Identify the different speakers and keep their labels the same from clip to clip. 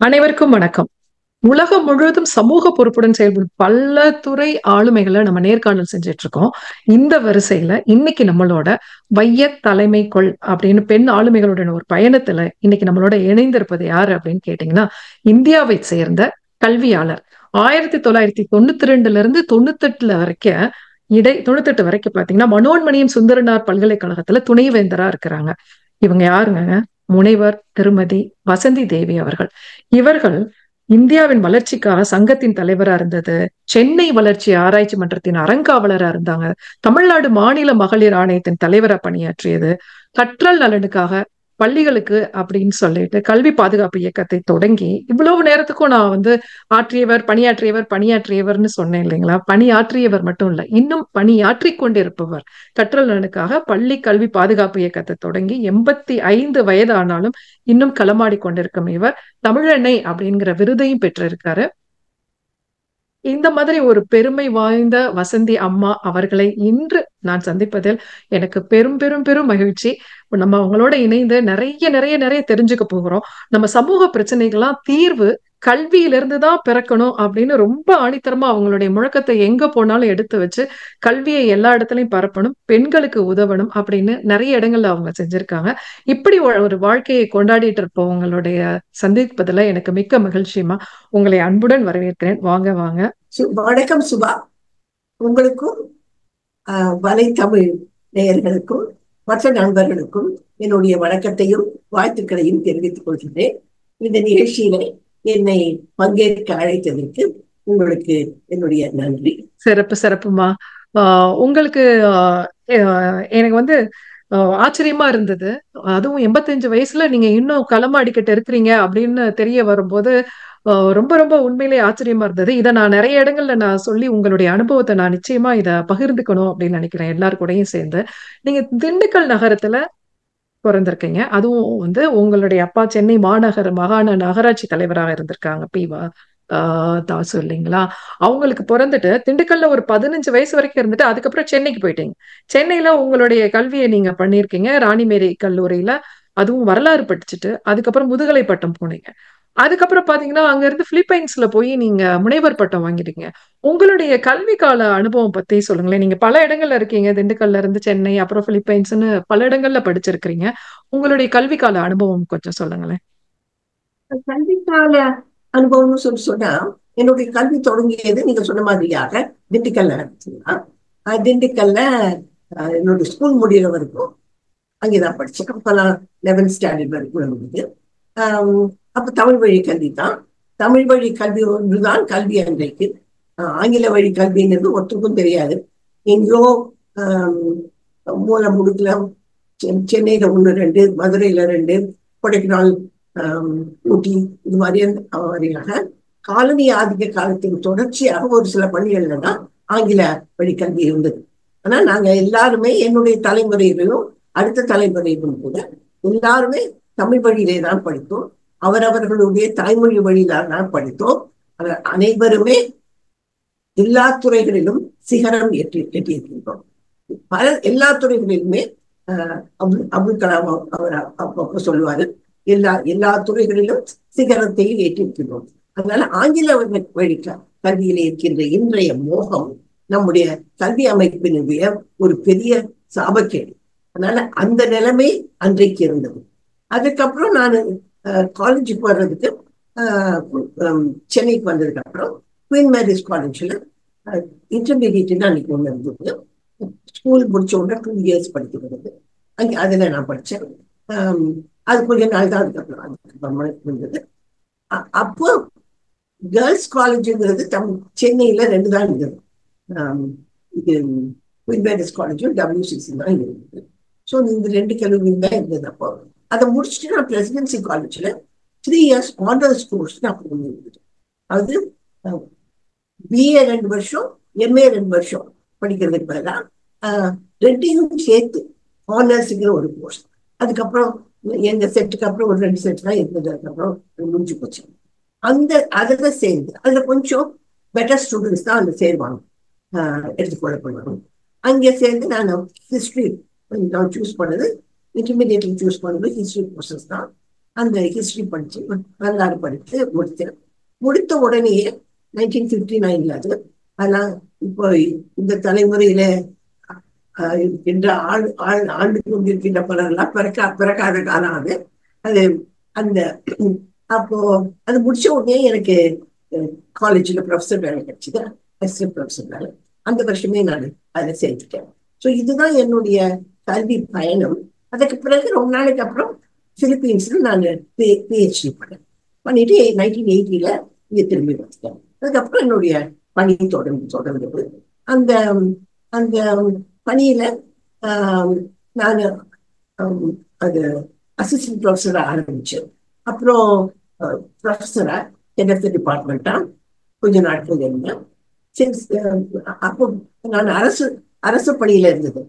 Speaker 1: அனைவருக்கும் வணக்கம் உலகம் முழுவதும் சமூக பொறுப்புடன் செயல்படும் பல துறை ஆளுமைகளை நம்ம நேர்காணல் செஞ்சுட்டு இருக்கோம் இந்த வரிசையில இன்னைக்கு நம்மளோட வைய தலைமை கொள் அப்படின்னு பெண் ஆளுமைகளுடன் ஒரு பயணத்துல இன்னைக்கு நம்மளோட இணைந்திருப்பது யாரு அப்படின்னு கேட்டீங்கன்னா இந்தியாவை சேர்ந்த கல்வியாளர் ஆயிரத்தி தொள்ளாயிரத்தி தொண்ணூத்தி ரெண்டுல இருந்து தொண்ணூத்தெட்டுல வரைக்கும் இடை தொண்ணூத்தெட்டு வரைக்கும் பாத்தீங்கன்னா மனோன்மணியம் சுந்தரனார் பல்கலைக்கழகத்துல துணைவேந்தரா இருக்கிறாங்க இவங்க யாருங்க முனைவர் திருமதி வசந்தி தேவி அவர்கள் இவர்கள் இந்தியாவின் வளர்ச்சிக்காக சங்கத்தின் தலைவரா இருந்தது சென்னை வளர்ச்சி ஆராய்ச்சி மன்றத்தின் அறங்காவலரா இருந்தாங்க தமிழ்நாடு மாநில மகளிர் ஆணையத்தின் தலைவரா பணியாற்றியது கற்றல் நலனுக்காக பள்ளிகளுக்கு அப்படின்னு சொல்லிட்டு கல்வி பாதுகாப்பு இயக்கத்தை தொடங்கி இவ்வளவு நேரத்துக்கும் நான் வந்து ஆற்றியவர் பணியாற்றியவர் பணியாற்றியவர்னு சொன்னேன் இல்லைங்களா பணியாற்றியவர் மட்டும் இல்ல இன்னும் பணியாற்றி கொண்டிருப்பவர் கற்றல் நலனுக்காக பள்ளி கல்வி பாதுகாப்பு இயக்கத்தை தொடங்கி எண்பத்தி ஐந்து வயது ஆனாலும் இன்னும் களமாடி கொண்டிருக்கும் இவர் தமிழெண்ணை அப்படிங்கிற விருதையும் பெற்றிருக்காரு இந்த மாதிரி ஒரு பெருமை வாய்ந்த வசந்தி அம்மா அவர்களை இன்று நான் சந்திப்பதில் எனக்கு பெரும் பெரும் பெரும் மகிழ்ச்சி நம்ம அவங்களோட இணைந்து நிறைய நிறைய நிறைய தெரிஞ்சுக்க போகிறோம் நம்ம சமூக பிரச்சனைகள்லாம் தீர்வு கல்வியிலிருந்து தான் பிறக்கணும் அப்படின்னு ரொம்ப ஆணித்தரமா அவங்களுடைய முழக்கத்தை எங்க போனாலும் எடுத்து வச்சு கல்வியை எல்லா இடத்துலயும் பரப்பணும் பெண்களுக்கு உதவணும் அப்படின்னு நிறைய இடங்கள்ல அவங்க செஞ்சிருக்காங்க இப்படி ஒரு வாழ்க்கையை கொண்டாடிட்டு இருப்பவங்களுடைய சந்திப்பதுல எனக்கு மிக்க மகிழ்ச்சியுமா உங்களை அன்புடன் வரவேற்கிறேன் வாங்க வாங்க
Speaker 2: வணக்கம் சுபா உங்களுக்கும் வலை தமிழ் நேயர்களுக்கும் மற்ற நண்பர்களுக்கும் என்னுடைய வணக்கத்தையும் வாழ்த்துக்களையும் தெரிவித்துக் கொள்கிறேன் இந்த நிகழ்ச்சியில என்னை பங்கேற்க அழைத்ததற்கு உங்களுக்கு என்னுடைய நன்றி
Speaker 1: சிறப்பு சிறப்புமா ஆஹ் உங்களுக்கு எனக்கு வந்து ஆச்சரியமா இருந்தது அதுவும் எண்பத்தஞ்சு வயசுல நீங்க இன்னும் களமாடிக்கிட்டு இருக்கிறீங்க அப்படின்னு தெரிய வரும்போது ரொம்ப ரொம்ப உண்மையிலேயே ஆச்சரியமா இருந்தது இதை நான் நிறைய இடங்கள்ல நான் சொல்லி உங்களுடைய அனுபவத்தை நான் நிச்சயமா இதை பகிர்ந்துக்கணும் அப்படின்னு நினைக்கிறேன் எல்லாரு கூடயும் சேர்ந்து நீங்க திண்டுக்கல் நகரத்துல பிறந்திருக்கீங்க அதுவும் வந்து உங்களுடைய அப்பா சென்னை மாநகர மாகாண நகராட்சி தலைவராக இருந்திருக்காங்க பிவா தாசு இல்லைங்களா அவங்களுக்கு பிறந்துட்டு திண்டுக்கல்ல ஒரு பதினஞ்சு வயசு வரைக்கும் இருந்துட்டு அதுக்கப்புறம் சென்னைக்கு போயிட்டீங்க சென்னையில உங்களுடைய கல்வியை நீங்க பண்ணிருக்கீங்க ராணிமேரி கல்லூரியில அதுவும் வரலாறு படிச்சுட்டு அதுக்கப்புறம் முதுகலை பட்டம் போனீங்க அதுக்கப்புறம் பாத்தீங்கன்னா அங்க இருந்து பிலிப்பைன்ஸ்ல போய் நீங்க முனைவர் பட்டம் வாங்கிட்டீங்க உங்களுடைய கல்வி கால அனுபவம் பத்தி சொல்லுங்களேன் நீங்க பல இடங்கள்ல இருக்கீங்க திண்டுக்கல்ல இருந்து சென்னை அப்புறம் பிலிப்பைன்ஸ்னு பல இடங்கள்ல படிச்சிருக்கிறீங்க உங்களுடைய கல்வி கால அனுபவம் கொஞ்சம் சொல்லுங்களேன்
Speaker 2: கல்வி கால அனுபவம்னு சொல்லி சொன்னா என்னுடைய கல்வி தொடங்கியது நீங்க சொன்ன மாதிரியாக திண்டுக்கல்ல திண்டுக்கல்ல என்னுடைய ஸ்கூல் முடிகிற வரைக்கும் அங்கேதான் படிச்சேன் அப்பெல்லாம் லெவன்த் ஸ்டாண்டர்ட் வரைக்கும் இருந்தது அப்ப தமிழ் வழி கல்வி தான் தமிழ் வழி கல்வி ஒன்றுதான் கல்வி அன்றைக்கு ஆங்கில வழி கல்விங்கிறது ஒருத்தருக்கும் தெரியாது எங்கேயோ மூல முடுக்கல சென்னையில ஒண்ணு ரெண்டு மதுரையில ரெண்டு கொடைக்கானல் ஊட்டி இது மாதிரியாக காலனி ஆதிக்க காலத்தின் தொடர்ச்சியாக ஒரு சில பள்ளிகள்ல தான் ஆங்கில வழி கல்வி இருந்தது ஆனா நாங்க எல்லாருமே என்னுடைய தலைமுறையிலும் அடுத்த தலைமுறையிலும் கூட எல்லாருமே தமிழ் வழியிலே தான் படித்தோம் அவரவர்களுடைய தாய்மொழி வழியில தான் படித்தோம் அனைவருமே எல்லா துறைகளிலும் சிகரம் ஏற்றி எட்டியிருக்கின்றோம் பல எல்லா துறைகளிலுமே அப்துல் அப்துல் கலாம் அவர் அப்பப்போ சொல்லுவாரு எல்லா எல்லா துறைகளிலும் சிகரத்தை ஏற்றிருக்கின்றோம் அதனால ஆங்கில வழி கல்வியில இருக்கின்ற இன்றைய மோகம் நம்முடைய கல்வி அமைப்பினுடைய ஒரு பெரிய சாபக்கேடு அதனால அந்த நிலைமை அன்றைக்கு இருந்தது அதுக்கப்புறம் நான் காலேஜுக்கு வர்றதுக்கு சென்னைக்கு வந்ததுக்கு அப்புறம் குவீன் மேரிஸ் காலேஜில் இன்டர்மீடியட் அன்னைக்கு ஒன்று இருந்தது ஸ்கூல் முடிச்ச உடனே டூ இயர்ஸ் படிக்கிறது அங்கே அதில் நான் படித்தேன் அது கொஞ்ச நாள் தான் அதுக்கப்புறம் அதுக்கப்புறமா இருந்தது அப்போ கேர்ள்ஸ் காலேஜுங்கிறது தம் சென்னையில் ரெண்டு தான் இருந்தது இது குவீன் மேரிஸ் காலேஜும் டபிள்யூசிசி தான் இருந்தது ஸோ இந்த ரெண்டு கல்லூரியும் தான் இருந்தது அப்போ அதை முடிச்சுட்டு நான் பிரசிடென்சி காலேஜில் த்ரீ இயர்ஸ் ஆனர்ஸ் கோர்ஸ் அப்போ ஒன்று இருந்தது அது பிஏ ரெண்டு வருஷம் எம்ஏ ரெண்டு வருஷம் படிக்கிறதுக்கு பதிலாக ரெண்டையும் சேர்த்து ஆனர்ஸுங்கிற ஒரு கோர்ஸ் அதுக்கப்புறம் எங்க செட்டுக்கு அப்புறம் ஒரு ரெண்டு செட் தான் இருந்தது அதுக்கப்புறம் முடிஞ்சு போச்சு அந்த அதில் சேர்ந்து அதில் கொஞ்சம் பெட்டர் ஸ்டூடெண்ட்ஸ் தான் அதில் சேருவாங்க எடுத்துக்கொள்ளப்படுவாங்க அங்கே சேர்ந்து நான் ஹிஸ்ட்ரி நான் சூஸ் பண்ணது இன்டர்மீடியட்ல சூஸ் பண்ணது ஹிஸ்ட்ரி கோர்சஸ் தான் அந்த ஹிஸ்டரி படிச்சு வரலாறு படித்து முடித்தேன் முடித்த உடனேயே நைன்டீன் பிப்டி நைன்ல அது ஆனா இப்போ இந்த தலைமுறையில ஆஹ், இருக்கின்ற ஆள் ஆள் ஆண்டு கொண்டிருக்கின்ற பலரெல்லாம் பிறக்க பிறக்காத காலம் அது அது அந்த அப்போ அது முடிச்ச உடனே எனக்கு காலேஜ்ல ப்ரொஃபஸர் வேலை கிடைச்சது அசிஸ்டன்ட் ப்ரொஃபஸர் வேலை அந்த வருஷமே நான் அதில் சேர்த்துட்டேன் ஸோ இதுதான் என்னுடைய கல்வி பயணம் அதுக்கு பிறகு ரொம்ப நாளைக்கு அப்புறம் பிலிப்பீன்ஸ்ல நான் பிஹெச்டி பண்ணேன் பண்ணிட்டு நைன்டீன் எயிட்டில இங்க திரும்பி வந்துட்டேன் அதுக்கப்புறம் என்னுடைய பணி தொடர்ந்து தொடர்ந்தது அந்த அந்த பணியில ஆஹ், நான் ஆஹ், அது அசிஸ்டன்ட் ப்ரொஃபஸரா ஆரம்பிச்சேன் அப்புறம் ப்ரொஃபஸரா ஹெட் ஆஃப் த டிபார்ட்மெண்ட்டா கொஞ்ச நாட்கள் இருந்தேன் சரி, அஹ், அப்போ நான் அரசு அரசு பணியில இருந்தது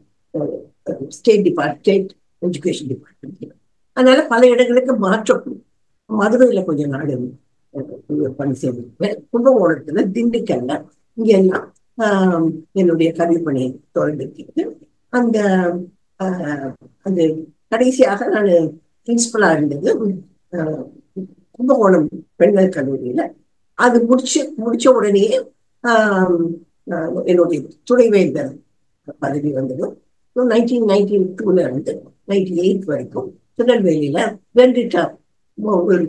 Speaker 2: state depart state education department அதனால பல இடங்களுக்கு மாற்றம் மதுரையில கொஞ்ச நாள் அஹ், பணி செய்திருப்பேன் கும்பகோணத்துல திண்டுக்கல்ல இங்க எல்லாம் ஆஹ், என்னுடைய கல்வி பணி தொடர்ந்திருக்கிறது அந்த ஆஹ், அது கடைசியாக நான் பிரின்சிபலா இருந்தது ஆஹ், கும்பகோணம் பெண்கள் கல்லூரியில அது முடிச்சு முடிச்ச உடனேயே ஆஹ், ஆஹ், என்னுடைய துணைவேந்தர் பதவி வந்தது நைன்டீன் நைன்டி டூல இருந்து நைன்டி எயிட் வரைக்கும் திருநெல்வேலியில ரெண்டு டேர்ம்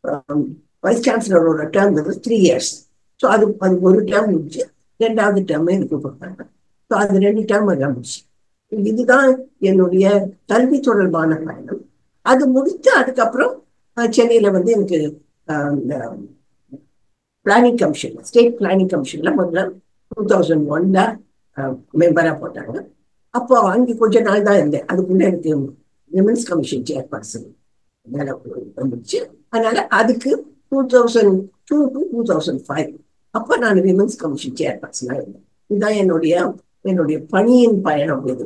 Speaker 2: வைஸ் சான்சலரோட டேர்ம் வந்து த்ரீ இயர்ஸ் ஸோ அது அது ஒரு டேர்ம் முடிச்சு ரெண்டாவது டேர்ம் எனக்கு கொடுத்தாங்க ஸோ அது ரெண்டு டேர்ம் எல்லாம் முடிச்சு இதுதான் என்னுடைய கல்வி தொடர்பான பயணம் அது முடித்து அதுக்கப்புறம் அஹ், சென்னையில வந்து எனக்கு அஹ், இந்த பிளானிங் கமிஷன் ஸ்டேட் பிளானிங் கமிஷன்ல முதல்ல டூ தௌசண்ட் ஒன்ல மெம்பரா போட்டாங்க அப்போ அங்கே கொஞ்ச நாள் தான் இருந்தேன் அதுக்குள்ள எனக்கு விமன்ஸ் கமிஷன் சேர்பர்சன் வேலை வந்துச்சு அதனால அதுக்கு two thousand two to two thousand five அப்போ நான் விமன்ஸ் கமிஷன் சேர்பர்சனாக இருந்தேன் இதுதான் என்னுடைய என்னுடைய பணியின் பயணம் இது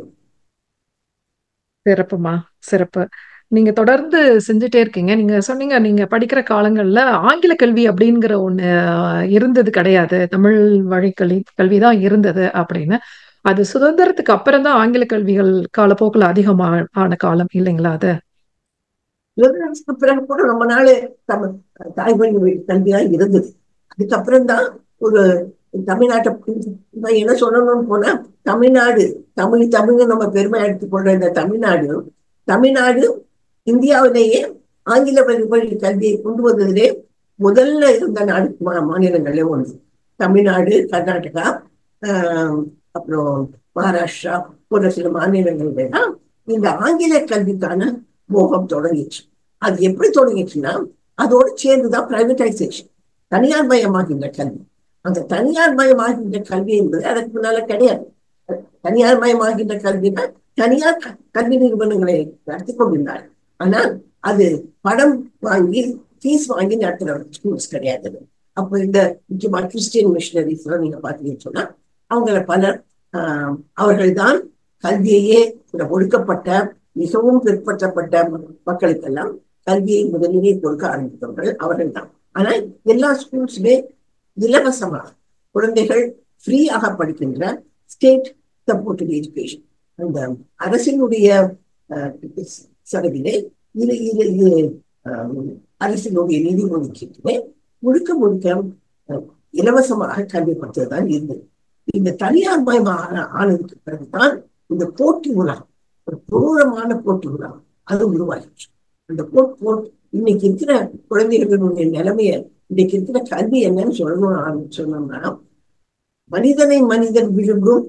Speaker 1: சிறப்புமா சிறப்பு நீங்க தொடர்ந்து செஞ்சுட்டே இருக்கீங்க நீங்க சொன்னீங்க நீங்க படிக்கிற காலங்கள்ல ஆங்கில கல்வி அப்படிங்கிற ஒண்ணு அஹ், இருந்தது கிடையாது தமிழ் வழி கல்வி கல்விதான் இருந்தது அப்படின்னு அது சுதந்திரத்துக்கு அப்புறம் தான் ஆங்கில கல்விகள் காலப்போக்கில் அதிகமா ஆன காலம் இல்லைங்களா அது
Speaker 2: சுதந்திரத்துக்கு பிறகு கூட ரொம்ப நாள் தமிழ் தாய்மொழி வழி கல்விதான் இருந்தது அதுக்கப்புறம் தான் ஒரு தமிழ்நாட்டை நான் என்ன சொல்லணும்னு போனா தமிழ்நாடு தமிழ் தமிழ் நம்ம பெருமை எடுத்துக்கொள்ற இந்த தமிழ்நாடு தமிழ்நாடு இந்தியாவிலேயே ஆங்கில வழி வழி கல்வியை கொண்டு வந்ததிலே முதல்ல இருந்த நாடு மா- மாநிலங்களே ஒன்று தமிழ்நாடு கர்நாடகா ஆஹ், அப்புறம் மகாராஷ்டிரா போன்ற சில மாநிலங்கள்ல தான் இந்த ஆங்கில கல்விக்கான மோகம் தொடங்கிச்சு அது எப்படி தொடங்கிச்சுன்னா அதோடு சேர்ந்துதான் பிரைவேடைசேஷன் தனியார் மயமாகின்ற கல்வி அந்த தனியார் மயமாகின்ற கல்வி என்பது அதற்கு முன்னால கிடையாது தனியார் மயமாகின்ற கல்வினா தனியார் க- கல்வி நிறுவனங்களை நடத்தி கொண்டிருந்தார் ஆனால் அது பணம் வாங்கி ஃபீஸ் வாங்கி நடத்துற ஸ்கூல்ஸ் கிடையாது அப்போ இந்த முக்கியமா கிறிஸ்டியன் மிஷினரிஸ் எல்லாம் நீங்க பாத்தீங்கன்னு சொன்னா அவங்கள பலர் ஆஹ், அவர்கள்தான் கல்வியையே இந்த ஒடுக்கப்பட்ட மிகவும் பிற்படுத்தப்பட்ட ம- மக்களுக்கெல்லாம் கல்வியை முதலிலே கொடுக்க ஆரம்பித்தவர்கள் அவர்கள் தான் ஆனா எல்லா ஸ்கூல்ஸுமே இலவசமாக குழந்தைகள் ஃப்ரீயாக படிக்கின்ற ஸ்டேட் சப்போர்ட்டட் எஜுகேஷன் அந்த அரசினுடைய அஹ், செலவிலே இது இது இது அஹ், அரசினுடைய நிதி ஒதுக்கீட்டிலே முழுக்க முழுக்க அஹ், இலவசமாக கல்வி பற்றுதான் இருந்தது இந்த தனியார் மயமாக ஆனதுக்கு பிறகுதான் இந்த போட்டி உலகம் ஒரு கொடூரமான போட்டி உலகம் அது உருவாகிடுச்சு அந்த போட் போட் இன்னைக்கு இருக்கிற குழந்தைகளுடைய நிலைமைய இன்னைக்கு இருக்கிற கல்வி என்னன்னு சொல்லணும் சொன்னோம்னா மனிதனை மனிதன் விழுங்கும்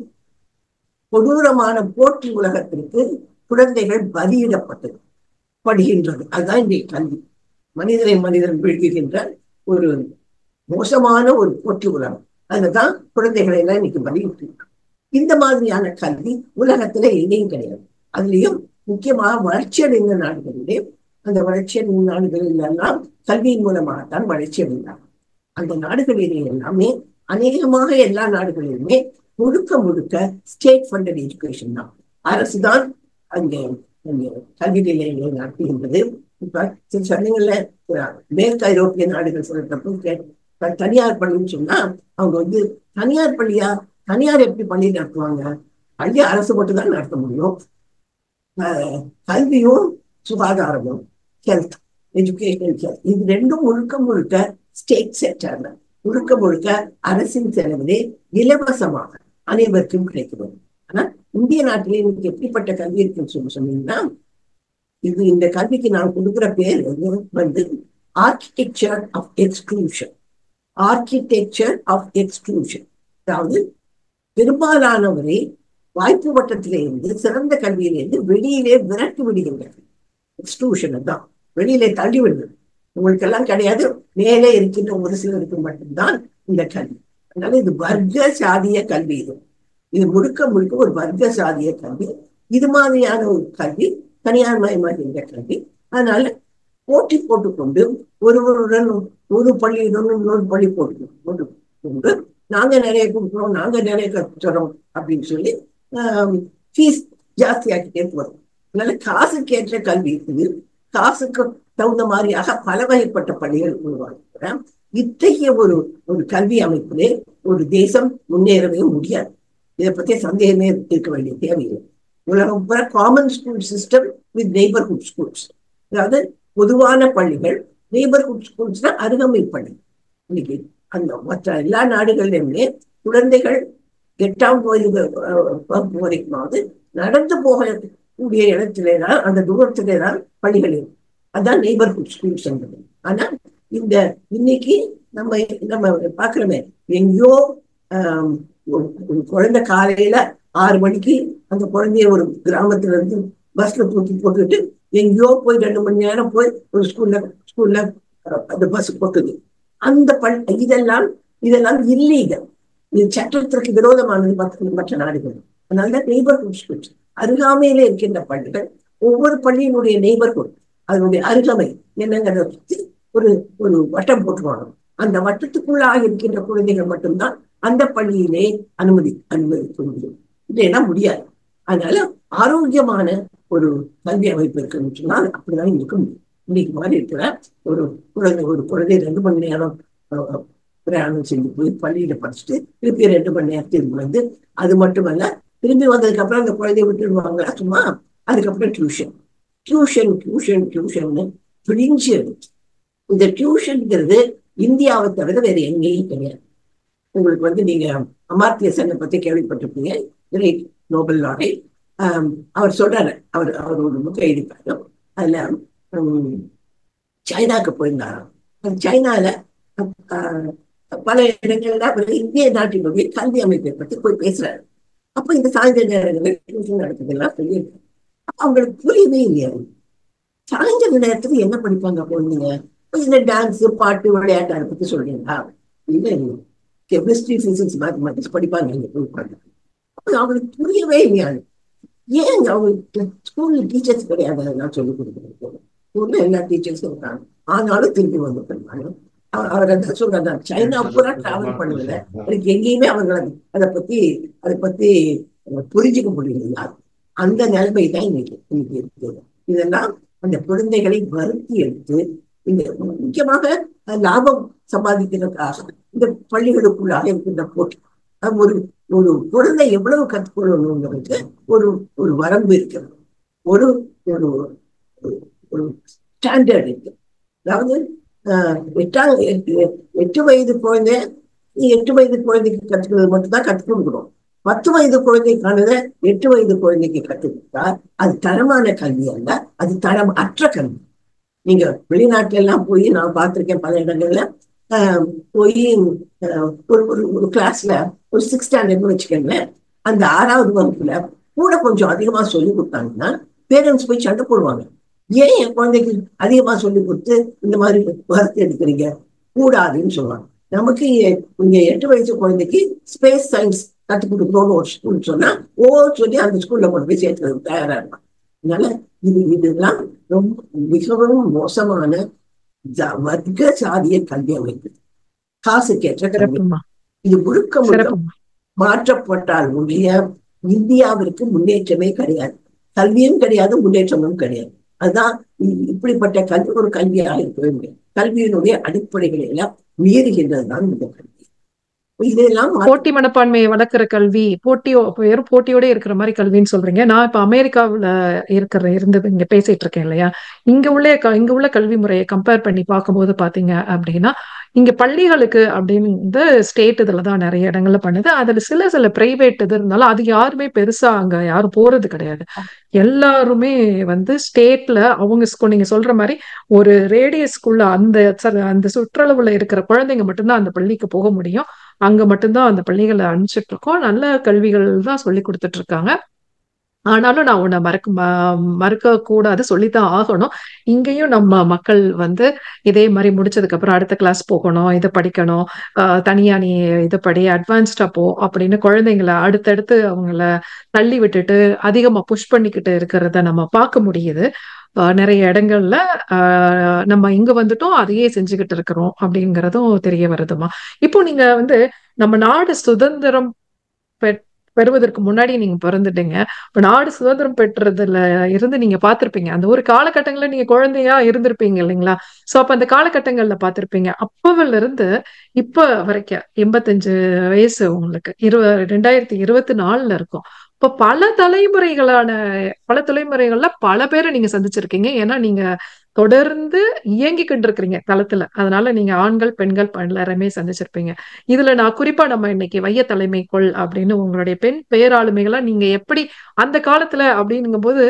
Speaker 2: கொடூரமான போட்டி உலகத்திற்கு குழந்தைகள் பலியிடப்பட்டது படுகின்றது அதுதான் இன்றைய கல்வி மனிதனை மனிதன் விழுகுகின்ற ஒரு மோசமான ஒரு போட்டி உலகம் அதுதான் குழந்தைகளை எல்லாம் இன்னைக்கு பலியிட்டு இந்த மாதிரியான கல்வி உலகத்துல எங்கேயும் கிடையாது அதுலயும் முக்கியமாக வளர்ச்சியடைந்த நாடுகளிலே அந்த வளர்ச்சியடைந்த நாடுகளில் எல்லாம் கல்வியின் மூலமாகத்தான் வளர்ச்சி அடைந்தார் அந்த நாடுகளிலே எல்லாமே அநேகமாக எல்லா நாடுகளிலுமே முழுக்க முழுக்க ஸ்டேட் ஃபண்டட் எஜுகேஷன் தான் அரசுதான் அங்கே அங்கே கல்வி நிலையங்களை நடத்துகின்றது இப்ப சில சமயங்கள்ல அஹ், மேற்கு ஐரோப்பிய நாடுகள் சொல்றப்போ கே- த- தனியார் பள்ளின்னு சொன்னா அவங்க வந்து தனியார் பள்ளியா தனியார் எப்படி பள்ளி நடத்துவாங்க பள்ளி அரசு மட்டும் தான் நடத்த முடியும் அஹ், கல்வியும் சுகாதாரமும் ஹெல்த் எஜுகேஷனல் இது ரெண்டும் முழுக்க முழுக்க ஸ்டேட் செக்டர்ல முழுக்க முழுக்க அரசின் செலவிலே இலவசமாக அனைவருக்கும் கிடைக்கிறது ஆனா இந்திய நாட்டிலே இன்னைக்கு எப்படிப்பட்ட கல்வி இருக்குன்னு சொல்லி சொன்னீங்கன்னா இது இந்த கல்விக்கு நான் கொடுக்குற பேர் வந்து வந்து architecture of exclusion architecture of exclusion அதாவது பெரும்பாலானவரை வாய்ப்பு வட்டத்திலிருந்து சிறந்த கல்வியிலிருந்து வெளியிலே விரட்டி விடுகின்றது எக்ஸ்க்ளூஷன் தான் வெளியிலே தள்ளி விடுகிறது உங்களுக்கெல்லாம் கிடையாது மேலே இருக்கின்ற ஒரு சிலருக்கு மட்டும்தான் இந்த கல்வி அதனால இது வர்க்க சாதிய கல்வி இது இது முழுக்க முழுக்க ஒரு வர்க்க சாதிய கல்வி இது மாதிரியான ஒரு கல்வி தனியார் மயமாகின்ற கல்வி அதனால போட்டி போட்டுக்கொண்டு ஒருவருடன் ஒரு பள்ளியுடன் இன்னொரு பள்ளி போட்டு போட்டு கொண்டு நாங்க நிறைய கொடுக்குறோம் நாங்க நிறைய கற்றுறோம் அப்படின்னு சொல்லி ஃபீஸ் ஜாஸ்தியாக்கிட்டே போறோம் அதனால காசுக்கேற்ற கல்வி இருக்குது காசுக்கு தகுந்த மாதிரியாக பல வகைப்பட்ட பள்ளிகள் உருவாக்குறேன் இத்தகைய ஒரு ஒரு கல்வி அமைப்பிலே ஒரு தேசம் முன்னேறவே முடியாது இதை பத்தி சந்தேகமே இருக்க வேண்டிய தேவையில்லை உலகம் பூரா common school system with neighbourhood schools அதாவது பொதுவான பள்ளிகள் நெய்பர்ஹுட் ஸ்கூல்ஸ்னா அருகமை பள்ளி இன்னைக்கு அந்த மற்ற எல்லா நாடுகளிலுமே குழந்தைகள் எட்டாம் வயது வகுப்பு வரைக்குமாவது நடந்து போகக்கூடிய இடத்திலே தான் அந்த தூரத்திலே தான் பள்ளிகள் இருக்கும் அதான் நெய்பர்ஹுட் ஸ்கூல்ஸ் என்பது ஆனா இந்த இன்னைக்கு நம்ம நம்ம பாக்குறோமே எங்கேயோ ஒரு குழந்தை காலையில ஆறு மணிக்கு அந்த குழந்தைய ஒரு கிராமத்துல இருந்து பஸ்ல தூக்கி போட்டுட்டு எங்கேயோ போய் ரெண்டு மணி நேரம் போய் ஒரு ஸ்கூல்ல ஸ்கூல்ல அந்த பஸ் போட்டுது அந்த பள் இதெல்லாம் இதெல்லாம் இல்லீகல் இது சட்டத்திற்கு விரோதமானது மற்ற மற்ற நாடுகள் அதனால நெய்பர்ஹுட் ஸ்கூல்ஸ் அருகாமையில இருக்கின்ற பள்ளிகள் ஒவ்வொரு பள்ளியினுடைய நெய்பர்ஹுட் அதனுடைய அருகமை என்னங்கிறத பற்றி ஒரு ஒரு வட்டம் போட்டுருவாங்க அந்த வட்டத்துக்குள்ளாக இருக்கின்ற குழந்தைகள் மட்டும்தான் அந்த பள்ளியிலே அனுமதி அனுமதிக்க முடியும் இல்லைன்னா முடியாது அதனால ஆரோக்கியமான ஒரு கல்வி அமைப்பு இருக்குன்னு சொன்னால் அப்படிதான் இருக்க முடியும் இன்னைக்கு மாதிரி இருக்கிற ஒரு குழந்தை ஒரு குழந்தை ரெண்டு மணி நேரம் பிரயாணம் செஞ்சு போய் பள்ளியில படிச்சுட்டு திருப்பி ரெண்டு மணி நேரத்துக்கு வந்து அது மட்டுமல்ல திரும்பி வந்ததுக்கு அப்புறம் அந்த குழந்தைய விட்டுடுவாங்களா சும்மா அதுக்கப்புறம் டியூஷன் டியூஷன் டியூஷன் டியூஷன் பிடிஞ்சு எடுத்து இந்த டியூஷன்ங்கிறது இந்தியாவை தவிர வேற எங்கேயும் கிடையாது உங்களுக்கு வந்து நீங்க அமார்த்திய சென்னை பத்தி கேள்விப்பட்டிருப்பீங்க கிரேட் நோபல் லாரை அவர் சொல்றாரு அவர் அவர் ஒரு புக்கை எழுதிப்பாரு அதுல சைனாக்கு போயிருந்தாராம் அந்த சைனால பல இடங்கள்ல அவர் இந்திய நாட்டினுடைய கல்வி அமைப்பை பத்தி போய் பேசுறாரு அப்ப இந்த சாயந்தர நேரங்களில் டியூஷன் நடக்குதுலாம் சொல்லியிருக்காரு அவங்களுக்கு புரியவே இல்லையா சாயந்தர நேரத்துக்கு என்ன படிப்பாங்க குழந்தைங்க இந்த டான்ஸ் பாட்டு விளையாட்டு அதை பத்தி சொல்றீங்களா இல்ல இல்லை கெமிஸ்ட்ரி பிசிக்ஸ் மேத்தமெட்டிக்ஸ் படிப்பாங்க இங்க போய் அப்ப அவங்களுக்கு புரியவே இல்லையா ஏன் அவங்களுக்கு ஸ்கூல்ல டீச்சர்ஸ் கிடையாது நான் சொல்லிக் கொடுக்குறேன் ஸ்கூல்ல எல்லா டீச்சர்ஸும் இருக்காங்க ஆனாலும் திரும்பி வந்து பண்ணுவாங்க அவர் என்ன சொல்றாரு சைனா பூரா டிராவல் பண்ணல எனக்கு எங்கேயுமே அவங்களை அதை பத்தி அதை பத்தி புரிஞ்சுக்க முடியல அந்த நிலைமை தான் இன்னைக்கு இன்னைக்கு இருக்குது இதெல்லாம் அந்த குழந்தைகளை வருத்தி எடுத்து இந்த முக்கியமாக லாபம் சம்பாதிக்கிறதுக்காக இந்த பள்ளிகளுக்குள்ளாக இருக்கின்ற போட்டி ஒரு ஒரு குழந்தை எவ்வளவு கற்றுக்கொள்ளணுங்கிறதுக்கு ஒரு ஒரு வரம்பு இருக்கிறது ஒரு ஒரு ஒரு ஸ்டாண்டர்ட் இருக்கு அதாவது எட்டாம் எட்டு வயது குழந்தை நீ எட்டு வயது குழந்தைக்கு கற்றுக்கிறது மட்டும்தான் கற்றுக் கொடுக்கணும் பத்து வயது குழந்தைக்கானதை எட்டு வயது குழந்தைக்கு கற்றுக் கொடுத்தா அது தரமான கல்வி அல்ல அது தரம் அற்ற கல்வி நீங்க வெளிநாட்டுல எல்லாம் போய் நான் பார்த்திருக்கேன் பல இடங்கள்ல போய் ஒரு ஒரு ஒரு கிளாஸ்ல ஒரு சிக்ஸ் ஸ்டாண்டர்ட்னு வச்சுக்கோங்களேன் அந்த ஆறாவது வகுப்புல கூட கொஞ்சம் அதிகமா சொல்லி கொடுத்தாங்கன்னா பேரண்ட்ஸ் போய் சண்டை போடுவாங்க ஏன் என் குழந்தைக்கு அதிகமா சொல்லி கொடுத்து இந்த மாதிரி வறுத்து எடுக்கிறீங்க கூடாதுன்னு சொல்லுவாங்க நமக்கு இங்க எட்டு வயசு குழந்தைக்கு ஸ்பேஸ் சயின்ஸ் கற்றுக் கொடுக்கணும்னு ஒரு ஸ்கூல் சொன்னா ஓ சொல்லி அந்த ஸ்கூல்ல கொண்டு போய் சேர்த்துறது தயாரா இருப்பாங்க அதனால இது இதெல்லாம் ரொம்ப மிகவும் மோசமான வர்க்க சாதிய கல்வி அமைப்பு காசுக்கேற்ற கல்வி இது முழுக்க முழுக்க மாற்றப்பட்டால் ஒழிய இந்தியாவிற்கு முன்னேற்றமே கிடையாது கல்வியும் கிடையாது முன்னேற்றமும் கிடையாது அதுதான் இப்படிப்பட்ட கல்வி ஒரு கல்வியாக இருக்கவே முடியாது கல்வியினுடைய அடிப்படைகளை எல்லாம் மீறுகின்றது தான் இந்த கல்வி இதெல்லாம் மாற்ற-
Speaker 1: போட்டி மனப்பான்மையை வளர்க்குற கல்வி போட்டியோ வெறும் போட்டியோட இருக்கிற மாதிரி கல்வின்னு சொல்றீங்க நான் இப்ப அமெரிக்காவுல இருக்கிற இருந்து இங்க பேசிட்டு இருக்கேன் இல்லையா இங்க உள்ள க- இங்க உள்ள கல்வி முறையை கம்பேர் பண்ணி பார்க்கும்போது பாத்தீங்க அப்படின்னா இங்க பள்ளிகளுக்கு அப்படின்னு இந்த ஸ்டேட் இதுல தான் நிறைய இடங்கள்ல பண்ணுது அதுல சில சில பிரைவேட் இது இருந்தாலும் அது யாருமே பெருசா அங்க யாரும் போறது கிடையாது எல்லாருமே வந்து ஸ்டேட்ல அவங்க ஸ்கூ- நீங்க சொல்ற மாதிரி ஒரு ரேடியஸ்க்குள்ள அந்த ச- அந்த சுற்றளவுல இருக்கிற குழந்தைங்க மட்டும்தான் அந்த பள்ளிக்கு போக முடியும் அங்க மட்டும்தான் அந்த பள்ளிகளை அனுப்பிச்சிட்டு இருக்கோம் நல்ல கல்விகள் தான் சொல்லி கொடுத்துட்டு இருக்காங்க ஆனாலும் நான் உன்னை மறக்க ம- மறுக்க கூடாது சொல்லித்தான் ஆகணும் இங்கேயும் நம்ம மக்கள் வந்து இதே மாதிரி முடிச்சதுக்கு அப்புறம் அடுத்த கிளாஸ் போகணும் இதை படிக்கணும் ஆஹ் தனியா நீ இதை படி அட்வான்ஸ்டா போ அப்படின்னு குழந்தைங்களை அடுத்தடுத்து அவங்கள தள்ளி விட்டுட்டு அதிகமா புஷ் பண்ணிக்கிட்டு இருக்கிறத நம்ம பார்க்க முடியுது ஆஹ் நிறைய இடங்கள்ல ஆஹ் நம்ம இங்க வந்துட்டோம் அதையே செஞ்சுக்கிட்டு இருக்கிறோம் அப்படிங்கிறதும் தெரிய வருதுமா இப்போ நீங்க வந்து நம்ம நாடு சுதந்திரம் பெற்- பெறுவதற்கு முன்னாடி நீங்க பிறந்துட்டீங்க இப்ப நாடு சுதந்திரம் பெற்றதுல இருந்து நீங்க பார்த்திருப்பீங்க அந்த ஒரு காலகட்டங்கள்ல நீங்க குழந்தையா இருந்திருப்பீங்க இல்லைங்களா சோ அப்ப அந்த காலகட்டங்கள்ல பார்த்திருப்பீங்க அப்பவுல இருந்து இப்ப வரைக்கும் எண்பத்தஞ்சு வயசு உங்களுக்கு இரு ரெண்டாயிரத்தி இருபத்தி நாலுல இருக்கும் இப்ப பல தலைமுறைகளான பல தலைமுறைகள்ல பல பேரை நீங்க சந்திச்சிருக்கீங்க ஏன்னா நீங்க தொடர்ந்து இயங்கிக்கிட்டு இருக்கிறீங்க தளத்துல அதனால நீங்க ஆண்கள் பெண்கள் எல்லாருமே சந்திச்சிருப்பீங்க இதுல நான் குறிப்பா நம்ம இன்னைக்கு வைய தலைமைக்குள் அப்படின்னு உங்களுடைய பெண் பேராளுமைகளா நீங்க எப்படி அந்த காலத்துல அப்படிங்கும் போது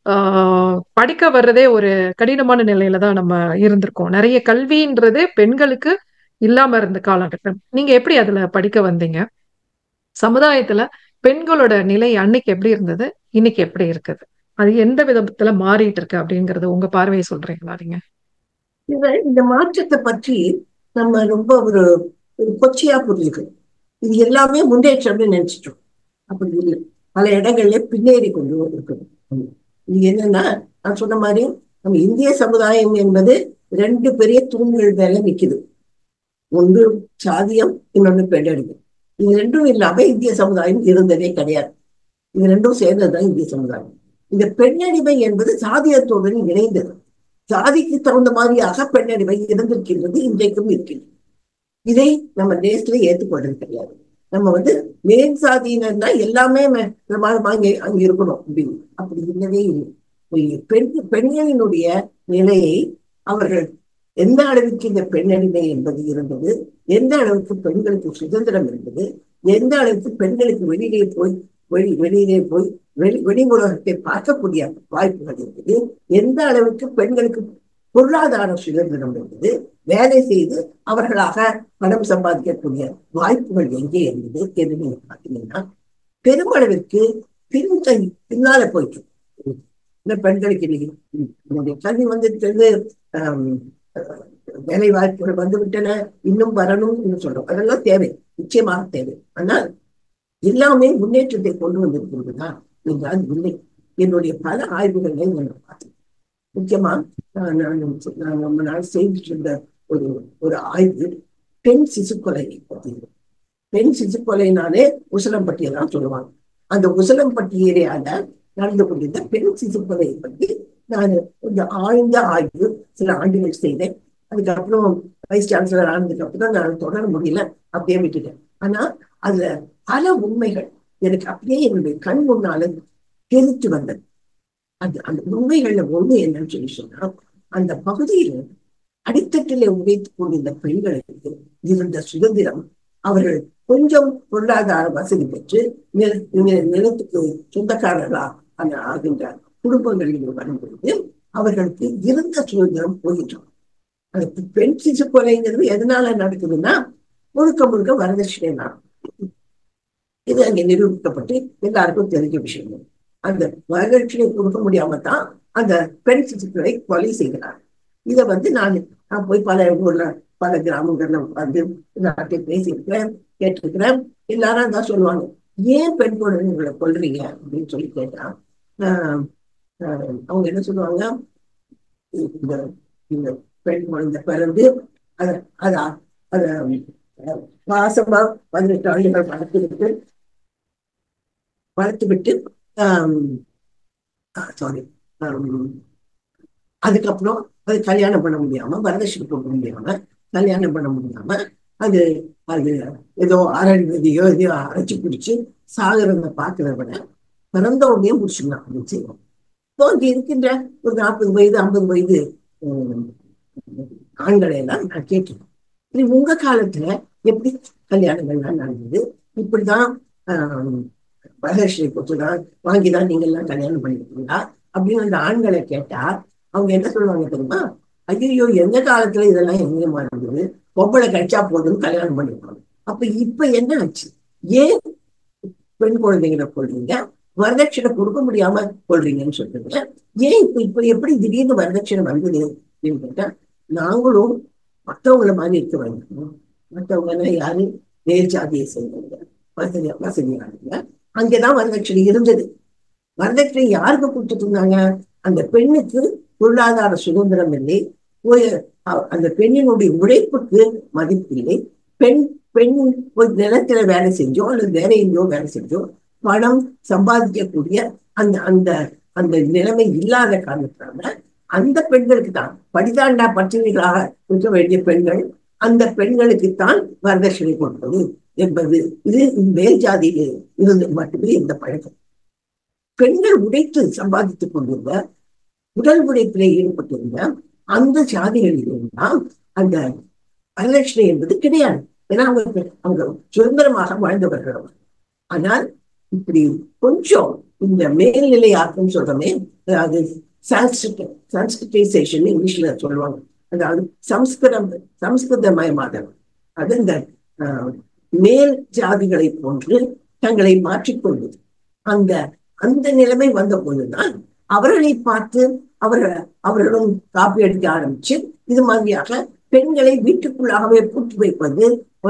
Speaker 1: ஆஹ் படிக்க வர்றதே ஒரு கடினமான நிலையில தான் நம்ம இருந்திருக்கோம் நிறைய கல்வின்றது பெண்களுக்கு இல்லாம இருந்த காலகட்டம் நீங்க எப்படி அதுல படிக்க வந்தீங்க சமுதாயத்துல பெண்களோட நிலை அன்னைக்கு எப்படி இருந்தது இன்னைக்கு எப்படி இருக்குது அது எந்த விதத்துல மாறிட்டு இருக்கு அப்படிங்கறது உங்க பார்வையை சொல்றீங்களா நீங்க
Speaker 2: இந்த இந்த மாற்றத்தை பற்றி நம்ம ரொம்ப ஒரு ஒரு கொச்சையா புரிஞ்சுக்கணும் இது எல்லாமே முன்னேற்றம்னு நினைச்சிட்டோம் அப்படி இல்லை பல இடங்கள்ல பின்னேறி கொண்டு இருக்கணும் இது என்னன்னா நான் சொன்ன மாதிரி நம்ம இந்திய சமுதாயம் என்பது ரெண்டு பெரிய தூண்கள் மேல நிக்குது ஒன்று சாதியம் இன்னொன்னு பெண்ணடிமை இது ரெண்டும் இல்லாம இந்திய சமுதாயம் இருந்ததே கிடையாது இது ரெண்டும் சேர்ந்ததுதான் இந்திய சமுதாயம் இந்த பெண்ணடிமை என்பது சாதியத்தோடு இணைந்தது சாதிக்கு தகுந்த மாதிரியாக பெண்ணடிமை இருந்திருக்கின்றது இன்றைக்கும் இருக்கின்றது இதை நம்ம தேசத்துல ஏற்றுக்கொண்டது கிடையாது நம்ம வந்து மேல் சாதியினர்னா எல்லாமே ம- பிரமாதமா அங்கே அங்க இருக்கணும் அப்படின்னு அப்படி இல்லவே இல்லை ஒரு பெண் பெண்களினுடைய நிலையை அவர்கள் எந்த அளவுக்கு இந்த பெண்ணடிமை என்பது இருந்தது எந்த அளவுக்கு பெண்களுக்கு சுதந்திரம் இருந்தது எந்த அளவுக்கு பெண்களுக்கு வெளியிலே போய் வெளி வெளியிலே போய் வெளி வெளி உலகத்தை பார்க்கக்கூடிய வாய்ப்புகள் இருக்குது எந்த அளவுக்கு பெண்களுக்கு பொருளாதார சுதந்திரம் இருந்தது வேலை செய்து அவர்களாக பணம் சம்பாதிக்கக்கூடிய வாய்ப்புகள் எங்கே இருந்தது என்று நீங்க பார்த்தீங்கன்னா பெருமளவிற்கு பின்தங்கி பின்னால போயிட்டு இந்த பெண்களுக்கு இன்னைக்கு என்னுடைய கல்வி வந்துட்டு வேலை வாய்ப்புகள் வந்து விட்டன இன்னும் வரணும் என்று சொல்றோம் அதெல்லாம் தேவை நிச்சயமாக தேவை ஆனால் எல்லாமே முன்னேற்றத்தை கொண்டு வந்திருக்கின்றதா என்றால் இல்லை என்னுடைய பல ஆய்வுகளை நான் பார்த்தேன் முக்கியமா நான் நான் நான் ரொம்ப நாள் செய்துட்டு இருந்த ஒரு ஒரு ஆய்வு பெண் சிசு கொலை பத்தி பெண் சிசு கொலைனாலே உசலம்பட்டியை தான் சொல்லுவாங்க அந்த உசலம்பட்டி ஏரியால நடந்து கொண்டிருந்த பெண் சிசு கொலையை பற்றி நான் கொஞ்சம் ஆழ்ந்த ஆய்வு சில ஆண்டுகள் செய்தேன் அதுக்கப்புறம் வைஸ் சான்சலர் ஆனதுக்கு அப்புறம் நான் தொடர முடியல அப்படியே விட்டுட்டேன் ஆனா அதுல பல உண்மைகள் எனக்கு அப்படியே என்னுடைய கண் முன்னால தெரித்து வந்தது அது அந்த உண்மைகள்ல ஒண்ணு என்னன்னு சொல்லி சொன்னா அந்த பகுதியில அடித்தட்டிலே உழைத்துக் கொண்டிருந்த பெண்களுக்கு இருந்த சுதந்திரம் அவர்கள் கொஞ்சம் பொருளாதார வசதி பெற்று நில- நில- நிலத்துக்கு சொந்தக்காரர்களா அந்த- ஆகின்ற குடும்பங்களில் வரும்பொழுது அவர்களுக்கு இருந்த சுதந்திரம் போயிட்டோம் அந்த பெண் சிசு கொலைங்கிறது எதனால நடக்குதுன்னா முழுக்க முழுக்க வரதட்சணை தான் இது அங்கே நிரூபிக்கப்பட்டு எல்லாருக்கும் தெரிஞ்ச விஷயம் அந்த வரதட்சணை கொடுக்க முடியாம தான் அந்த பெண் சிசுக்களை கொலை செய்கிறார் இதை வந்து நான் நான் போய் பல ஊர்ல பல கிராமங்கள்ல வந்து எல்லார்ட்டையும் பேசியிருக்கிறேன் கேட்டிருக்கிறேன் எல்லாரும் தான் சொல்லுவாங்க ஏன் பெண் குழந்தைங்களை கொல்றீங்க அப்படின்னு சொல்லி கேட்டா ஆஹ் ஆஹ் அவங்க என்ன சொல்லுவாங்க இந்த இந்த பெண் குழந்தை பிறந்து அத அத அத அஹ், பாசமா பதினெட்டு ஆண்டுகள் வளர்த்து விட்டு வளர்த்து விட்டு சாரி அதுக்கப்புறம் அது கல்யாணம் பண்ண முடியாம வரதட்சணை கொடுக்க முடியாம கல்யாணம் பண்ண முடியாம அது அது ஏதோ அரண்மதியோ எதையோ அரைச்சு குடிச்சு சாகுறத பாக்குறத விட பிறந்த உடனே முடிச்சுக்கலாம் அப்படின்னு செய்வோம் இப்போ இங்க இருக்கின்ற ஒரு நாற்பது வயது ஐம்பது வயது உம், ஆண்களை எல்லாம் நான் கேட்டிருக்கேன் இது உங்க காலத்துல எப்படி கல்யாணங்கள்லாம் நடந்தது இப்படிதான் ஆஹ், வரதட்சணை கொடுத்துதான் வாங்கிதான் நீங்க எல்லாம் கல்யாணம் பண்ணிருக்கீங்களா அப்படின்னு அந்த ஆண்களை கேட்டா அவங்க என்ன சொல்லுவாங்க தெரியுமா ஐயோ எந்த காலத்துல இதெல்லாம் எங்கேயுமா இருந்தது பொம்பளை கழிச்சா போதும்னு கல்யாணம் பண்ணிருப்பாங்க அப்ப இப்ப என்ன ஆச்சு ஏன் பெண் குழந்தைகளை கொள்றீங்க வரதட்சணை கொடுக்க முடியாம கொள்றீங்கன்னு சொல்றீங்க ஏன் இப்ப இப்ப எப்படி திடீர்னு வரதட்சணை வந்தது அப்படின்னு கேட்டா நாங்களும் மற்றவங்கள மாதிரி இருக்க வேண்டாம் மற்றவங்க எல்லாம் யாரு வேறு ஜாதியை சேர்ந்தவங்க வசதி வசதியானவங்க அங்கேதான் வரதட்சணை இருந்தது வரதட்சணை யாருக்கு கொடுத்துட்டு இருந்தாங்க அந்த பெண்ணுக்கு பொருளாதார சுதந்திரம் இல்லை ஒரு அ- அந்த பெண்ணினுடைய உழைப்புக்கு மதிப்பில்லை பெண் பெண் ஒரு நிலத்துல வேலை செஞ்சோ அல்லது வேற எங்கேயோ வேலை செஞ்சோ பணம் சம்பாதிக்கக்கூடிய அந்த அந்த அந்த நிலைமை இல்லாத காரணத்தினால அந்த பெண்களுக்கு தான் படிதாண்டா பட்டினிகளாக இருக்க வேண்டிய பெண்கள் அந்த பெண்களுக்கு தான் வரதட்சணை கொடுப்பது என்பது இது மேல் ஜாதியில் இருந்து மட்டுமே இந்த பழக்கம் பெண்கள் உடைத்து சம்பாதித்துக் கொண்டிருந்த உடல் உழைப்பிலே ஈடுபட்டிருந்த அந்த ஜாதிகளிலெல்லாம் அந்த வரதட்சணை என்பது கிடையாது ஏன்னா அவங்க அவங்க சுதந்திரமாக வாழ்ந்தவர்கள் அவங்க. ஆனால் இப்படி கொஞ்சம் இந்த மேல்நிலை ஆக்கம் சொல்றோமே அதாவது சான்ஸ்கிரிட் சான்ஸ்கிரிட்டைசேஷன் இங்கிலீஷ்ல சொல்லுவாங்க அதாவது சம்ஸ்கிருதம் சம்ஸ்கிருதமயமாதல் அது இந்த ஆஹ், மேல் ஜாதிகளை போன்று தங்களை மாற்றிக்கொள்வது அந்த அந்த நிலைமை வந்த போதுதான் அவர்களை பார்த்து அவர்கள் அவர்களும் காப்பி அடிக்க ஆரம்பிச்சு இது மாதிரியாக பெண்களை வீட்டுக்குள்ளாகவே பூட்டி வைப்பது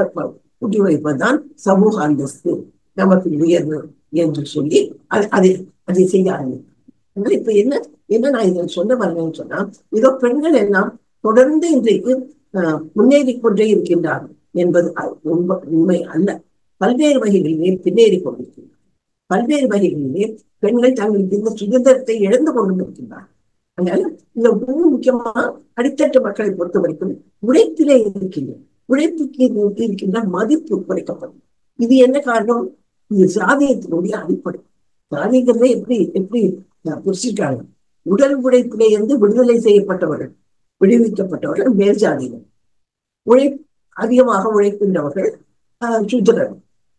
Speaker 2: பூட்டி வைப்பதுதான் சமூக அந்தஸ்து நமக்கு உயர்வு என்று சொல்லி அது அதை அதை செய்ய ஆரம்பித்தார் இப்ப என்ன என்ன நான் இதில் சொல்ல வரேன்னு சொன்னா இதோ பெண்கள் எல்லாம் தொடர்ந்து இன்றைக்கு ஆஹ், முன்னேறிக் கொண்டே இருக்கின்றார்கள் என்பது அ- உண்மை உண்மை அல்ல பல்வேறு வகைகளிலே பின்னேறி கொண்டிருக்கின்றனர் பல்வேறு வகைகளிலே பெண்கள் தங்களுக்கு இந்த சுதந்திரத்தை இழந்து கொண்டு இருக்கின்றார் அதனால இந்த ரொம்ப முக்கியமா அடித்தட்டு மக்களை பொறுத்த வரைக்கும் உழைப்பிலே இருக்கின்ற உழைப்புக்கு இரு- இருக்கின்ற மதிப்பு குறைக்கப்படும் இது என்ன காரணம் இது சாதியத்தினுடைய அடிப்படை சாதிங்கிறதை எப்படி எப்படி அஹ், புரிச்சிருக்காங்க உடல் உழைப்பிலே இருந்து விடுதலை செய்யப்பட்டவர்கள் விடுவிக்கப்பட்டவர்கள் மேல் ஜாதியினர் உழை அதிகமாக உழைக்கின்றவர்கள் ஆஹ், சூத்திரர்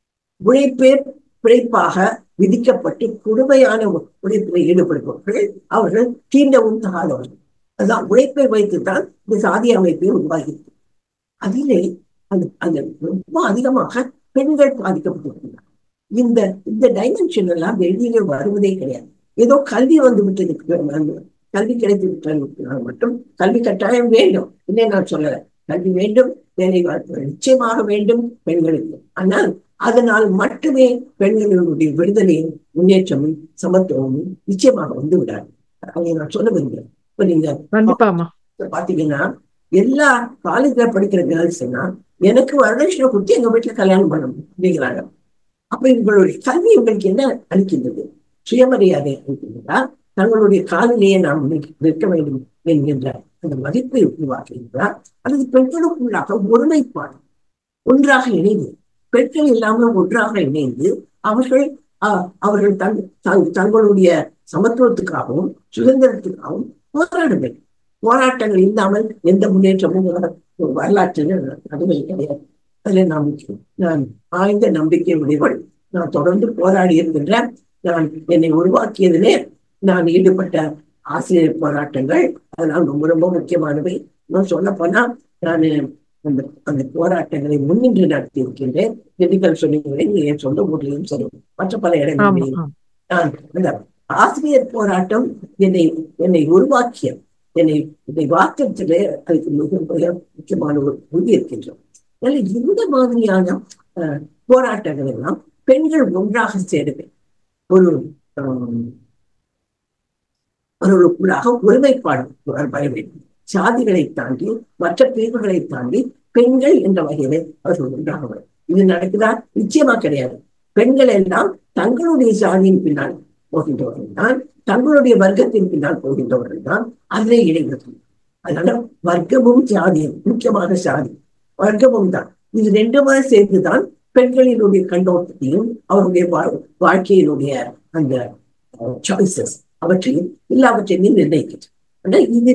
Speaker 2: உழைப்பே பிழைப்பாக விதிக்கப்பட்டு கொடுமையான உழைப்பில் ஈடுபடுபவர்கள் அவர்கள் தீண்டவும் தகாதவர்கள் அதான் உழைப்பை வைத்துத்தான் இந்த சாதி அமைப்பை உருவாகிறது அதிலே அந்த அந்த ரொம்ப அதிகமாக பெண்கள் பாதிக்கப்பட்டிருக்கிறார் இந்த இந்த டைமென்ஷன் எல்லாம் வெளியிலே வருவதே கிடையாது ஏதோ கல்வி வந்து விட்டது கல்வி கிடைத்து விட்டால் மட்டும் கல்வி கட்டாயம் வேண்டும் இல்லை நான் சொல்லல கல்வி வேண்டும் வேலை வாய்ப்பு நிச்சயமாக வேண்டும் பெண்களுக்கு ஆனால் அதனால் மட்டுமே பெண்களுடைய விடுதலையும் முன்னேற்றமும் சமத்துவமும் நிச்சயமாக வந்து விடாது அதை நான் சொல்ல விரும்புகிறேன் இப்ப நீங்க
Speaker 1: கண்டிப்பாமா
Speaker 2: பாத்தீங்கன்னா எல்லா காலேஜ்ல படிக்கிற கேர்ள்ஸ் எல்லாம் எனக்கு வரதட்சணை கொடுத்து எங்க வீட்டுல கல்யாணம் பண்ணணும் அப்படிங்கிறாங்க அப்ப இவங்களுடைய கல்வி இவங்களுக்கு என்ன அளிக்கின்றது சுயமரியாதை அளிக்கின்றதா தங்களுடைய காலிலேயே நாம் நிற்க- நிற்க வேண்டும் என்கின்ற அந்த மதிப்பை உருவாக்குகின்றார் அல்லது பெண்களுக்குள்ளாக ஒருமைப்பாடு ஒன்றாக இணைந்து பெண்கள் இல்லாமல் ஒன்றாக இணைந்து அவர்கள் ஆஹ், அவர்கள் தங் தங்- தங்களுடைய சமத்துவத்துக்காகவும் சுதந்திரத்துக்காகவும் போராட வேண்டும் போராட்டங்கள் இல்லாமல் எந்த முன்னேற்றமும் உலக வரலாற்றில் அதுவே கிடையாது அதுல நாம் நான் ஆழ்ந்த நம்பிக்கை உடையவள் நான் தொடர்ந்து போராடி இருக்கின்றேன் நான் என்னை உருவாக்கியதிலே நான் ஈடுபட்ட ஆசிரியர் போராட்டங்கள் அதெல்லாம் ரொம்ப ரொம்ப முக்கியமானவை இன்னும் சொல்ல போனா நான் அந்த அந்த போராட்டங்களை முன்னின்று நடத்தி இருக்கின்றேன் திண்டுக்கல் சொன்னீங்களே என் சொந்த ஊர்லயும் சரி மற்ற பல
Speaker 1: ஆமா
Speaker 2: இடங்களிலும்
Speaker 1: ஆமா.
Speaker 2: நான் அந்த ஆசிரியர் போராட்டம் என்னை என்னை உருவாக்கிய என்னை என்னை வாக்கத்திலே அதுக்கு மிக மிக முக்கியமான ஒரு உறுதி இருக்கின்றோம் அதனால இந்த மாதிரியான அஹ், போராட்டங்கள் எல்லாம் பெண்கள் ஒன்றாக சேருவே ஒரு ஆம், அவர்களுக்குள்ளாக ஒருமைப்பாடு வர வேண்டும் சாதிகளை தாண்டி மற்ற பிரிவுகளை தாண்டி பெண்கள் என்ற வகையிலே அவர்கள் ஒன்றாக வரும் இது நடக்குதா நிச்சயமா கிடையாது பெண்கள் எல்லாம் தங்களுடைய சாதியின் பின்னால் போகின்றவர்கள் தான் தங்களுடைய வர்க்கத்தின் பின்னால் போகின்றவர்கள் தான் அதிலே இணைகிறது அதனால வர்க்கமும் சாதியும் முக்கியமான சாதி வர்க்கமும் தான் இது ரெண்டுமே சேர்ந்துதான் பெண்களினுடைய கண்ணோட்டத்தையும் அவருடைய வாழ்க்கையினுடைய அந்த சாய்ஸஸ் அவற்றையும் எல்லாவற்றையும் நிர்ணயிக்கிறது ஆனா இது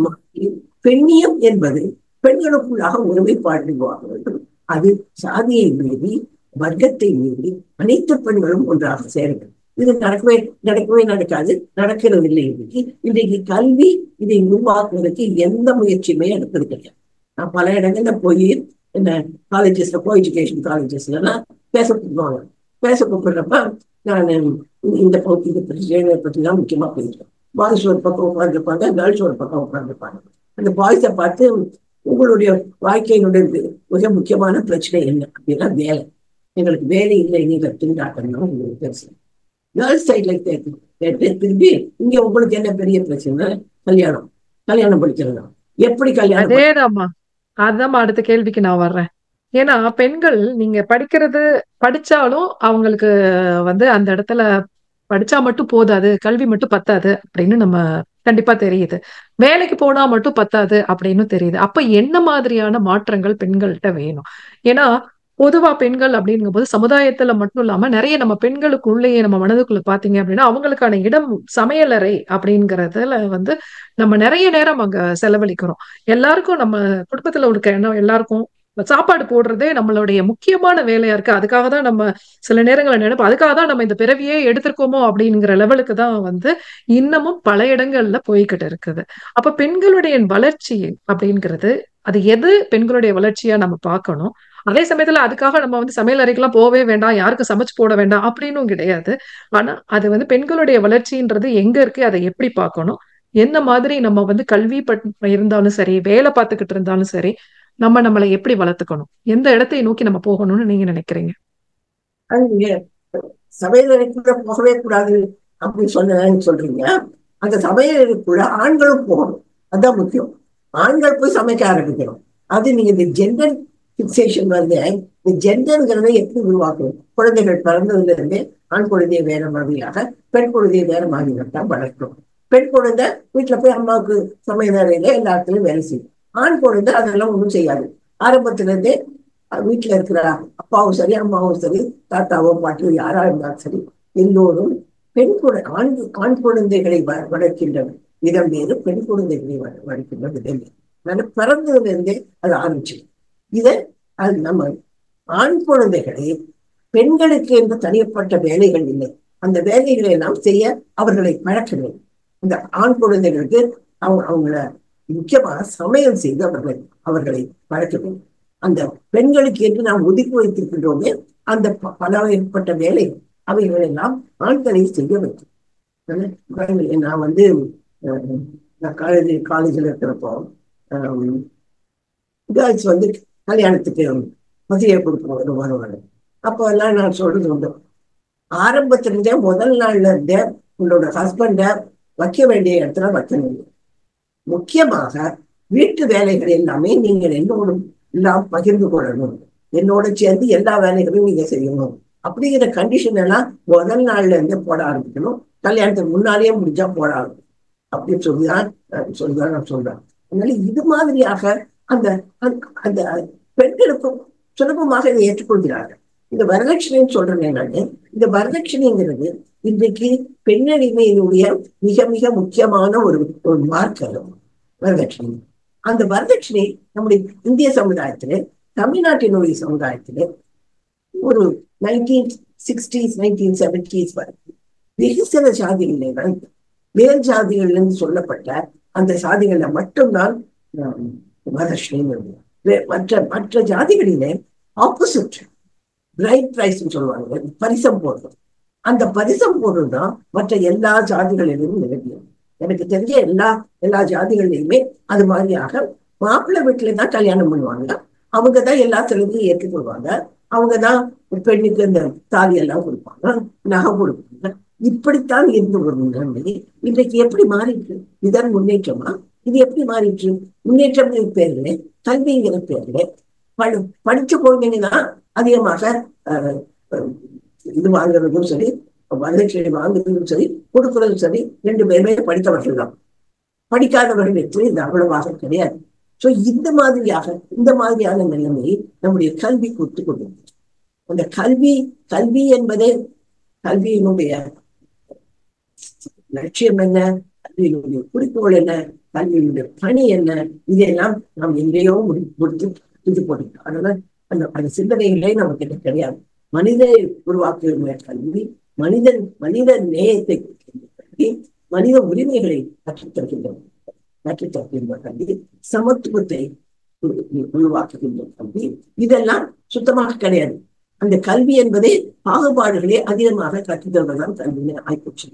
Speaker 2: பெண்ணியம் என்பது பெண்களுக்குள்ளாக ஒருமைப்பாடு வேண்டும் அது சாதியை மீறி வர்க்கத்தை மீறி அனைத்து பெண்களும் ஒன்றாக சேருங்கள் இது நடக்கவே நடக்கவே நடக்காது நடக்கிறது இல்லை இன்னைக்கு இன்றைக்கு கல்வி இதை உருவாக்குவதற்கு எந்த முயற்சியுமே எடுப்பது கிடையாது நான் பல இடங்கள்ல போய் என்ன காலேஜஸ்ல கோ எஜுகேஷன் காலேஜஸ்ல பேச கூப்பிடுவாங்க பேச கூப்பிடுறப்ப நான் இந்த இந்த பிரச்சனைகளை பற்றி தான் முக்கியமா பேசுவேன் பாய்ஸ் ஒரு பக்கம் உட்காந்துருப்பாங்க கேர்ள்ஸ் ஒரு பக்கம் உட்காந்துருப்பாங்க அந்த பாய்ஸை பார்த்து உங்களுடைய வாழ்க்கையினுடைய மிக முக்கியமான பிரச்சனை என்ன அப்படின்னா வேலை எங்களுக்கு வேலை இல்லை நீங்க திண்டாட்டம்னா உங்களுக்கு பெருசு கேர்ள்ஸ் சைட்ல கேட்டு திரும்பி இங்க உங்களுக்கு என்ன பெரிய பிரச்சனை கல்யாணம் கல்யாணம் படிக்கிறதா எப்படி கல்யாணம்
Speaker 1: அதேதாம்மா அதான் அடுத்த கேள்விக்கு நான் வர்றேன் ஏன்னா பெண்கள் நீங்க படிக்கிறது படிச்சாலும் அவங்களுக்கு வந்து அந்த இடத்துல படிச்சா மட்டும் போதாது கல்வி மட்டும் பத்தாது அப்படின்னு நம்ம கண்டிப்பா தெரியுது வேலைக்கு போனா மட்டும் பத்தாது அப்படின்னு தெரியுது அப்ப என்ன மாதிரியான மாற்றங்கள் பெண்கள்கிட்ட வேணும் ஏன்னா பொதுவா பெண்கள் அப்படிங்கும் போது சமுதாயத்துல மட்டும் இல்லாம நிறைய நம்ம பெண்களுக்குள்ளேயே நம்ம மனதுக்குள்ள பாத்தீங்க அப்படின்னா அவங்களுக்கான இடம் சமையலறை அப்படிங்கறதுல வந்து நம்ம நிறைய நேரம் அங்க செலவழிக்கிறோம் எல்லாருக்கும் நம்ம குடும்பத்துல இருக்க எண்ணம் எல்லாருக்கும் சாப்பாடு போடுறதே நம்மளுடைய முக்கியமான வேலையா இருக்கு அதுக்காக தான் நம்ம சில நேரங்களில் நினைப்போம் அதுக்காக தான் நம்ம இந்த பிறவியே எடுத்திருக்கோமோ அப்படிங்கிற லெவலுக்கு தான் வந்து இன்னமும் பல இடங்கள்ல போய்கிட்டு இருக்குது அப்ப பெண்களுடைய வளர்ச்சி அப்படிங்கிறது அது எது பெண்களுடைய வளர்ச்சியா நம்ம பார்க்கணும் அதே சமயத்துல அதுக்காக நம்ம வந்து சமையல் அறைக்கெல்லாம் போவே வேண்டாம் யாருக்கும் சமைச்சு போட வேண்டாம் அப்படின்னும் கிடையாது ஆனா அது வந்து பெண்களுடைய வளர்ச்சின்றது எங்க இருக்கு அதை எப்படி பார்க்கணும் என்ன மாதிரி நம்ம வந்து கல்வி இருந்தாலும் சரி வேலை பார்த்துக்கிட்டு இருந்தாலும் சரி நம்ம நம்மளை எப்படி வளர்த்துக்கணும் எந்த இடத்தை நோக்கி நம்ம போகணும்னு நீங்க நினைக்கிறீங்க
Speaker 2: சமையலறைக்குள்ள போகவே கூடாது அப்படின்னு சொன்ன சொல்றீங்க அந்த சமையலறைக்குள்ள ஆண்களும் போகணும் அதுதான் முக்கியம் ஆண்கள் போய் சமைக்க ஆரம்பிக்கணும் அது நீங்க இந்த ஜெண்டர் பிக்சேஷன் வந்து இந்த ஜெண்டர்ங்கிறத எப்படி உருவாக்கணும் குழந்தைகள் பிறந்ததுல இருந்தே ஆண் குழந்தைய வேற மாதிரியாக பெண் குழந்தைய வேற மாதிரியாக தான் வளர்க்கணும் பெண் குழந்தை வீட்டுல போய் அம்மாவுக்கு சமையல் அறையில எல்லா இடத்துலயும் வேலை செய்யும் ஆண் குழந்தை அதெல்லாம் ஒன்றும் செய்யாது ஆரம்பத்துல இருந்தே வீட்டுல இருக்கிற அப்பாவும் சரி அம்மாவும் சரி தாத்தாவோ பாட்டியோ யாரா இருந்தாலும் சரி எல்லோரும் பெண் குழந்தை ஆண் ஆண் குழந்தைகளை வளர்க்கின்ற விதம் வேறு பெண் குழந்தைகளை வளர்க்கின்ற விதம் வேறு அதனால பிறந்ததுல இருந்தே அது ஆரம்பிச்சு இதை அது நம்ம ஆண் குழந்தைகளை பெண்களுக்கு என்று தனிப்பட்ட வேலைகள் இல்லை அந்த வேலைகளை எல்லாம் செய்ய அவர்களை பழக்க வேண்டும் இந்த ஆண் குழந்தைகளுக்கு அவங்க அவங்கள முக்கியமாக சமையல் செய்து அவர்களை அவர்களை பழக்க வேண்டும் அந்த பெண்களுக்கு என்று நாம் ஒதுக்கி வைத்திருக்கின்றோமே அந்த பலவகைப்பட்ட வேலை அவைகள் எல்லாம் ஆண்களை செய்ய வைக்கும் நான் வந்து நான் காலேஜ் காலேஜில் இருக்கிறப்போ கேர்ள்ஸ் வந்து கல்யாணத்துக்கு மதிய கொடுக்க வருவாங்க அப்போ எல்லாம் நான் சொல்றது உண்டு ஆரம்பத்துல இருந்தே முதல் நாள்ல இருந்தே உங்களோட ஹஸ்பண்ட வைக்க வேண்டிய இடத்துல வைக்கணும் முக்கியமாக வீட்டு வேலைகள் எல்லாமே நீங்கள் என்னோட எல்லாம் பகிர்ந்து கொள்ளணும் என்னோட சேர்ந்து எல்லா வேலைகளையும் நீங்க செய்யணும் அப்படிங்கிற கண்டிஷன் எல்லாம் முதல் நாள்ல இருந்தே போட ஆரம்பிக்கணும் கல்யாணத்துக்கு முன்னாலேயே முடிஞ்சா போட ஆரம்பிக்கணும் அப்படின்னு சொல்லிதான் சொல்லிதான் நான் சொல்றேன் அதனால இது மாதிரியாக அந்த அந்த பெண்களுக்கும் சுலபமாக இதை ஏற்றுக்கொள்கிறார்கள் இந்த வரதட்சணைன்னு சொல்றேன் நான் இந்த வரதட்சணைங்கிறது இன்றைக்கு பெண்ணடிமையினுடைய மிக மிக முக்கியமான ஒரு ஒரு மார்க்கர் வரதட்சணை அந்த வரதட்சணை நம்முடைய இந்திய சமுதாயத்திலே தமிழ்நாட்டினுடைய சமுதாயத்திலே ஒரு நைன்டீன் சிக்ஸ்டீஸ் நைன்டீன் செவன்டீஸ் வரைக்கும் வெகு சில சாதிகளிலே தான் மேல் ஜாதிகள் என்று சொல்லப்பட்ட அந்த சாதிகள்ல மட்டும்தான் வரதட்சணை மற்ற மற்ற ஜாதிகளிலே ஆப்போசிட் பிரைட் பிரைஸ் சொல்லுவாங்க பரிசம் போடுறது அந்த பரிசம் போடுறது தான் மற்ற எல்லா ஜாதிகளிலும் நிலவியது எனக்கு தெரிஞ்ச எல்லா எல்லா ஜாதிகள்லையுமே அது மாதிரியாக மாப்பிள்ளை வீட்டுல தான் கல்யாணம் பண்ணுவாங்க அவங்க தான் எல்லா செலவையும் ஏற்றுக்கொள்வாங்க அவங்க தான் பெண்ணுக்கு இந்த தாலி எல்லாம் கொடுப்பாங்க நகை கொடுப்பாங்க இப்படித்தான் இருந்து வருங்க இன்றைக்கு எப்படி மாறிட்டு இதன் முன்னேற்றமா இது எப்படி மாறிட்டு முன்னேற்றம்ங்கிற பேர்ல கல்விங்கிற பேர்ல படி படிச்ச குழந்தைங்க தான் அதிகமாக இது வாங்குறதும் சரி வரதட்சணை வாங்குறதும் சரி கொடுக்கறதும் சரி ரெண்டு பேருமே படித்தவர்கள் தான் படிக்காதவர்களுக்கு இது அவ்வளவாக கிடையாது சோ இந்த மாதிரியாக இந்த மாதிரியான நிலைமையை நம்முடைய கல்வி கொடுத்து கொண்டிருக்கிறது அந்த கல்வி கல்வி என்பதே கல்வியினுடைய லட்சியம் என்ன கல்வியினுடைய குறிக்கோள் என்ன கல்வியினுடைய பணி என்ன இதெல்லாம் நாம் எங்கேயோ முடி முடித்து இது போட்டுட்டோம் அதனால அந்த அந்த சிந்தனைகளே நமக்கு என்ன கிடையாது மனிதனை உருவாக்குகின்ற கல்வி மனிதன் மனித நேயத்தை கல்வி மனித உரிமைகளை கற்றுத்தருகின்ற கற்றுத்தருகின்ற கல்வி சமத்துவத்தை உருவாக்குகின்ற கல்வி இதெல்லாம் சுத்தமாக கிடையாது அந்த கல்வி என்பதே பாகுபாடுகளே அதிகமாக கற்றுத்தருவதுதான் கல்வியை ஆய்வுச்சு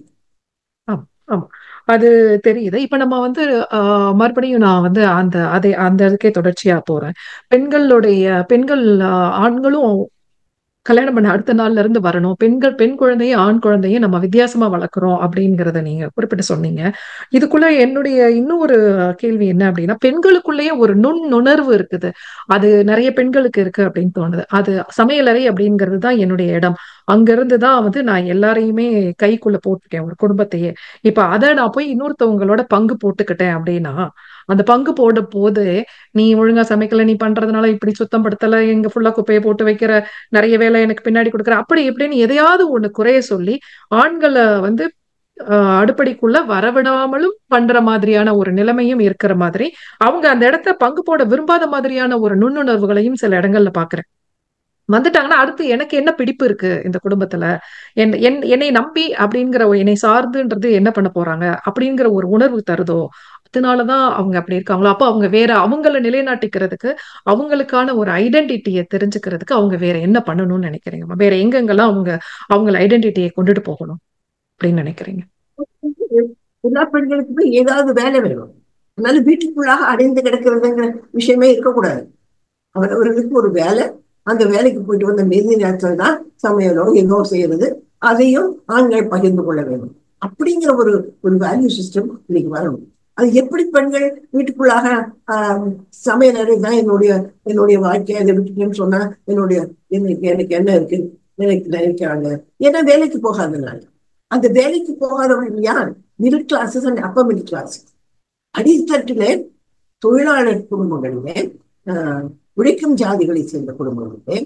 Speaker 1: அது தெரியுது இப்ப நம்ம வந்து ஆஹ் மறுபடியும் நான் வந்து அந்த அதை அந்த இதுக்கே தொடர்ச்சியா போறேன் பெண்களுடைய பெண்கள் ஆண்களும் கல்யாணம் பண்ண அடுத்த நாள்ல இருந்து வரணும் பெண்கள் பெண் குழந்தையும் ஆண் குழந்தையும் நம்ம வித்தியாசமா வளர்க்குறோம் அப்படிங்கிறத நீங்க குறிப்பிட்டு சொன்னீங்க இதுக்குள்ள என்னுடைய இன்னொரு கேள்வி என்ன அப்படின்னா பெண்களுக்குள்ளேயே ஒரு நுண் நுணர்வு இருக்குது அது நிறைய பெண்களுக்கு இருக்கு அப்படின்னு தோணுது அது சமையலறை அப்படிங்கிறது தான் என்னுடைய இடம் அங்க இருந்து தான் வந்து நான் எல்லாரையுமே கைக்குள்ள போட்டுட்டேன் ஒரு குடும்பத்தையே இப்ப அதை நான் போய் இன்னொருத்தவங்களோட பங்கு போட்டுக்கிட்டேன் அப்படின்னா அந்த பங்கு போட போது நீ ஒழுங்கா சமைக்கல நீ பண்றதுனால இப்படி சுத்தம் படுத்தல எங்க ஃபுல்லா குப்பையை போட்டு வைக்கிற நிறைய வேலை எனக்கு பின்னாடி கொடுக்குற அப்படி இப்படின்னு எதையாவது ஒண்ணு குறைய சொல்லி ஆண்களை வந்து அடுப்படிக்குள்ள வரவிடாமலும் பண்ற மாதிரியான ஒரு நிலைமையும் இருக்கிற மாதிரி அவங்க அந்த இடத்த பங்கு போட விரும்பாத மாதிரியான ஒரு நுண்ணுணர்வுகளையும் சில இடங்கள்ல பாக்குறேன் வந்துட்டாங்கன்னா அடுத்து எனக்கு என்ன பிடிப்பு இருக்கு இந்த குடும்பத்துல என் என்னை நம்பி அப்படிங்கிற என்னை சார்ந்துன்றது என்ன பண்ண போறாங்க அப்படிங்கிற ஒரு உணர்வு தருதோ அதனாலதான் அவங்க அப்படி இருக்காங்களோ அப்போ அவங்க வேற அவங்கள நிலைநாட்டிக்கிறதுக்கு அவங்களுக்கான ஒரு ஐடென்டிட்டியை தெரிஞ்சுக்கிறதுக்கு அவங்க வேற என்ன பண்ணணும்னு நினைக்கிறீங்க வேற எங்கெங்கெல்லாம் அவங்க அவங்கள ஐடென்டிட்டியை கொண்டுட்டு போகணும் அப்படின்னு நினைக்கிறீங்க
Speaker 2: எல்லா பெண்களுக்குமே ஏதாவது வேலை வேணும் அதனால வீட்டுக்குள்ளாக அடைந்து கிடக்கிறதுங்கிற விஷயமே இருக்கக்கூடாது அவரவர்களுக்கு ஒரு வேலை அந்த வேலைக்கு போயிட்டு வந்த மீதி நேரத்தில் தான் சமையலோ ஏதோ செய்யறது அதையும் ஆண்கள் பகிர்ந்து கொள்ள வேண்டும் அப்படிங்கிற ஒரு ஒரு வேல்யூ சிஸ்டம் இன்னைக்கு வரணும் அது எப்படி பெண்கள் வீட்டுக்குள்ளாக ஆஹ் சமையலறை தான் என்னுடைய என்னுடைய வாழ்க்கையை அதை விட்டுட்டேன்னு சொன்னா என்னுடைய எனக்கு எனக்கு என்ன இருக்கு எனக்கு நினைக்கிறாங்க ஏன்னா வேலைக்கு போகாதனால அந்த வேலைக்கு போகாதவர்கள் யார் middle classes and upper middle class அடித்தட்டிலே தொழிலாளர் குடும்பங்களிலே ஆஹ் உழைக்கும் ஜாதிகளை சேர்ந்த குடும்பங்களிலே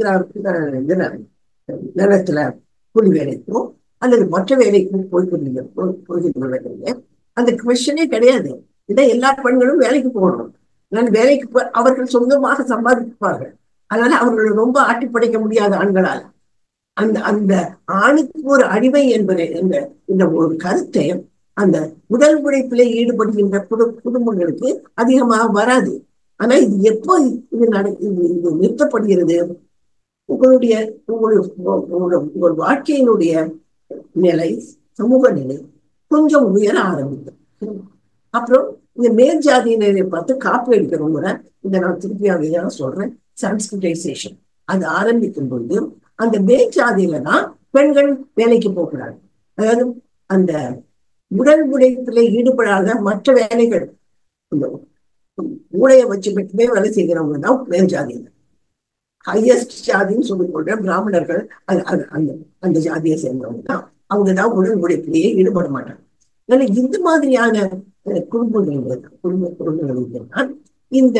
Speaker 2: நிலத்துல கூலி வேலைக்கும் அல்லது மற்ற வேலைக்கும் போய்கொண்டிருந்த போய்கின்றவர்களிலே அந்த கொஸ்டனே கிடையாது இதை எல்லா பெண்களும் வேலைக்கு போகணும் நான் வேலைக்கு போ அவர்கள் சொந்தமாக சம்பாதிப்பார்கள் அதனால அவர்களை ரொம்ப ஆட்டி படைக்க முடியாத ஆண்களால் அந்த அந்த ஆணுக்கு ஒரு அடிமை என்பதை இந்த இந்த ஒரு கருத்தை அந்த உடல் உழைப்பிலே ஈடுபடுகின்ற குடு குடும்பங்களுக்கு அதிகமாக வராது ஆனா இது எப்போ இது நட இது இது நிறுத்தப்படுகிறது உங்களுடைய உங்களுடைய உங்கள் வாழ்க்கையினுடைய நிலை சமூக நிலை கொஞ்சம் உயர ஆரம்பிக்கும் அப்புறம் இந்த மேல் ஜாதியினரை பார்த்து காப்பு எடுக்கிறவங்க இதை நான் திருப்பி அதையா சொல்றேன் சான்ஸ்கிரிட்டைசேஷன் அது ஆரம்பிக்கும் பொழுது அந்த மேல் ஜாதியில தான் பெண்கள் வேலைக்கு போகிறாங்க அதாவது அந்த உடல் உழைப்பில் ஈடுபடாத மற்ற வேலைகள் இந்த மூளையை வச்சு மட்டுமே வேலை செய்கிறவங்க தான் மேல் ஜாதியினர் ஹையஸ்ட் ஜாதின்னு சொல்லிக்கொண்ட பிராமணர்கள் அந்த அந்த ஜாதியை சேர்ந்தவங்க தான் அவங்க தான் உடல் உழைப்பிலேயே ஈடுபட மாட்டாங்க அதனால இந்த மாதிரியான குடும்பங்கள் குடும்ப குடும்பங்களில் தான் இந்த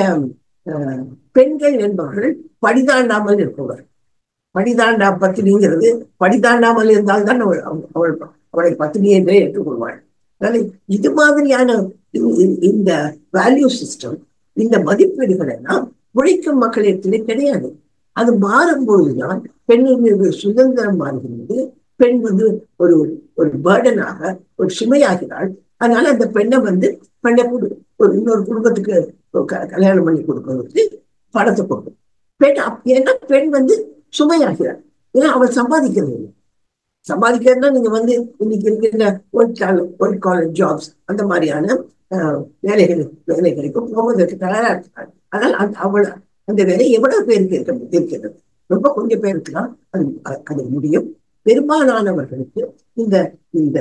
Speaker 2: பெண்கள் என்பவர்கள் படிதாண்டாமல் இருப்பவர் படிதாண்டா பத்தினிங்கிறது படிதாண்டாமல் இருந்தால்தான் அவள் அவள் அவளை பத்தினி என்றே ஏற்றுக்கொள்வாள் அதனால இது மாதிரியான இந்த வேல்யூ சிஸ்டம் இந்த மதிப்பீடுகள் எல்லாம் உழைக்கும் மக்களிடத்திலே கிடையாது அது மாறும்பொழுதுதான் பெண்களுடைய சுதந்திரம் மாறுகிறது பெண் வந்து ஒரு ஒரு பேர்டனாக ஒரு சுமையாகிறாள் அதனால அந்த பெண்ணை வந்து பெண்ணை ஒரு இன்னொரு குடும்பத்துக்கு கல்யாணம் பண்ணி கொடுக்கறதுக்கு படத்தை கொடுக்கும் பெண் ஏன்னா பெண் வந்து சுமையாகிறாள் ஏன்னா அவள் சம்பாதிக்கிறது இல்லை சம்பாதிக்கிறதுனா நீங்க வந்து இன்னைக்கு இருக்கிற white collar white collar jobs அந்த மாதிரியான வேலைகள் வேலைகளுக்கு போவதற்கு தயாரா இருக்கிறாள் ஆனால் அந்த அவள் அந்த வேலை எவ்வளவு பேருக்கு இருக்க இருக்கிறது ரொம்ப கொஞ்சம் பேருக்கு தான் அது அது முடியும் பெரும்பாலானவர்களுக்கு இந்த இந்த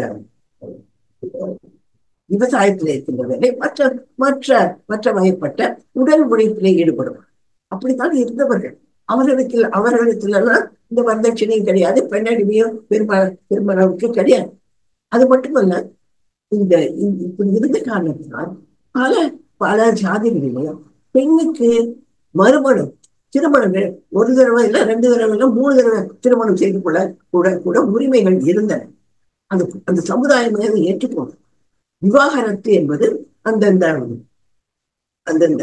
Speaker 2: விவசாயத்தில் இருக்கின்ற வேலை மற்ற மற்ற மற்ற வகைப்பட்ட உடல் உழைப்பிலே ஈடுபடும் அப்படித்தான் இருந்தவர்கள் அவர்களுக்கு அவர்களுக்கெல்லாம் இந்த வரதட்சணையும் கிடையாது பெண்ணடிமையும் பெரும்பால பெருமளவுக்கு கிடையாது அது மட்டுமல்ல இந்த இப்படி இருந்த காரணத்தினால் பல பல ஜாதிகளிலும் பெண்ணுக்கு மறுமணம் திருமணம் ஒரு தடவை இல்லை ரெண்டு தடவை இல்லை மூணு தடவை திருமணம் செய்து கொள்ள கூட கூட உரிமைகள் இருந்தன அந்த அந்த சமுதாயம் அதை ஏற்றுக்கொண்டு விவாகரத்து என்பது அந்தந்த அந்தந்த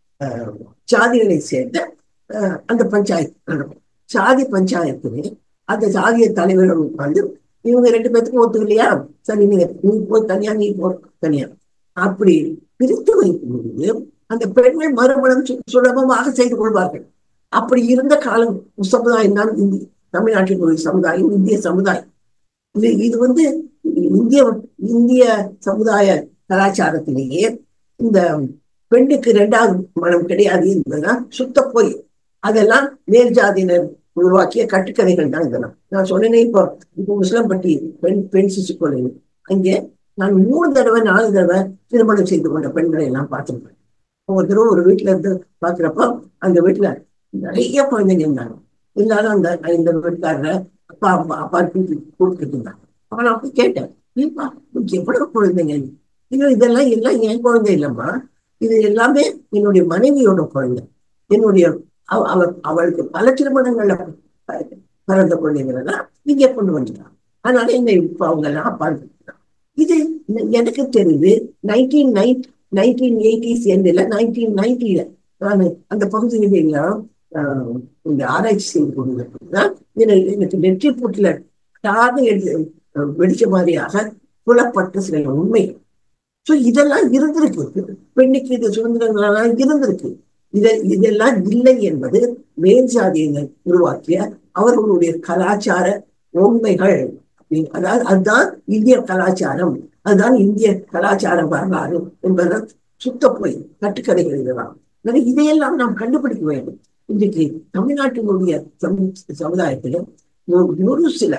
Speaker 2: ஜாதிகளை சேர்ந்த அந்த பஞ்சாயத்து நடக்கும் சாதி பஞ்சாயத்திலே அந்த சாதிய தலைவர்கள் உட்கார்ந்து இவங்க ரெண்டு பேத்துக்கும் ஒத்துக்கலையா சரி நீங்க நீ போய் தனியா நீ போ தனியா அப்படி பிரித்து வைக்கும் பொழுது அந்த பெண்கள் மறுமணம் சுலபமாக செய்து கொள்வார்கள் அப்படி இருந்த காலம் சமுதாயம் தான் இந்திய தமிழ்நாட்டில் ஒரு சமுதாயம் இந்திய சமுதாயம் இது இது வந்து இந்திய இந்திய சமுதாய கலாச்சாரத்திலேயே இந்த பெண்ணுக்கு இரண்டாவது மனம் கிடையாது என்பதுதான் சுத்த போய் அதெல்லாம் மேல் ஜாதியினர் உருவாக்கிய கட்டுக்கதைகள் தான் இதெல்லாம் நான் சொன்னேனே இப்போ இப்போ முஸ்லம்பட்டி பெண் பெண் சிசு கொலை அங்கே நான் மூணு தடவை நாலு தடவை திருமணம் செய்து கொண்ட பெண்களை எல்லாம் பார்த்துருப்பேன் ஒரு தடவை ஒரு வீட்டுல இருந்து பாக்குறப்போ அந்த வீட்டுல நிறைய குழந்தைங்க இருந்தாங்க இருந்தாலும் அந்த இந்த வீட்டுக்காரரை அப்பா அம்மா அப்பா கொடுத்துட்டு இருந்தாங்க அவன் நான் போய் கேட்டேன் நீப்பா எவ்வளவு குழந்தைங்க இது இதெல்லாம் எல்லாம் என் குழந்தை இல்லம்மா இது எல்லாமே என்னுடைய மனைவியோட குழந்தை என்னுடைய அவள் அவளுக்கு பல திருமணங்கள்ல பிறந்த குழந்தைங்களை எல்லாம் இங்கே கொண்டு வந்துட்டான் அதனால என்ன இப்ப அவங்க எல்லாம் பார்த்துட்டான் இது எனக்கு தெரியுது நைன்டீன் நைன் நைன்டீன் எயிட்டிஸ் எண்டில் நைன்டீன் நைன்டில நான் அந்த பகுதிகளெல்லாம் இந்த ஆராய்ச்சி செய்து கொண்டிருப்பதுதான் எனக்கு நெற்றி பூட்டில டாது எழுதி வெடிச்ச மாதிரியாக புலப்பட்ட சில உண்மைகள் ஸோ இதெல்லாம் இருந்திருக்கு பெண்ணுக்கு இது சுதந்திரங்களெல்லாம் இருந்திருக்கு இதை இதெல்லாம் இல்லை என்பது மேல் சாதியினர் உருவாக்கிய அவர்களுடைய கலாச்சார உண்மைகள் அதாவது அதுதான் இந்திய கலாச்சாரம் அதுதான் இந்திய கலாச்சார வரலாறு என்பதன் சுத்த போய் கட்டுக்கதைகள் இதெல்லாம் இதையெல்லாம் நாம் கண்டுபிடிக்க வேண்டும் இன்றைக்கு தமிழ்நாட்டினுடைய சமுதாயத்திலும் ஒரு சில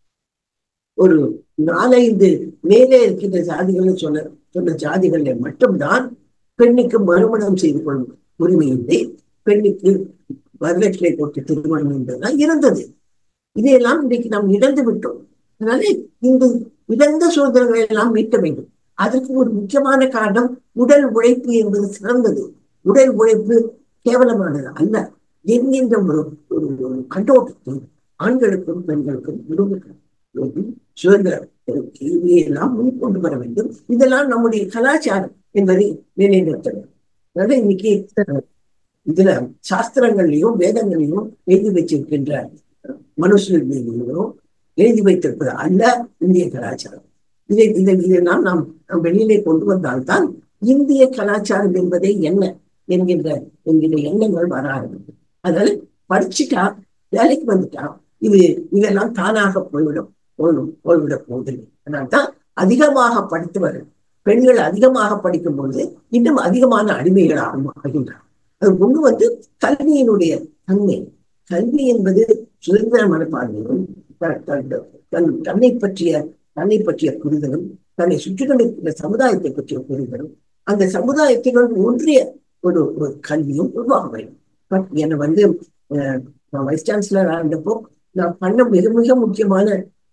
Speaker 2: ஒரு நாலைந்து மேலே இருக்கின்ற ஜாதிகள் சொன்ன சொன்ன ஜாதிகளில் மட்டும்தான் பெண்ணுக்கு மறுமணம் செய்து கொள்ளும் உரிமை இல்லை பெண்ணுக்கு வரலட்சணை போட்டு திருமணம் என்பதுதான் இருந்தது இதையெல்லாம் இன்றைக்கு நாம் இழந்து விட்டோம் அதனால இந்த இழந்த சுதந்திரங்களை எல்லாம் மீட்க வேண்டும் அதற்கு ஒரு முக்கியமான காரணம் உடல் உழைப்பு என்பது சிறந்தது உடல் உழைப்பு கேவலமானது அல்ல என்கின்ற ஒரு ஒரு கண்ணோட்டத்தை ஆண்களுக்கும் பெண்களுக்கும் விடுவிக்கும் சுதந்திரம் இதையெல்லாம் முன்கொண்டு வர வேண்டும் இதெல்லாம் நம்முடைய கலாச்சாரம் என்பதை நிலைநிறுத்த வேண்டும் அதனால இன்னைக்கு இதுல சாஸ்திரங்கள்லயும் வேதங்களையும் எழுதி வச்சிருக்கின்ற மனுஷர்களையும் எழுதி வைத்திருப்பது அல்ல இந்திய கலாச்சாரம் இதை இதை இதெல்லாம் நாம் வெளியிலே கொண்டு வந்தால்தான் இந்திய கலாச்சாரம் என்பதே என்ன என்கின்ற என்கின்ற எண்ணங்கள் வர ஆரம்பிக்கும் அதனால படிச்சுட்டா வேலைக்கு வந்துட்டா இது இதெல்லாம் தானாக போய்விடும் போய்விடும் போய்விட போவதில்லை அதனால்தான் அதிகமாக படித்து வரும் பெண்கள் அதிகமாக படிக்கும் பொழுது இன்னும் அதிகமான அடிமைகளாக ஆகின்றார் அது கொண்டு வந்து கல்வியினுடைய தன்மை கல்வி என்பது சுதந்திர மனப்பான்மையும் தன்னை பற்றிய தன்னை பற்றிய புரிதலும் தன்னை சுற்றி கொண்டிருக்கிற சமுதாயத்தை பற்றிய புரிதலும் அந்த சமுதாயத்தினுள் ஒன்றிய ஒரு ஒரு கல்வியும் உருவாக வேண்டும் பட் என்னை வந்து நான் வைஸ் சான்சலர் ஆனப்போ நான் பண்ண மிக மிக முக்கியமான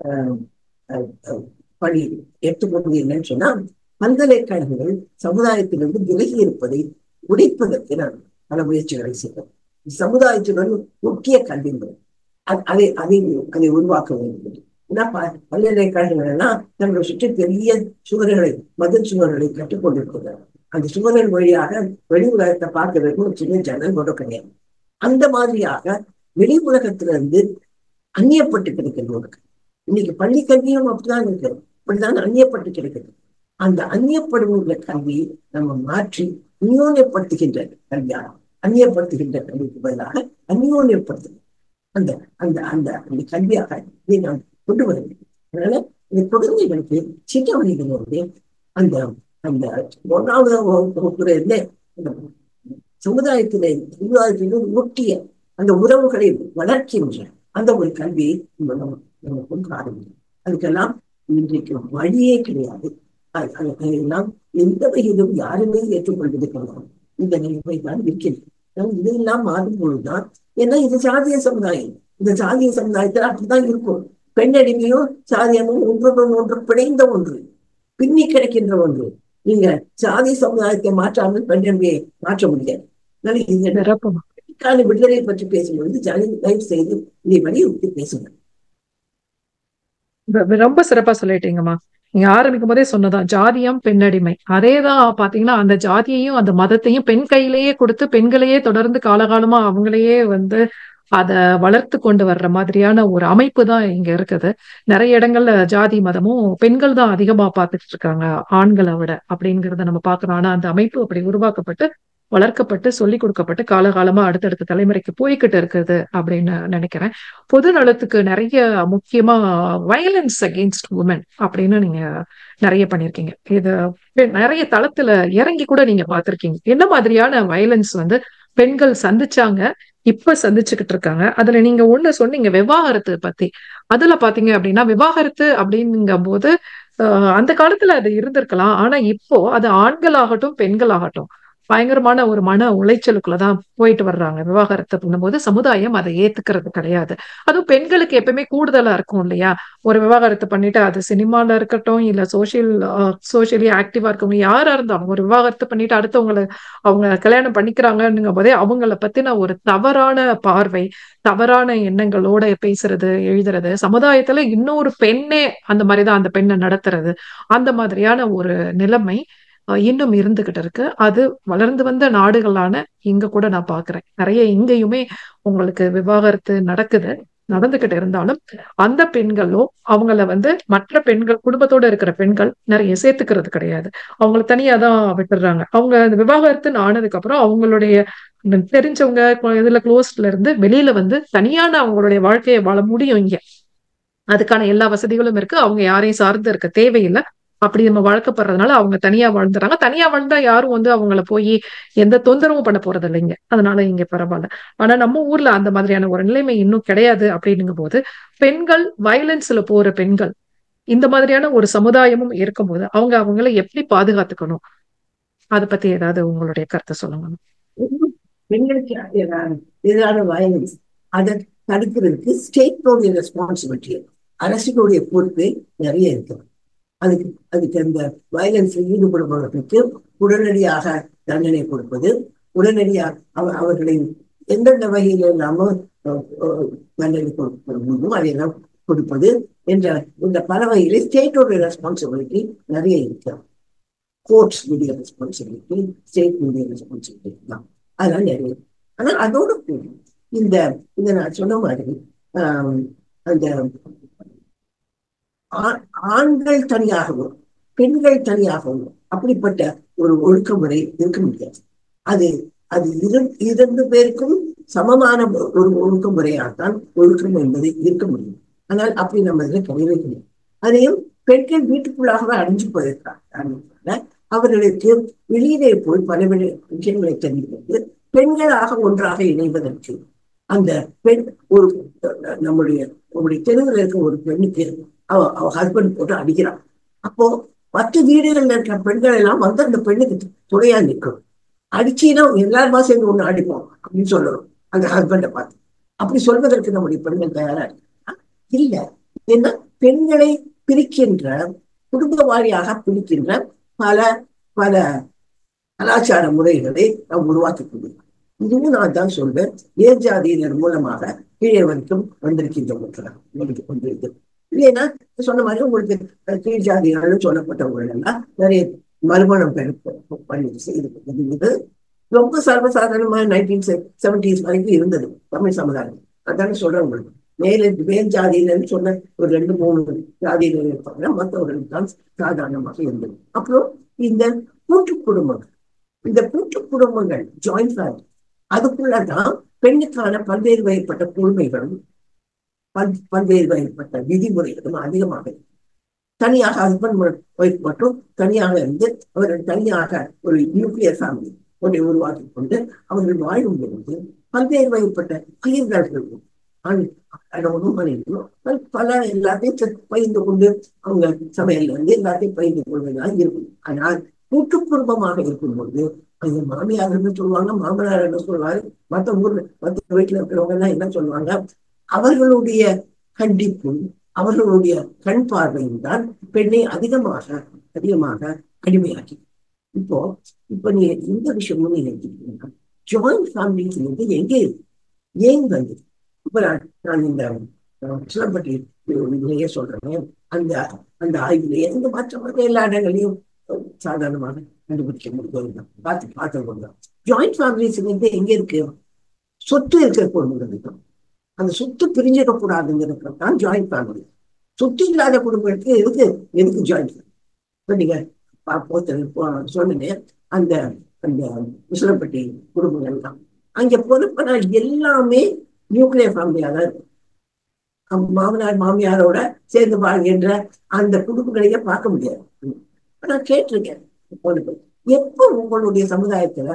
Speaker 2: பணி எடுத்துக்கொண்டு என்னன்னு சொன்னா பல்கலைக்கழகங்கள் சமுதாயத்திலிருந்து விலகி இருப்பதை உடைப்பதற்கு நான் பல முயற்சிகளை செய்தேன் சமுதாயத்துடன் முக்கிய கல்வி முறை அதை அதை அதை உருவாக்க வேண்டும் ஏன்னா பல்கலைக்கழகங்கள் எல்லாம் நம்மளை சுற்றி பெரிய சுவர்களை மதில் சுவர்களை கற்றுக்கொண்டிருக்கிறார் அந்த சுவர்கள் வழியாக வெளி உலகத்தை பார்க்கறதுக்கு ஒரு சின்ன ஜன்னல் கூட கிடையாது அந்த மாதிரியாக வெளி உலகத்திலிருந்து அந்நியப்பட்டு கிடைக்கிறவங்களுக்கு இன்னைக்கு பள்ளி கல்வியும் அப்படிதான் இருக்கு அப்படிதான் அந்நியப்பட்டு கிடைக்கிறது அந்த அந்நியப்படுகின்ற கல்வியை நம்ம மாற்றி அந்யோன்யப்படுத்துகின்ற கல்வியாக அந்நியப்படுத்துகின்ற கல்விக்கு பதிலாக அந்யோன்யப்படுத்து அந்த அந்த அந்த அந்த கல்வியாக இதை நாம் கொண்டு வர வேண்டும் அதனால இந்த குழந்தைகளுக்கு சின்ன வயதிலிருந்தே அந்த அந்த ஒன்றாவது வகுப்புல இருந்தே சமுதாயத்திலே சமுதாயத்திலே ஒட்டிய அந்த உறவுகளை வளர்க்கின்ற அந்த ஒரு கல்வியை நம்ம நம்ம கொண்டு ஆரம்பிக்கும் அதுக்கெல்லாம் இன்றைக்கு வழியே கிடையாது அதெல்லாம் எந்த வகையிலும் யாருமே ஏற்றுக்கொள்வது கிடையாது இந்த நிலைமை தான் இருக்கிறது இதெல்லாம் மாறும் பொழுதுதான் ஏன்னா இது சாதிய சமுதாயம் இந்த சாதிய சமுதாயத்துல அப்படிதான் இருக்கும் பெண்ணடிமையும் சாதியமும் ஒன்றுடன் ஒன்று பிணைந்த ஒன்று பின்னி கிடைக்கின்ற ஒன்று நீங்க சாதி சமுதாயத்தை மாற்றாமல் பெண்ணடிமையை மாற்ற முடியாது அதனால இந்த
Speaker 1: சிறப்புமா
Speaker 2: பெண்களுக்கான விடுதலையை பற்றி பேசும்பொழுது ஜனி தயவு செய்து இதை வலியுறுத்தி பேசுங்க
Speaker 1: ரொ- ரொம்ப சிறப்பா சொல்லிட்டீங்கம்மா நீங்க ஆரம்பிக்கும் போதே சொன்னதான் ஜாதியம் பெண்ணடிமை அதேதான் பாத்தீங்கன்னா அந்த ஜாதியையும் அந்த மதத்தையும் பெண் கையிலேயே கொடுத்து பெண்களையே தொடர்ந்து காலகாலமா அவங்களையே வந்து அத வளர்த்து கொண்டு வர்ற மாதிரியான ஒரு அமைப்பு தான் இங்க இருக்குது நிறைய இடங்கள்ல ஜாதி மதமும் பெண்கள் தான் அதிகமா பார்த்துட்டு இருக்காங்க ஆண்களை விட அப்படிங்கறத நம்ம பாக்குறோம் ஆனா அந்த அமைப்பு அப்படி உருவாக்கப்பட்டு வளர்க்கப்பட்டு சொல்லிக் கொடுக்கப்பட்டு காலகாலமா அடுத்தடுத்த தலைமுறைக்கு போய்கிட்டு இருக்குது அப்படின்னு நினைக்கிறேன் பொது நலத்துக்கு நிறைய முக்கியமா வயலன்ஸ் அகெயின்ஸ்ட் உமன் அப்படின்னு நீங்க நிறைய பண்ணிருக்கீங்க இது பெ- நிறைய தளத்துல இறங்கி கூட நீங்க பார்த்திருக்கீங்க என்ன மாதிரியான வயலன்ஸ் வந்து பெண்கள் சந்திச்சாங்க இப்ப சந்திச்சுக்கிட்டு இருக்காங்க அதுல நீங்க ஒண்ணு சொன்னீங்க விவாகரத்து பத்தி அதுல பாத்தீங்க அப்படின்னா விவாகரத்து அப்படிங்கும் போது ஆஹ், அந்த காலத்துல அது இருந்திருக்கலாம் ஆனா இப்போ அது ஆண்களாகட்டும் பெண்களாகட்டும் பயங்கரமான ஒரு மன உளைச்சலுக்குள்ளதான் போயிட்டு வர்றாங்க விவாகரத்து பண்ணும்போது சமுதாயம் அதை ஏத்துக்கிறது கிடையாது அதுவும் பெண்களுக்கு எப்பவுமே கூடுதலா இருக்கும் இல்லையா ஒரு விவாகரத்து பண்ணிட்டு அது சினிமால இருக்கட்டும் இல்ல சோசியல் சோசியலி ஆக்டிவா இருக்கவங்க யாரா இருந்தாலும் ஒரு விவாகரத்து பண்ணிட்டு அடுத்தவங்களை அவங்க கல்யாணம் பண்ணிக்கிறாங்கன்னும் போதே அவங்கள பத்தின ஒரு தவறான பார்வை தவறான எண்ணங்களோட பேசுறது எழுதுறது சமுதாயத்துல இன்னொரு பெண்ணே அந்த மாதிரிதான் அந்த பெண்ணை நடத்துறது அந்த மாதிரியான ஒரு நிலைமை அஹ், இன்னும் இருந்துகிட்டு இருக்கு அது வளர்ந்து வந்த நாடுகளான இங்க கூட நான் பாக்குறேன் நிறைய இங்கேயுமே உங்களுக்கு விவாகரத்து நடக்குது நடந்துகிட்டு இருந்தாலும் அந்த பெண்களோ அவங்கள வந்து மற்ற பெண்கள் குடும்பத்தோட இருக்கிற பெண்கள் நிறைய சேர்த்துக்கிறது கிடையாது அவங்கள தனியா தான் விட்டுடுறாங்க அவங்க அந்த விவாகரத்துன்னு ஆனதுக்கு அப்புறம் அவங்களுடைய தெரிஞ்சவங்க கு- இதுல க்ளோஸ்ல இருந்து வெளியில வந்து தனியான அவங்களுடைய வாழ்க்கையை வாழ முடியும் இங்க அதுக்கான எல்லா வசதிகளும் இருக்கு அவங்க யாரையும் சார்ந்து இருக்க தேவையில்லை அப்படி நம்ம வழக்கப்படுறதுனால அவங்க தனியா வாழ்ந்துறாங்க தனியா வாழ்ந்தா யாரும் வந்து அவங்கள போய் எந்த தொந்தரவும் பண்ண போறது இல்லைங்க அதனால இங்க பரவாயில்ல ஆனா நம்ம ஊர்ல அந்த மாதிரியான ஒரு நிலைமை இன்னும் கிடையாது அப்படின்னும் போது பெண்கள் வயலன்ஸ்ல போற பெண்கள் இந்த மாதிரியான ஒரு சமுதாயமும் இருக்கும்போது அவங்க அவங்கள எப்படி பாதுகாத்துக்கணும் அதை பத்தி ஏதாவது உங்களுடைய கருத்தை சொல்லுங்க
Speaker 2: பெண்களுக்கு எதிரான எதிரான வயலன்ஸ் அதை தடுக்கிறதுக்கு ஸ்டேட்டோடைய ரெஸ்பான்சிபிலிட்டி அரசினுடைய பொறுப்பு நிறைய இருக்கு அதுக்கு அதுக்கு அந்த வயலன்ஸில் ஈடுபடுபவர்களுக்கு உடனடியாக தண்டனை கொடுப்பது உடனடியாக அவ அவர்களை எந்தெந்த வகையில் இல்லாமல் அஹ், அஹ், தண்டனை கொடுக்க முடியுமோ அதையெல்லாம் கொடுப்பது என்ற இந்த பல வகையிலே ஸ்டேட்டோட ரெஸ்பான்சிபிலிட்டி நிறைய இருக்கு கோர்ட்ஸ் உடைய ரெஸ்பான்சிபிலிட்டி ஸ்டேட் உடைய ரெஸ்பான்சிபிலிட்டி தான் அதெல்லாம் நிறைய இருக்கு. ஆனா அதோட கூட இந்த இந்த நான் சொன்ன மாதிரி ஆம், அந்த ஆ- ஆண்கள் தனியாகவும் பெண்கள் தனியாகவும் அப்படிப்பட்ட ஒரு ஒழுக்கமுறை இருக்க முடியாது அது அது இரு இரண்டு பேருக்கும் சமமான ஒ- ஒரு ஒழுக்கமுறையாகத்தான் ஒழுக்கம் என்பது இருக்க முடியும் ஆனால் அப்படி நம்ம இதுல கிடையவே கிடையாது அதையும் பெண்கள் வீட்டுக்குள்ளாகவே அடைஞ்சு போயிருக்காங்க அவர்களுக்கு வெளியிலே போய் பல வி- விஷயங்களை தெரிந்து பெண்களாக ஒன்றாக இணைவதற்கு அந்த பெண் ஒரு நம்முடைய நம்முடைய தெருவில் இருக்க ஒரு பெண்ணுக்கு அவ அவ ஹஸ்பண்ட் போட்டு அடிக்கிறான் அப்போ மற்ற வீடுகள்ல இருக்கிற பெண்கள் எல்லாம் வந்து அந்த பெண்ணுக்கு துணையா நிற்கும் அடிச்சீனா எல்லாருமா சேர்ந்து ஒண்ணு அடிப்போம் அப்படின்னு சொல்லணும் அந்த ஹஸ்பண்டை பார்த்து அப்படி சொல்வதற்கு நம்முடைய பெண்கள் தயாரா இருக்கா இல்ல ஏன்னா பெண்களை பிரிக்கின்ற குடும்ப வாரியாக பிரிக்கின்ற பல பல கலாச்சார முறைகளை நாம் உருவாக்கி கொண்டிருக்கோம் இதுவும் நான் தான் சொல்வேன் ஏர் ஜாதியினர் மூலமாக கீழே வரைக்கும் வந்திருக்கின்ற ஒன்று கொண்டிருக்கு இல்லைன்னா சொன்ன மாதிரி உங்களுக்கு அஹ், கீழ் ஜாதிகள்னு சொல்லப்பட்டவர்கள் எல்லாம் நிறைய மறுமணம் பெரு பண்ணி செய்து இருந்தது ரொம்ப சர்வசாதாரணமா நைன்டீன் செவன்டிஸ் வரைக்கும் இருந்தது தமிழ் சமுதாயம் அதானே சொல்றேன் உங்களுக்கு மேலே மேல் ஜாதியினர்னு சொன்ன ஒரு ரெண்டு மூணு ஜாதியினர் இருப்பாங்க மற்றவர்களுக்கு தான் சாதாரணமாக இருந்தது அப்புறம் இந்த கூட்டு குடும்பங்கள் இந்த கூட்டு குடும்பங்கள் ஜாயிண்ட் ஃபேமிலி அதுக்குள்ளதான் பெண்ணுக்கான பல்வேறு வகைப்பட்ட கொடுமைகளும் பல்- பல்வேறு வகைப்பட்ட விதிமுறைகளும் அதிகமாக இருக்கு. தனியாக ஹஸ்பண்ட் ஒய்ஃப் மட்டும் தனியாக இருந்து அவர்கள் தனியாக ஒரு நியூக்ளியர் ஃபேமிலி ஒன்றை உருவாக்கி கொண்டு அவர்கள் வாழும் பொழுது பல்வேறு வகைப்பட்ட பயிர்கள் கணவனும் மனைவியும் பல- பல எல்லாத்தையும் செ- பகிர்ந்து கொண்டு அவங்க சமையல்ல இருந்து எல்லாத்தையும் பகிர்ந்து கொள்வதாக இருக்கும் ஆனால் கூட்டு குடும்பமாக இருக்கும்போது அது மாமியார் என்ன சொல்லுவாங்க மாமனார் என்ன சொல்லுவாங்க மற்ற ஊர்ல மற்ற வீட்டுல இருக்கிறவங்க எல்லாம் என்ன சொல்லுவாங்க அவர்களுடைய கண்டிப்பும் அவர்களுடைய கண் பார்வையும் தான் பெண்ணை அதிகமாக அதிகமாக அடிமையாக்கி இப்போ இப்ப நீ இந்த விஷயமும் நீ நினைக்கிறீங்கன்னா ஜாயிண்ட் ஃபேமிலிஸ் வந்து எங்கே இருக்கு ஏன் வந்து இப்ப நான் நான் இந்த சிலம்பட்டி இதுலயே சொல்றேன் அந்த அந்த ஆய்வுல எந்த மாற்றமாக எல்லா இடங்களையும் சாதாரணமாக கண்டுபிடிக்க முடியும் பார்த்து பார்த்து கொள்ளலாம் ஜாயிண்ட் ஃபேமிலிஸ் வந்து எங்க இருக்கு சொத்து இருக்கிற குடும்பங்கள் இருக்கும் அந்த சொத்து பிரிஞ்சிடக்கூடாதுங்கிறது தான் ஜாயிண்ட் ஃபேமிலி சொத்து இல்லாத குடும்பங்களுக்கு எதுக்கு எதுக்கு ஜாயிண்ட் ஃபேமிலி இப்போ நீங்க சொன்னேன் அந்த அந்த விசிலப்பட்டி குடும்பங்கள் தான் அங்க போனப்ப எல்லாமே நியூக்ளியர் ஃபேமிலியா தான் இருக்கும் மாமனார் மாமியாரோட சேர்ந்து வாழ்கின்ற அந்த குடும்பங்களையே பார்க்க முடியாது நான் கேட்டிருக்கேன் எப்போ உங்களுடைய சமுதாயத்துல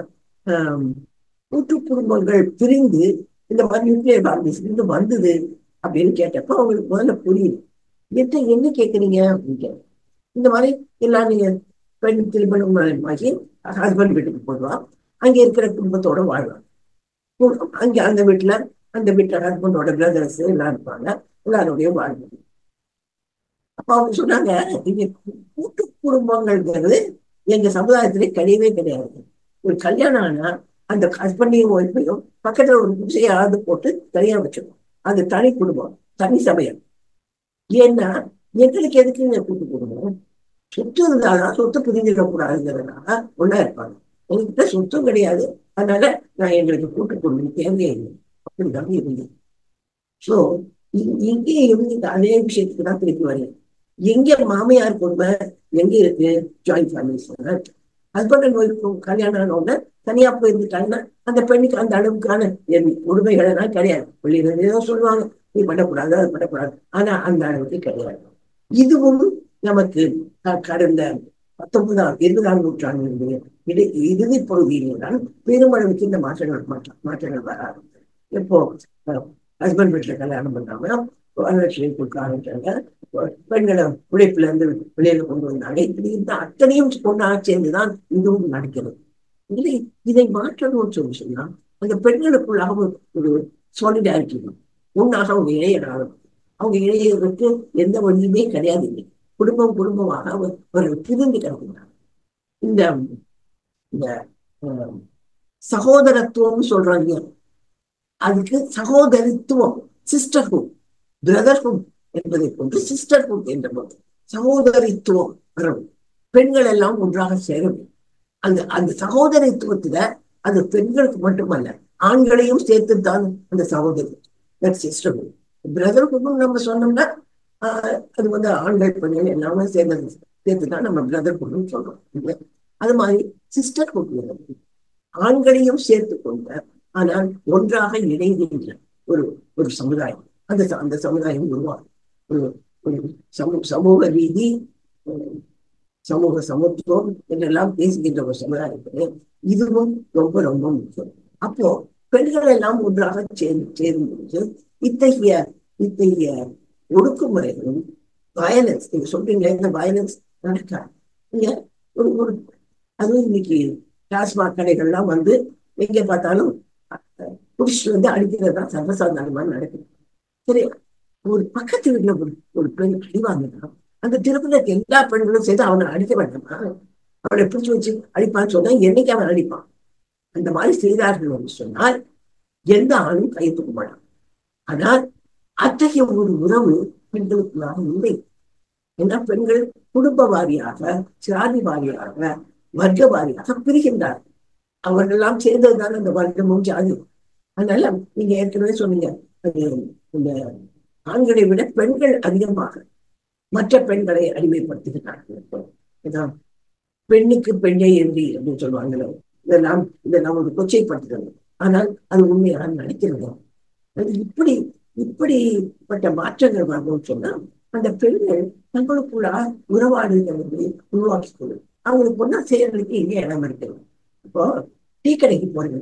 Speaker 2: கூட்டு குடும்பங்கள் பிரிந்து இந்த மாதிரி நியூக்ளியர் ஃபேமிலிஸ் இருந்து வந்தது அப்படின்னு கேட்டப்ப அவங்களுக்கு முதல்ல புரியுது என்ன என்ன கேட்குறீங்க அப்படின்னு இந்த மாதிரி எல்லாம் நீங்க பெண் திருமணம் ஆகி ஹஸ்பண்ட் வீட்டுக்கு போடுவான் அங்க இருக்கிற குடும்பத்தோட வாழ்வாங்க அங்க அந்த வீட்டுல அந்த வீட்டுல ஹஸ்பண்டோட பிரதர்ஸ் எல்லாம் இருப்பாங்க எல்லாரோடய வாழ்வாங்க அப்ப அவங்க சொன்னாங்க இங்க கூட்டு குடும்பங்கள்ங்கிறது எங்க சமுதாயத்திலே கிடையவே கிடையாது ஒரு கல்யாணம் ஆனா அந்த ஹஸ்பண்டையும் ஒய்ஃபையும் பக்கத்துல ஒரு குடிசையாவது போட்டு தனியா வச்சிருக்கோம் அது தனி குடும்பம் தனி சமயம் ஏன்னா எங்களுக்கு எதுக்குங்க கூட்டு குடும்பம் சொத்து இருந்தாலும் சொத்து பிரிஞ்சிடக்கூடாதுங்கிறதுனால ஒன்னா இருப்பாங்க எங்ககிட்ட சொத்தும் கிடையாது அதனால நான் எங்களுக்கு கூட்டு குடும்பம் தேவையே இல்லை அப்படிதான் இருந்தது ஸோ இங்கே இருந்து அதே விஷயத்துக்கு தான் திருப்பி வரேன் எங்க மாமியார் குடும்பம் எங்க இருக்கு ஜாயிண்ட் ஃபேமிலிஸ் ஹஸ்பண்ட் அண்ட் ஒய்ஃபுக்கும் கல்யாணம் ஆனவுடனே தனியா போயிருந்துட்டாங்கன்னா அந்த பெண்ணுக்கு அந்த அளவுக்கான உரிமைகள் எல்லாம் கிடையாது வெளியில ஏதோ சொல்லுவாங்க நீ பண்ணக்கூடாது அது பண்ணக்கூடாது ஆனா அந்த அளவுக்கு கிடையாது இதுவும் நமக்கு கடந்த பத்தொன்பதாம் இருபதாம் நூற்றாண்டு இடை இறுதி பகுதியிலே தான் பெருமளவுக்கு இந்த மாற்றங்கள் மாற்றங்கள் வர ஆரம்பிச்சது இப்போ ஹஸ்பண்ட் வீட்டுல கல்யாணம் பண்ணாம வரலட்சுமி கொடுக்க ஆரம்பிச்சாங்க பெண்களை உழைப்புல இருந்து வெளியில கொண்டு வந்தாங்க இப்படி இந்த அத்தனையும் கொண்டா சேர்ந்துதான் இதுவும் நடக்கிறது இல்லை இதை மாற்றணும்னு சொல்லி சொன்னா அந்த பெண்களுக்குள்ளாக ஒரு சாலிடாரிட்டி உன்னாக அவங்க இணையறாங்க அவங்க இணையதற்கு எந்த வழியுமே கிடையாது இல்லை குடும்பம் குடும்பமாக ஒரு பிரிந்து கிடக்கிறாங்க இந்த இந்த சகோதரத்துவம் சொல்றாங்க அதுக்கு சகோதரித்துவம் சிஸ்டர்ஹுட் பிரதர்ஹுட் என்பதை கொண்டு சிஸ்டர்ஹுட் என்ற போது சகோதரித்துவம் வரணும் பெண்கள் எல்லாம் ஒன்றாக சேரணும் அந்த அந்த சகோதரித்துவத்துல அது பெண்களுக்கு மட்டுமல்ல ஆண்களையும் சேர்த்து தான் அந்த சகோதரி சிஸ்டர்ஹுட் பிரதர்ஹுட்னு நம்ம சொன்னோம்னா அது வந்து ஆண்கள் பெண்கள் எல்லாமே சேர்ந்தது சேர்த்து தான் நம்ம பிரதர்ஹுட்னு சொல்றோம் அது மாதிரி சிஸ்டர்ஹுட் ஆண்களையும் சேர்த்து கொண்ட ஆனால் ஒன்றாக இணைகின்ற ஒரு ஒரு சமுதாயம் அந்த அந்த சமுதாயம் உருவாகும் ஒரு ஒரு சமூக சமூக ரீதி சமூக சமத்துவம் என்றெல்லாம் பேசுகின்ற ஒரு சமுதாயத்தில் இதுவும் ரொம்ப ரொம்ப முக்கியம் அப்போ பெண்கள் எல்லாம் ஒன்றாக சேர்ந்து சேரும்போது இத்தகைய இத்தகைய ஒடுக்குமுறைகளும் வயலன்ஸ் நீங்க சொல்றீங்களே இந்த வயலன்ஸ் நடக்காது நீங்க ஒரு ஒரு அதுவும் இன்னைக்கு டாஸ்மாக் கடைகள்லாம் வந்து எங்க பார்த்தாலும் புடிச்சிட்டு வந்து அடிக்கிறது தான் சர்வசாதாரணமா நடக்குது சரி ஒரு பக்கத்து வீட்டுல ஒரு ஒரு பெண் அடி வாங்கினா அந்த திருப்பதில எல்லா பெண்களும் சேர்த்து அவனை அடிக்க வேண்டாமா அவனை பிடிச்சி வச்சு அடிப்பான்னு சொன்னா என்னைக்கு அவன் அடிப்பான் அந்த மாதிரி செய்தார்கள் என்று சொன்னால் எந்த ஆணும் கை தூக்க மாட்டான் ஆனால் அத்தகைய ஒரு உறவு பெண்களுக்குள்ளாக இல்லை ஏன்னா பெண்கள் குடும்ப வாரியாக சாதி வாரியாக வர்க்க வாரியாக பிரிகின்றார் அவர்களெல்லாம் சேர்ந்ததுதான் அந்த வர்க்கமும் ஜாதி அதனால நீங்க ஏற்கனவே சொன்னீங்க அது இந்த ஆண்களை விட பெண்கள் அதிகமாக மற்ற பெண்களை அடிமைப்படுத்துகிறார்கள் இதான் பெண்ணுக்கு பெண்ணே எழுதி அப்படின்னு சொல்லுவாங்களோ இதெல்லாம் இதெல்லாம் ஒரு கொச்சைப்படுத்துகிறது ஆனால் அது உண்மையாக நடிக்கிறது அது இப்படி இப்படிப்பட்ட மாற்றங்கள் வரணும்னு சொன்னா அந்த பெண்கள் தங்களுக்குள்ள உறவாடுகிறவர்களை உருவாக்கி கொள்ளும் அவங்களுக்கு ஒன்னா செய்யறதுக்கு இங்கே இடம் இருக்குது இப்போ டீ கடைக்கு போறீங்க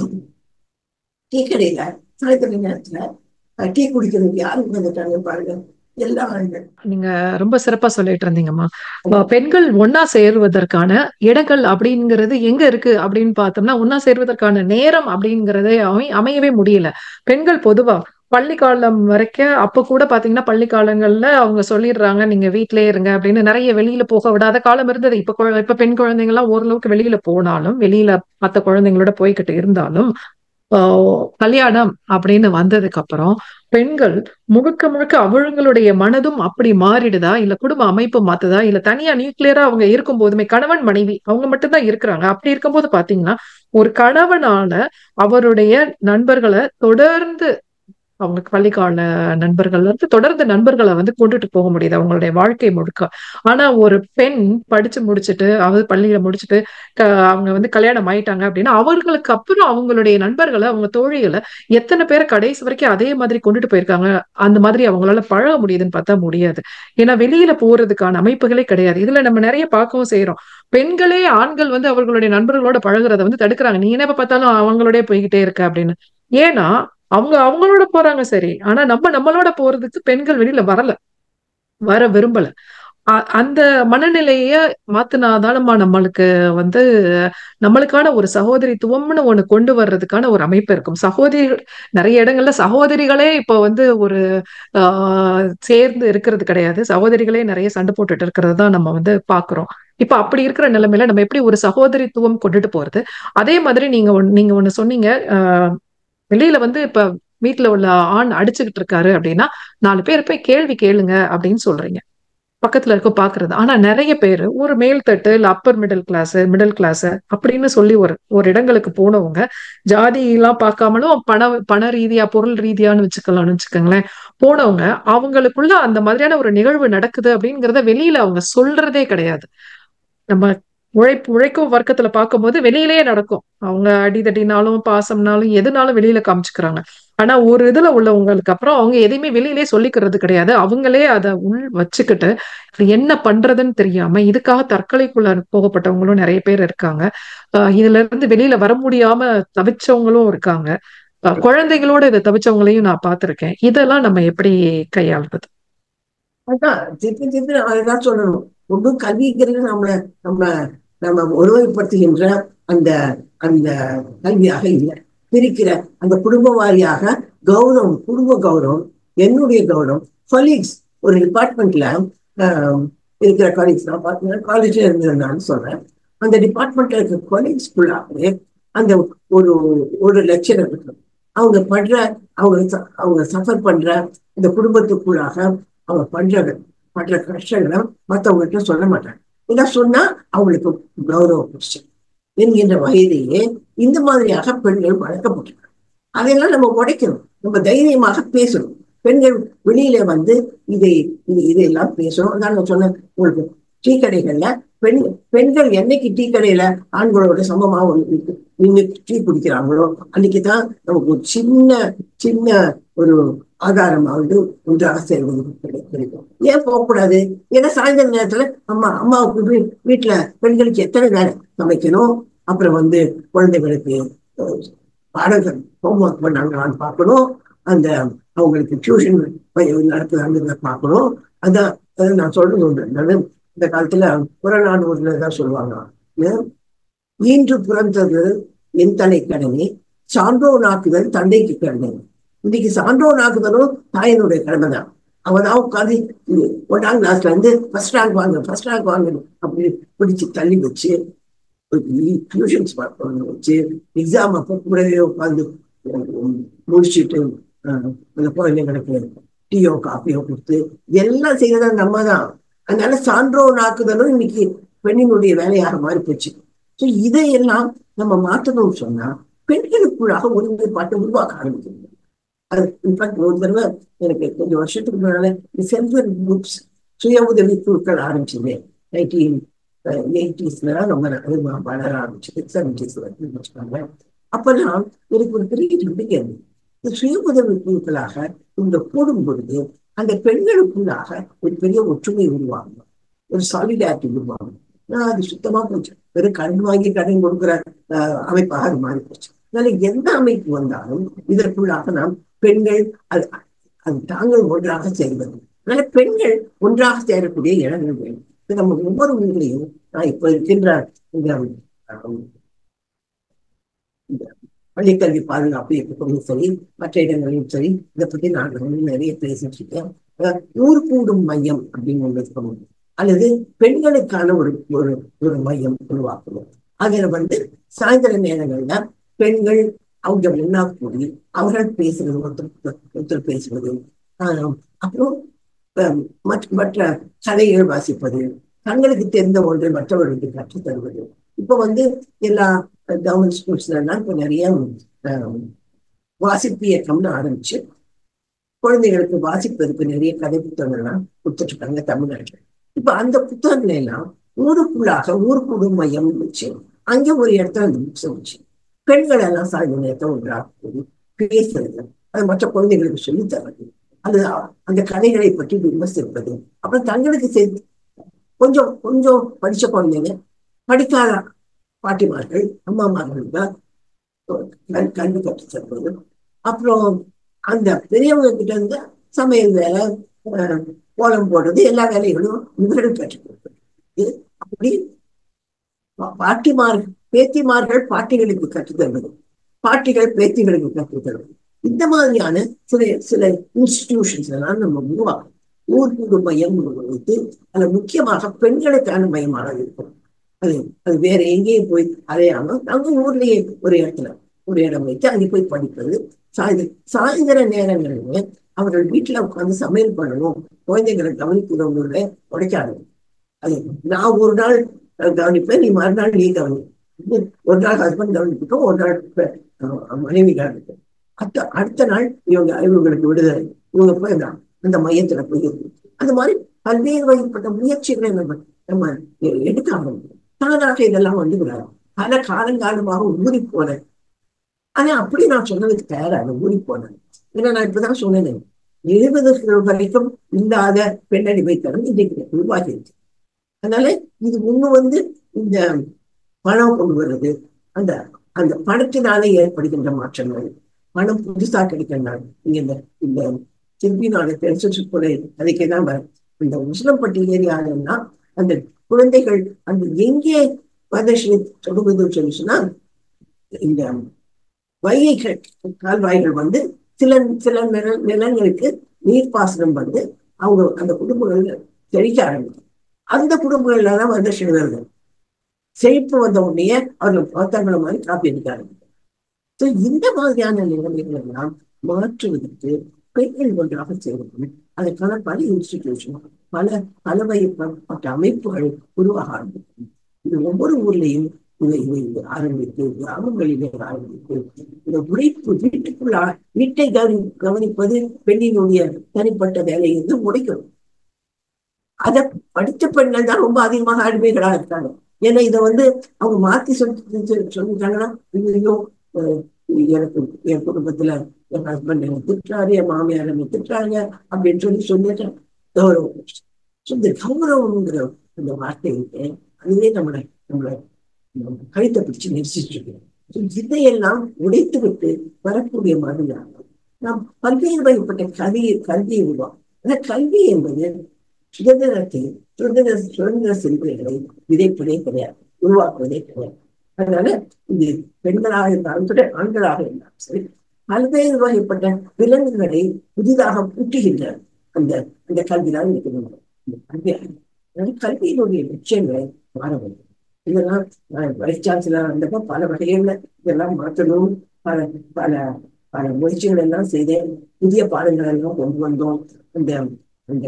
Speaker 2: டீ கடையில சாயந்தர நேரத்துல டீ குடிக்கிறதுக்கு யாரும் வந்துட்டாங்க பாருங்க எல்லா ஆண்கள்
Speaker 1: நீங்க ரொம்ப சிறப்பா சொல்லிட்டு இருந்தீங்கம்மா பெண்கள் ஒன்னா சேருவதற்கான இடங்கள் அப்படிங்கிறது எங்க இருக்கு அப்படின்னு பார்த்தோம்னா ஒன்னா சேருவதற்கான நேரம் அப்படிங்கறதே அமை அமையவே முடியல பெண்கள் பொதுவா பள்ளி காலம் வரைக்கும் அப்ப கூட பாத்தீங்கன்னா பள்ளி காலங்கள்ல அவங்க சொல்லிடுறாங்க நீங்க வீட்டிலேயே இருங்க அப்படின்னு நிறைய வெளியில போக விடாத காலம் இருந்தது இப்ப குழ- இப்ப பெண் குழந்தைங்க எல்லாம் ஓரளவுக்கு வெளியில போனாலும் வெளியில மத்த குழந்தைங்களோட போய்கிட்டு இருந்தாலும் ஆஹ் கல்யாணம் அப்படின்னு வந்ததுக்கு அப்புறம் பெண்கள் முழுக்க முழுக்க அவங்களுடைய மனதும் அப்படி மாறிடுதா இல்ல குடும்ப அமைப்பு மாத்துதா இல்ல தனியா நியூக்ளியரா அவங்க இருக்கும் போதுமே கணவன் மனைவி அவங்க மட்டும்தான் இருக்கிறாங்க அப்படி இருக்கும்போது பாத்தீங்கன்னா ஒரு கணவனால அவருடைய நண்பர்களை தொடர்ந்து அவங்க பள்ளிக்கால நண்பர்கள் வந்து தொடர்ந்து நண்பர்களை வந்து கொண்டுட்டு போக முடியுது அவங்களுடைய வாழ்க்கை முழுக்க ஆனா ஒரு பெண் படிச்சு முடிச்சுட்டு அதாவது பள்ளியில முடிச்சுட்டு க- அவங்க வந்து கல்யாணம் ஆயிட்டாங்க அப்படின்னா அவர்களுக்கு அப்புறம் அவங்களுடைய நண்பர்களை அவங்க தோழிகளை எத்தனை பேர் கடைசி வரைக்கும் அதே மாதிரி கொண்டுட்டு போயிருக்காங்க அந்த மாதிரி அவங்களால பழக முடியுதுன்னு பார்த்தா முடியாது ஏன்னா வெளியில போறதுக்கான அமைப்புகளே கிடையாது இதுல நம்ம நிறைய பார்க்கவும் செய்யறோம் பெண்களே ஆண்கள் வந்து அவர்களுடைய நண்பர்களோட பழகுறத வந்து தடுக்கிறாங்க நீ என்ன எப்ப பார்த்தாலும் அவங்களோடய போய்கிட்டே இருக்க அப்படின்னு ஏன்னா அவங்க அவங்களோட போறாங்க சரி ஆனா நம்ம நம்மளோட போறதுக்கு பெண்கள் வெளியில வரல வர விரும்பல அ- அந்த மனநிலைய மாத்தினாதான் நம்ம நம்மளுக்கு வந்து நம்மளுக்கான ஒரு சகோதரித்துவம்னு ஒண்ணு கொண்டு வர்றதுக்கான ஒரு அமைப்பு இருக்கும் சகோதரி நிறைய இடங்கள்ல சகோதரிகளே இப்போ வந்து ஒரு ஆஹ் சேர்ந்து இருக்கிறது கிடையாது சகோதரிகளே நிறைய சண்டை போட்டுட்டு இருக்கிறது தான் நம்ம வந்து பாக்குறோம் இப்ப அப்படி இருக்கிற நிலைமையில நம்ம எப்படி ஒரு சகோதரித்துவம் கொண்டுட்டு போறது அதே மாதிரி நீங்க ஒண்ணு- நீங்க ஒண்ணு சொன்னீங்க ஆஹ் வெளியில வந்து இப்ப வீட்டுல உள்ள ஆண் அடிச்சுக்கிட்டு இருக்காரு அப்படின்னா நாலு பேர் போய் கேள்வி கேளுங்க அப்படின்னு சொல்றீங்க பக்கத்துல இருக்க பாக்குறது ஆனா நிறைய பேர் ஒரு மேல்தட்டு இல்ல upper middle class middle class அப்படின்னு சொல்லி ஒரு ஒரு இடங்களுக்கு போனவங்க ஜாதி எல்லாம் பார்க்காமலும் பண பண ரீதியா பொருள் ரீதியான்னு வச்சுக்கலாம்னு வச்சுக்கோங்களேன் போனவங்க அவங்களுக்குள்ள அந்த மாதிரியான ஒரு நிகழ்வு நடக்குது அப்படிங்கறத வெளியில அவங்க சொல்றதே கிடையாது நம்ம உழைப்பு உழைக்கும் வர்க்கத்துல பார்க்கும்போது வெளியிலேயே நடக்கும் அவங்க அடிதடினாலும் பாசம்னாலும் எதுனாலும் வெளியில காமிச்சுக்கிறாங்க ஆனா ஒரு இதுல உள்ளவங்களுக்கு அப்புறம் அவங்க எதையுமே வெளியிலேயே சொல்லிக்கிறது கிடையாது அவங்களே அதை உள் வச்சுக்கிட்டு இது என்ன பண்றதுன்னு தெரியாம இதுக்காக தற்கொலைக்குள்ள போகப்பட்டவங்களும் நிறைய பேர் இருக்காங்க ஆஹ் இதுல இருந்து வெளியில வர முடியாம தவிச்சவங்களும் இருக்காங்க ஆஹ் குழந்தைகளோட இதை தவிச்சவங்களையும் நான் பார்த்திருக்கேன் இதெல்லாம் நம்ம எப்படி கையாளுறது
Speaker 2: அதான் திருப்பி திருப்பி நான் அதான் சொல்லணும் ஒன்றும் கல்விங்கிறது நம்மள நம்ம நம்ம ஒருமைப்படுத்துகின்ற அந்த அந்த கல்வியாக இல்லை பிரிக்கிற அந்த குடும்ப வாரியாக கௌரவம் குடும்ப கௌரவம் என்னுடைய கௌரவம் கொலீக்ஸ் ஒரு டிபார்ட்மெண்ட்ல இருக்கிற கொலீக்ஸ் நான் பார்த்தீங்கன்னா காலேஜ்ல இருந்திருந்தான்னு சொல்றேன் அந்த டிபார்ட்மெண்ட்ல இருக்கிற கொலீக்ஸ்குள்ளாகவே அந்த ஒரு ஒரு லெக்சரர் இருக்கும் அவங்க பண்ற அவங்க ச- அவங்க சஃபர் பண்ற இந்த குடும்பத்துக்குள்ளாக அவங்க பண்ற பண்ற கஷ்டங்களை மற்றவங்ககிட்ட சொல்ல மாட்டாங்க இதை சொன்னா அவங்களுக்கு கௌரவ பிரச்சனை என்கின்ற வயதிலே இந்த மாதிரியாக பெண்கள் வளர்க்கப்பட்டிருக்காங்க அதையெல்லாம் நம்ம உடைக்கணும் நம்ம தைரியமாக பேசணும் பெண்கள் வெளியில வந்து இதை இது இதையெல்லாம் பேசணும் அதான் நான் சொன்னேன் உங்களுக்கு டீ கடைகள்ல பெண் பெண்கள் என்னைக்கு டீ கடையில ஆண்களோட சமமா நின்று டீ குடிக்கிறாங்களோ அன்னைக்கு தான் நமக்கு ஒரு சின்ன சின்ன ஒரு ஆதாரமாவது ஒன்றாக சேர்வது கிடை- கிடைக்கும் ஏன் போகக்கூடாது ஏன்னா சாயந்தர நேரத்துல அம்மா அம்மாவுக்கு வீ- வீட்டுல பெண்களுக்கு எத்தனை வேலை சமைக்கணும் அப்புறம் வந்து குழந்தைகளுக்கு அஹ், பாடங்கள் ஹோம்ஒர்க் பண்ணாங்களான்னு பார்க்கணும் அந்த அவங்களுக்கு டியூஷன் நடத்துறாங்க பார்க்கணும் அதான் அதான் நான் சொல்றது ஒன்று என்னது இந்த காலத்துல புறநானூர்ல தான் சொல்லுவாங்க ஏன்? ஈன்று பிறந்தது என் தலை கடமை சான்றோனாக்குதல் தந்தைக்கு கடமை இன்னைக்கு சான்றோனாக்குதலும் தாயினுடைய கடமை தான் அவன் தான் உட்காந்து ஒன்றாம் கிளாஸ்ல இருந்து ஃபர்ஸ்ட் ரேங்க் வாங்க ஃபர்ஸ்ட் ரேங்க் வாங்கணும் அப்படி பிடிச்சு தள்ளி வச்சு டியூஷன்ஸ் வச்சு எக்ஸாம் அப்போ கூடவே உட்காந்து முடிச்சுட்டு அஹ், அந்த குழந்தைங்களுக்கு டீயோ காஃபியோ கொடுத்து எல்லாம் செய்யறது நம்ம தான் அதனால சான்றோனாக்குதலும் இன்னைக்கு பெண்ணினுடைய வேலையாக மாறி போச்சு ஸோ இதையெல்லாம் நம்ம மாற்றணும்னு சொன்னா பெண்களுக்குள்ளாக ஒருமைப்பாட்டை உருவாக்க ஆரம்பிக்கணும் அது இன்ஃபேக்ட் ஒரு தடவை எனக்கு கொஞ்சம் வருஷத்துக்கு முன்னால செல்ஃப் குரூப்ஸ் சுய உதவி குழுக்கள் ஆரம்பிச்சது நைன்டீன் எயிட்டிஸ்ல ரொம்ப அதிகமாக வளர ஆரம்பிச்சது செவன்டிஸ்ல வச்சுக்கோங்க அப்பெல்லாம் எனக்கு ஒரு பெரிய நம்பிக்கை இருந்தது இந்த சுய உதவி குழுக்களாக இந்த கூடும் பொழுது அந்த பெண்களுக்குள்ளாக ஒரு பெரிய ஒற்றுமை உருவாகும் ஒரு சாலிடாரிட்டி உருவாகும் ஆனா அது சுத்தமா போச்சு வெறும் கடன் வாங்கி கடன் கொடுக்குற அஹ், அமைப்பாக அது மாறி போச்சு அதனால எந்த அமைப்பு வந்தாலும் இதற்குள்ளாக நாம் பெண்கள் அது அது தாங்கள் ஒன்றாக செய்வது அதனால பெண்கள் ஒன்றாக சேரக்கூடிய இடங்கள் வேண்டும் இது நம்ம ஒவ்வொரு ஊர்லையும் நான் இப்ப இருக்கின்ற இந்த அஹ், இந்த பள்ளிக்கல்வி பாதுகாப்பு இயக்கமும் சரி மற்ற இடங்களிலும் சரி இதை பத்தி நான் வந்து நிறைய பேசிட்டு இருக்கேன் அஹ் ஊர் கூடும் மையம் அப்படின்னு ஒன்று இருக்கணும் அல்லது பெண்களுக்கான ஒரு ஒரு ஒரு மையம் உருவாக்கணும் அதுல வந்து சாயந்தர நேரங்கள்ல பெண்கள் அவங்க ஒன்னா கூடி அவர்கள் பேசுறது ஒருத்தர் ஒருத்தர் பேசுவது ஆஹ் அப்புறம் அஹ் மற்ற மற்ற கதைகள் வாசிப்பது தங்களுக்கு தெரிந்த ஒன்றை மற்றவர்களுக்கு கற்றுத் தருவது இப்ப வந்து எல்லா கவர்மெண்ட் ஸ்கூல்ஸ்ல எல்லாம் இப்ப நிறைய ஆஹ், வாசிப்பு இயக்கம்னு ஆரம்பிச்சு குழந்தைகளுக்கு வாசிப்பதற்கு நிறைய கதை புத்தகங்கள்லாம் கொடுத்துட்டு இருக்காங்க தமிழ்நாட்டுல இப்ப அந்த புத்தகங்களை எல்லாம் ஊருக்குள்ளாக ஊருக்குழு மையம் வச்சு அங்க ஒரு இடத்துல அந்த புக்ஸை வச்சு பெண்கள் எல்லாம் சாய்ந்த நேரத்தை ஒன்றாக கூடி பேசுறது அது மற்ற குழந்தைகளுக்கு சொல்லித் தர்றது அது அந்த கதைகளை பற்றி விமர்சிப்பது அப்புறம் தங்களுக்கு சேர்த்து கொஞ்சம் கொஞ்சம் படிச்ச குழந்தைங்க படிக்காத பாட்டிமார்கள் அம்மாமார்கள் தான் கல்- கல்வி கற்றுத் தருவது அப்புறம் அந்த பெரியவங்க கிட்ட இருந்து சமையல் வேலை அஹ், கோலம் போடுறது எல்லா வேலைகளும் இவர்கள் கற்றுக் கொடுப்பது இது அப்படி பா- பாட்டிமார்கள் பேத்திமார்கள் பாட்டிகளுக்கு கற்றுத் தருவது பாட்டிகள் பேத்திகளுக்கு கற்றுத் தருவது இந்த மாதிரியான சில சில இன்ஸ்டிடியூஷன்ஸ் எல்லாம் நம்ம உருவாக்கணும் ஊர் கூடு மையம் வைத்து அதுல முக்கியமாக பெண்களுக்கான மையமாக இருக்கும் அது அது வேற எங்கேயும் போய் அலையாம நம்ம ஊர்லயே ஒரு இடத்துல ஒரு இடம் வைத்து அங்கே போய் படிப்பது சாயந்தர சாயந்தர நேரங்களில் அவர்கள் வீட்டுல உட்கார்ந்து சமையல் பண்ணணும் குழந்தைகளை கவனிக்கிறவங்கள உடைக்காது அது நான் ஒரு நாள் கவனிப்பேன் நீ மறுநாள் நீ கவனி ஒரு நாள் ஹஸ்பண்ட் கவனிப்பிட்டோம் ஒரு நாள் அஹ், மனைவி கவனிப்பேன் அடுத்த அடுத்த நாள் இவங்க இவங்களுக்கு விடுதலை இவங்க போய் அந்த- அந்த மையத்துல போய் இருக்கு அந்த மாதிரி பல்வேறு வகைப்பட்ட முயற்சிகளை நம்ம நம்ம எ- எடுக்க ஆரம்பிக்கணும் தானாக இதெல்லாம் வந்து விடாது பல காலங்காலமாக ஊறி போனேன் ஆனா அப்படி நான் சொன்னதுக்கு தயாராக ஊறி போனேன் ஏன்னா நான் இப்பதான் சொன்னேன் எழுபதுகள் வரைக்கும் இல்லாத பெண்ணடிமைத்தனம் இன்றைக்கு உருவாகி இருக்கு அதனால இது ஒண்ணு வந்து இந்த பணம் கொண்டு வருது அந்த அந்த பணத்தினாலே ஏற்படுகின்ற மாற்றங்கள் பணம் புதுசா கிடைக்கிறதுனால இங்க இந்த இந்த திருப்பி நான் பெருசு போல அதுக்கே தான் வரேன் இந்த உசிலம்பட்டி ஏரியாலன்னா அந்த குழந்தைகள் அந்த எங்கே வரதட்சணை தொடங்குதுன்னு சொல்லி சொன்னா இந்த வைகைகள் கால்வாய்கள் வந்து சில சில நில நிலங்களுக்கு நீர்ப்பாசனம் வந்து அவங்க அந்த குடும்பங்கள் செழிக்க ஆரம்பிக்கும் அந்த குடும்பங்கள்ல தான் வரதட்சணை வருது செழிப்பு வந்த உடனே அவர்கள் பார்த்தாங்கள மாதிரி காப்பி அடிக்க ஆரம்பிக்கும் So, இந்த மாதிரியான நிலைமைகள் எல்லாம் மாற்றுவதற்கு பெண்கள் ஒன்றாக சேரணும் அதற்கான பல இன்ஸ்டிடியூஷன் பல பலவகைப்பட்ட அமைப்புகள் உருவாக ஆரம்பிக்கும் இது ஒவ்வொரு ஊர்லயும் இதை இதை ஆரம்பித்து கிராமங்களிலே ஆரம்பித்து இந்த உழைப்பு வீட்டுக்குள்ள வீட்டை கவனி கவனிப்பது பெண்ணினுடைய தனிப்பட்ட வேலையை வந்து முடிக்கணும் அத படித்த பெண்கள் தான் ரொம்ப அதிகமாக அடிமைகளா இருக்காங்க ஏன்னா இதை வந்து அவங்க மாத்தி சொல்லி சொல்லிட்டாங்கன்னா ஐயோ அஹ் எனக்கு என் குடும்பத்துல என் ஹஸ்பண்ட் என்னை திட்டுறாரு என் மாமியார் என்னை திட்டுறாங்க அப்படின்னு சொல்லி சொல்லிட்டேன் கௌரவம் So, இந்த கௌரவம்ங்கிற அந்த வார்த்தை இருக்கு அதுவே நம்மளை நம்மளை நம்ம கழுத்தை பிடிச்சு நெரிச்சிட்டு இருக்கு So, இதையெல்லாம் உடைத்து விட்டு வரக்கூடிய மாதிரியாக நாம் பல்வேறு வகைப்பட்ட கல்வி கல்வியை உருவாக்கும் ஆனா கல்வி என்பது சுதந்திரத்தை சுதந்திர சுதந்திர சிந்தனைகளை விதைப்பதே கிடையாது உருவாக்குவதே கிடையாது அதனால இது பெண்களாக இருந்தாலும் சரி ஆண்களாக இருந்தாலும் சரி பல்வேறு வகைப்பட்ட விலங்குகளை புதிதாக பூட்டுகின்ற அந்த அந்த கல்விதான் இருக்கிறது இந்த கல்வி அதனால கல்வியினுடைய லட்சியங்களை மாற வேண்டும் இதெல்லாம் நான் வைஸ் சான்சலர் இருந்தப்ப பல வகைகள்ல இதெல்லாம் மாற்றணும் பல பல பல முயற்சிகள் எல்லாம் செய்தேன் புதிய பாடங்கள் எல்லாம் கொண்டு வந்தோம் அந்த அந்த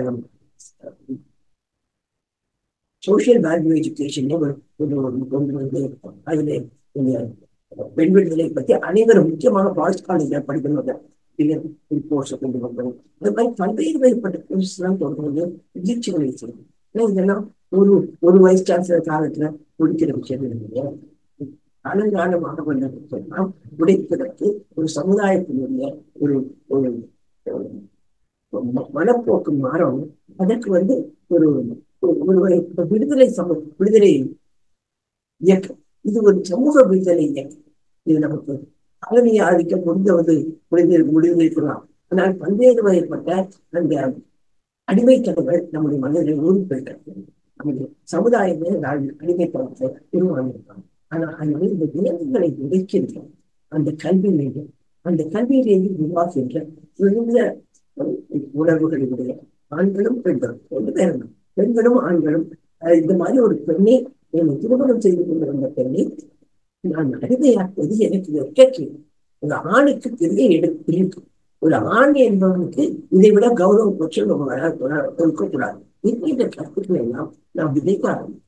Speaker 2: சோசியல் வேல்யூ எஜுகேஷன் கொண்டு வந்து அதுல இந்த பெண் விடுதலை பத்தி அனைவரும் முக்கியமாக பாய்ஸ் காலேஜ்ல படிக்கணும் கோர்ஸ் கொண்டு வந்தோம் அது மாதிரி பல்வேறு வகைப்பட்ட கோர்ஸ் எல்லாம் கொண்டு வந்து முயற்சிகளை செய்யணும் ஏன்னா இதெல்லாம் ஒரு ஒரு வைஸ் சான்சலர் காலத்துல முடிக்கிற விஷயம் இல்லையா காலங்காலமாக வந்ததெல்லாம் உடைப்பதற்கு ஒரு சமுதாயத்தினுடைய ஒரு ஒரு மனப்போக்கு மாறும் அதற்கு வந்து ஒரு ஒரு விடுதலை சம விடுதலை இயக்கம் இது ஒரு சமூக விடுதலை இயக்கம் இது நமக்கு காலனி ஆதிக்க முடிந்தவது விடுதலை விடுதலைக்கலாம் ஆனால் பல்வேறு வகைப்பட்ட அந்த அடிமைத்தனங்கள் நம்முடைய மனதில் ஊறிப்போயிட்டது நம்முடைய சமுதாயமே அடிமைத்தனத்தை உருவாங்கியிருக்காங்க ஆனா அதனால இந்த விலங்குகளை உடைக்கின்றோம் அந்த கல்வி நிலையம் அந்த கல்வியிலேயே உருவாக்குகின்ற விழுந்த உணர்வுகளுடைய ஆண்களும் பெண்களும் ரெண்டு பேரும் பெண்களும் ஆண்களும் இந்த மாதிரி ஒரு பெண்ணை என்னை திருமணம் செய்து கொண்டு வந்த பெண்ணை நான் அடிமையாக்குவது எனக்கு வெட்கக்கு ஒரு ஆணுக்கு பெரிய எடுப்பு இருக்கு ஒரு ஆண் என்பவனுக்கு இதை விட கௌரவம் பற்றி கொடுக்கக்கூடாது இந்த கருத்துக்களை எல்லாம் நாம் விதைக்க ஆரம்பிக்கும்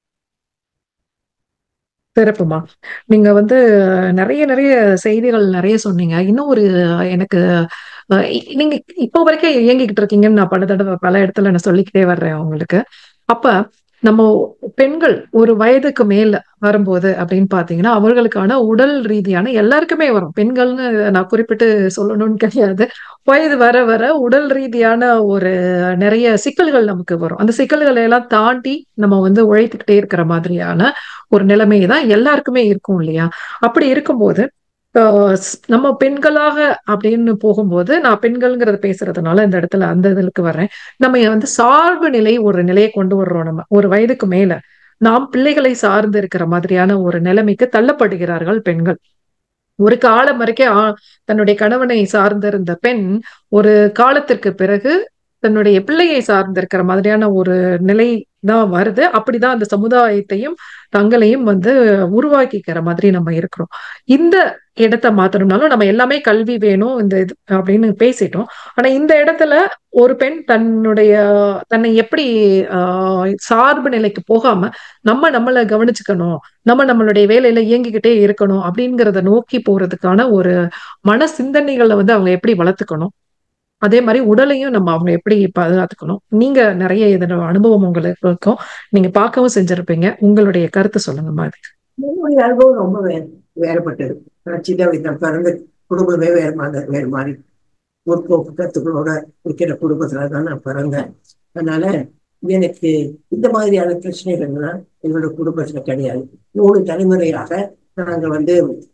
Speaker 1: சிறப்புமா நீங்க வந்து நிறைய நிறைய செய்திகள் நிறைய சொன்னீங்க இன்னும் ஒரு எனக்கு நீங்க இப்போ வரைக்கும் இயங்கிக்கிட்டு இருக்கீங்கன்னு நான் பல தடவை பல இடத்துல நான் சொல்லிக்கிட்டே வர்றேன் உங்களுக்கு அப்ப நம்ம பெண்கள் ஒரு வயதுக்கு மேல வரும்போது அப்படின்னு பாத்தீங்கன்னா அவர்களுக்கான உடல் ரீதியான எல்லாருக்குமே வரும் பெண்கள்னு நான் குறிப்பிட்டு சொல்லணும்னு கிடையாது வயது வர வர உடல் ரீதியான ஒரு நிறைய சிக்கல்கள் நமக்கு வரும் அந்த சிக்கல்களை எல்லாம் தாண்டி நம்ம வந்து உழைத்துக்கிட்டே இருக்கிற மாதிரியான ஒரு நிலைமை தான் எல்லாருக்குமே இருக்கும் இல்லையா அப்படி இருக்கும்போது நம்ம பெண்களாக அப்படின்னு போகும்போது நான் பெண்கள்ங்கிறத பேசுறதுனால இந்த இடத்துல அந்த இதுக்கு வர்றேன் நம்ம வந்து சார்பு நிலை ஒரு நிலையை கொண்டு வர்றோம் நம்ம ஒரு வயதுக்கு மேல நாம் பிள்ளைகளை சார்ந்து இருக்கிற மாதிரியான ஒரு நிலைமைக்கு தள்ளப்படுகிறார்கள் பெண்கள் ஒரு காலம் வரைக்கும் தன்னுடைய கணவனை சார்ந்திருந்த பெண் ஒரு காலத்திற்கு பிறகு தன்னுடைய பிள்ளையை சார்ந்திருக்கிற மாதிரியான ஒரு நிலை தான் வருது அப்படிதான் அந்த சமுதாயத்தையும் தங்களையும் வந்து உருவாக்கிக்கிற மாதிரி நம்ம இருக்கிறோம் இந்த இடத்த மாத்தணும்னாலும் நம்ம எல்லாமே கல்வி வேணும் இந்த இது அப்படின்னு பேசிட்டோம் ஆனா இந்த இடத்துல ஒரு பெண் தன்னுடைய தன்னை எப்படி ஆஹ் சார்பு நிலைக்கு போகாம நம்ம நம்மளை கவனிச்சுக்கணும் நம்ம நம்மளுடைய வேலையில இயங்கிக்கிட்டே இருக்கணும் அப்படிங்கிறத நோக்கி போறதுக்கான ஒரு மன சிந்தனைகளை வந்து அவங்க எப்படி வளர்த்துக்கணும் அதே மாதிரி உடலையும் நம்ம அவங்க எப்படி பாதுகாத்துக்கணும் நீங்க நிறைய இதோட அனுபவம் உங்களுக்கு இருக்கும் நீங்க பார்க்கவும் செஞ்சிருப்பீங்க உங்களுடைய கருத்து சொல்லுங்க மாதிரி
Speaker 2: என்னுடைய அனுபவம் ரொம்ப வே வேறுபட்டது நான் சின்ன வயசுல பிறந்த குடும்பமே வேறு மாதிரி வேறு மாதிரி முற்போக்கு கருத்துக்களோட இருக்கிற குடும்பத்துல தான் நான் பிறந்தேன் அதனால எனக்கு இந்த மாதிரியான பிரச்சனைகள்லாம் எங்களோட குடும்பத்துல கிடையாது மூணு தலைமுறையாக நாங்க வந்து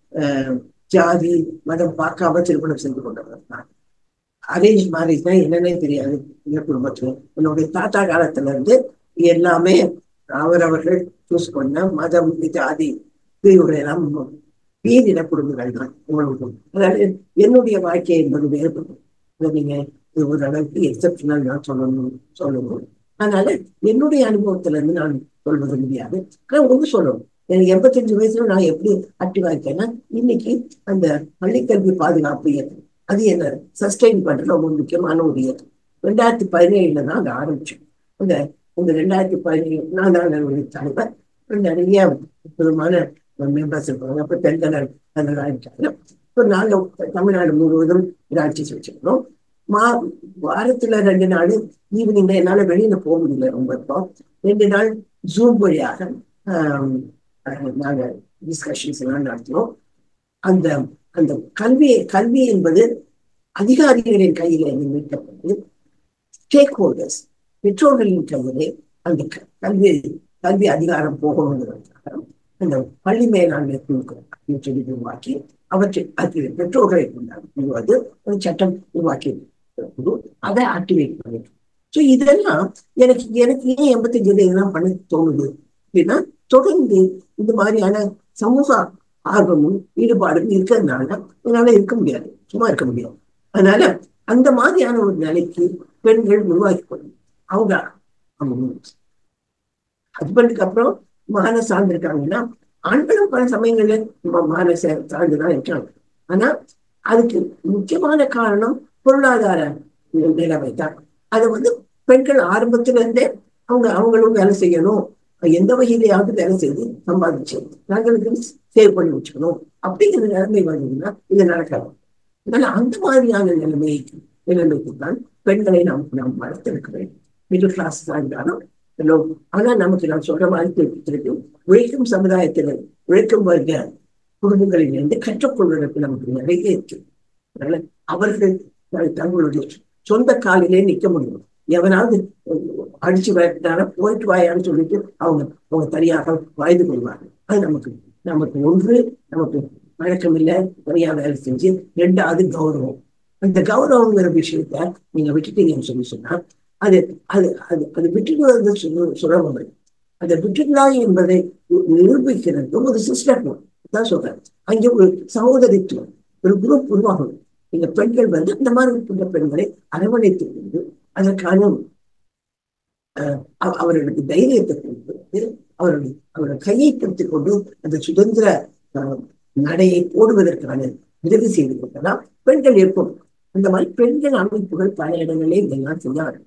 Speaker 2: ஜாதி மதம் பார்க்காம திருமணம் செய்து கொண்டவர் அரேஞ்ச் மேரேஜ் தான் என்னன்னே தெரியாது எங்க குடும்பத்துல என்னுடைய தாத்தா காலத்துல இருந்து எல்லாமே அவரவர்கள் சூஸ் பண்ண மதம் ஜாதி பிரிவுகள் எல்லாம் வீதின குடும்பங்கள் தான் உங்களுக்கு அதாவது என்னுடைய வாழ்க்கை என்பது வேறுபடும் அதை நீங்க ஓரளவுக்கு எக்ஸப்ஷனல் நான் சொல்லணும் சொல்லணும் அதனால என்னுடைய அனுபவத்துல இருந்து நான் சொல்வது முடியாது ஆனா ஒண்ணு சொல்லணும் எனக்கு எண்பத்தஞ்சு வயசுல நான் எப்படி ஆக்டிவா இருக்கேன்னா இன்னைக்கு அந்த பள்ளிக்கல்வி பாதுகாப்பு இயக்கம் அது என்ன சஸ்டெயின் பண்ற ரொம்ப முக்கியமான ஒரு இயக்கம் ரெண்டாயிரத்தி பதினேழுல தான் அதை ஆரம்பிச்சோம் அந்த இந்த ரெண்டாயிரத்தி பதினேழு நான் தான் என்னுடைய தலைவர் நிறைய முக்கியமான மெம்பர்ஸ் இருப்பாங்க அப்ப தென்கடல் அதெல்லாம் இருக்காங்க இப்போ நாங்க தமிழ்நாடு முழுவதும் இதாட்சி வச்சிருக்கிறோம் மா வாரத்துல ரெண்டு நாள் ஈவினிங்ல என்னால வெளியில போக முடியல ரொம்ப இப்போ ரெண்டு நாள் ஜூம் வழியாக நாங்க டிஸ்கஷன்ஸ் எல்லாம் நடத்தினோம் அந்த அந்த கல்வி கல்வி என்பது அதிகாரிகளின் கையில மீட்கப்பட்டு ஸ்டேக் ஹோல்டர்ஸ் பெற்றோர்களின் கையிலே அந்த கல்வி கல்வி அதிகாரம் போகணுங்கிறதுக்காக அந்த பள்ளி மேலாண்மை குழுக்கள் சொல்லி உருவாக்கி அவற்றை அது பெற்றோர்களை கொண்டாடுவது ஒரு சட்டம் உருவாக்கி குழு அதை ஆக்டிவேட் பண்ணிட்டு ஸோ இதெல்லாம் எனக்கு எனக்கு ஏன் எண்பத்தஞ்சு இதெல்லாம் பண்ண தோணுது அப்படின்னா தொடர்ந்து இந்த மாதிரியான சமூக ஆர்வமும் ஈடுபாடும் இருக்கிறதுனால என்னால இருக்க முடியாது சும்மா இருக்க முடியாது அதனால அந்த மாதிரியான ஒரு நிலைக்கு பெண்கள் உருவாக்கி கொள்ளணும் அவங்க அவங்க ஹஸ்பண்டுக்கு அப்புறம் மான சார்ந்திருக்காங்கன்னா ஆண்களும் பல சமயங்கள்ல மான சார்ந்துதான் இருக்காங்க ஆனா அதுக்கு முக்கியமான காரணம் பொருளாதார நிலைமை தான் அது வந்து பெண்கள் ஆரம்பத்துல இருந்தே அவங்க அவங்களும் வேலை செய்யணும் எந்த வகையிலையாவது வேலை செய்து சம்பாதிச்சு நாங்களுக்கு சேவ் பண்ணி வச்சுக்கணும் அப்படிங்கிற நிலைமை வந்ததுன்னா இது நடக்காது அதனால அந்த மாதிரியான நிலைமைக்கு நிலைமைக்கு தான் பெண்களை நாம் நாம் வளர்த்திருக்க வேண்டும் மிடில் கிளாஸ் இருந்தாலும் ஆனா நமக்கு நான் சொல்ற மாதிரி திருப்பி உழைக்கும் சமுதாயத்தில் உழைக்கும் வர்க்க குடும்பங்களிலிருந்து கற்றுக்கொள்வதற்கு நமக்கு நிறைய இருக்கு அதனால அவர்கள் தங்களுடைய சொந்த காலிலே நிற்க முடியும் எவனாவது அடிச்சு வரட்டான போயிட்டு வாயான்னு சொல்லிட்டு அவங்க அவங்க தனியாக வாய்ந்து கொள்வாங்க அது நமக்கு நமக்கு ஒன்று நமக்கு வழக்கம் இல்லை தனியா வேலை செஞ்சு ரெண்டாவது கௌரவம் அந்த கௌரவங்கிற விஷயத்த நீங்க விட்டுட்டீங்கன்னு சொல்லி சொன்னா அது அது அது அது விட்டுடுவது சுலபம் அதை விட்டுடலாம் என்பதை நிரூபிக்கிறது ஒரு சிஸ்டம் தான் சொல்றேன் அங்கே ஒரு சகோதரித்துவம் ஒரு குரூப் உருவாகும் இந்த பெண்கள் வந்து அந்த மாதிரி இருக்கின்ற பெண்களை அரவணைத்து கொண்டு அதற்கான அவர்களுக்கு தைரியத்தை கொடுத்து அவர்கள் அவர்கள் கையை பிடித்துக் கொண்டு அந்த சுதந்திர நடையை போடுவதற்கான உதவி செய்து கொடுக்கலாம் பெண்கள் இருக்கும் இந்த மாதிரி பெண்கள் அமைப்புகள் பல இடங்களே இதெல்லாம் செய்ய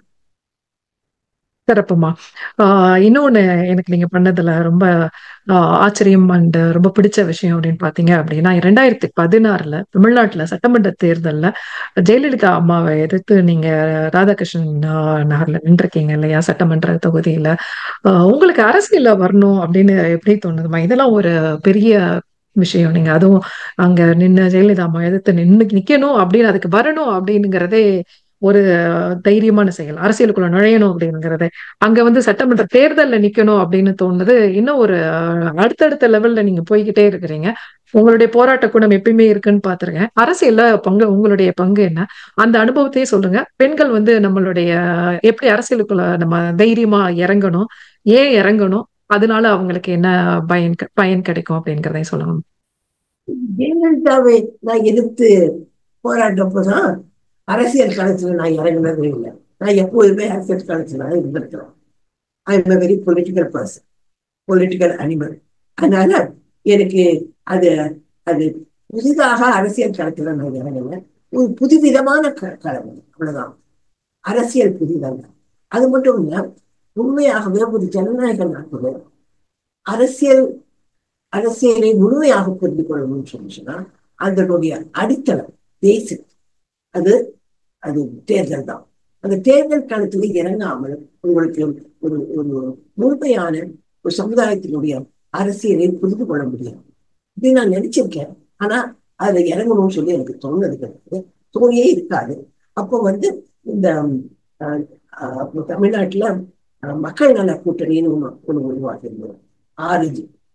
Speaker 1: சிறப்புமா ஆஹ் இன்னொன்னு எனக்கு நீங்க பண்ணதுல ரொம்ப ஆச்சரியம் அண்ட் ரொம்ப பிடிச்ச விஷயம் அப்படின்னு பாத்தீங்க அப்படின்னா இரண்டாயிரத்தி பதினாறுல தமிழ்நாட்டுல சட்டமன்ற தேர்தல்ல ஜெயலலிதா அம்மாவை எதிர்த்து நீங்க ராதாகிருஷ்ணன் நகர்ல நின்றுருக்கீங்க இல்லையா சட்டமன்ற தொகுதியில உங்களுக்கு அரசியல்ல வரணும் அப்படின்னு எப்படி தோணுதுமா இதெல்லாம் ஒரு பெரிய விஷயம் நீங்க அதுவும் அங்க நின்று ஜெயலலிதா அம்மா எதிர்த்து நின்று நிக்கணும் அப்படின்னு அதுக்கு வரணும் அப்படிங்கிறதே ஒரு தைரியமான செயல் அரசியலுக்குள்ள நுழையணும் அப்படிங்கிறது அங்க வந்து சட்டமன்ற தேர்தல்ல நிக்கணும் அப்படின்னு தோணுது இன்னும் ஒரு அடுத்தடுத்த லெவல்ல நீங்க போய்கிட்டே இருக்கிறீங்க உங்களுடைய போராட்ட குணம் எப்பயுமே இருக்குன்னு பாத்துருக்கேன் அரசியல்ல பங்கு உங்களுடைய பங்கு என்ன அந்த அனுபவத்தையே சொல்லுங்க பெண்கள் வந்து நம்மளுடைய எப்படி அரசியலுக்குள்ள நம்ம தைரியமா இறங்கணும் ஏன் இறங்கணும் அதனால அவங்களுக்கு என்ன பயன் பயன் கிடைக்கும் அப்படிங்கிறதையும் சொல்லணும்
Speaker 2: ஜெயலலிதாவை நான் எதிர்த்து போராட்டப்போதான் அரசியல் களத்துல நான் இறங்கினதே இல்லை நான் எப்போதுமே அரசியல் களத்துல இருந்திருக்கிறேன் I am very political person political animal அதனால எனக்கு அது அது புதிதாக அரசியல் களத்துல நான் இறங்கல ஒரு புதுவிதமான களம் அவ்வளவுதான் அரசியல் புதிதல்ல அது மட்டும் இல்ல உண்மையாகவே ஒரு ஜனநாயக நாட்டில் அரசியல் அரசியலை முழுமையாக புரிந்து கொள்ளணும்னு சொன்னா அதனுடைய அடித்தளம் பேசிக் அது அது தேர்தல் தான் அந்த தேர்தல் காலத்துல இறங்காமல் உங்களுக்கு ஒரு ஒரு முழுமையான ஒரு சமுதாயத்தினுடைய அரசியலை புரிந்து கொள்ள முடியும் இது நான் நினைச்சிருக்கேன் ஆனா அதுல இறங்கணும்னு சொல்லி எனக்கு தோணுது கிடையாது தோணியே இருக்காது அப்போ வந்து இந்த தமிழ்நாட்டுல மக்கள் நல கூட்டணின்னு ஒண்ணு ஒண்ணு உருவாகிருந்தது ஆறு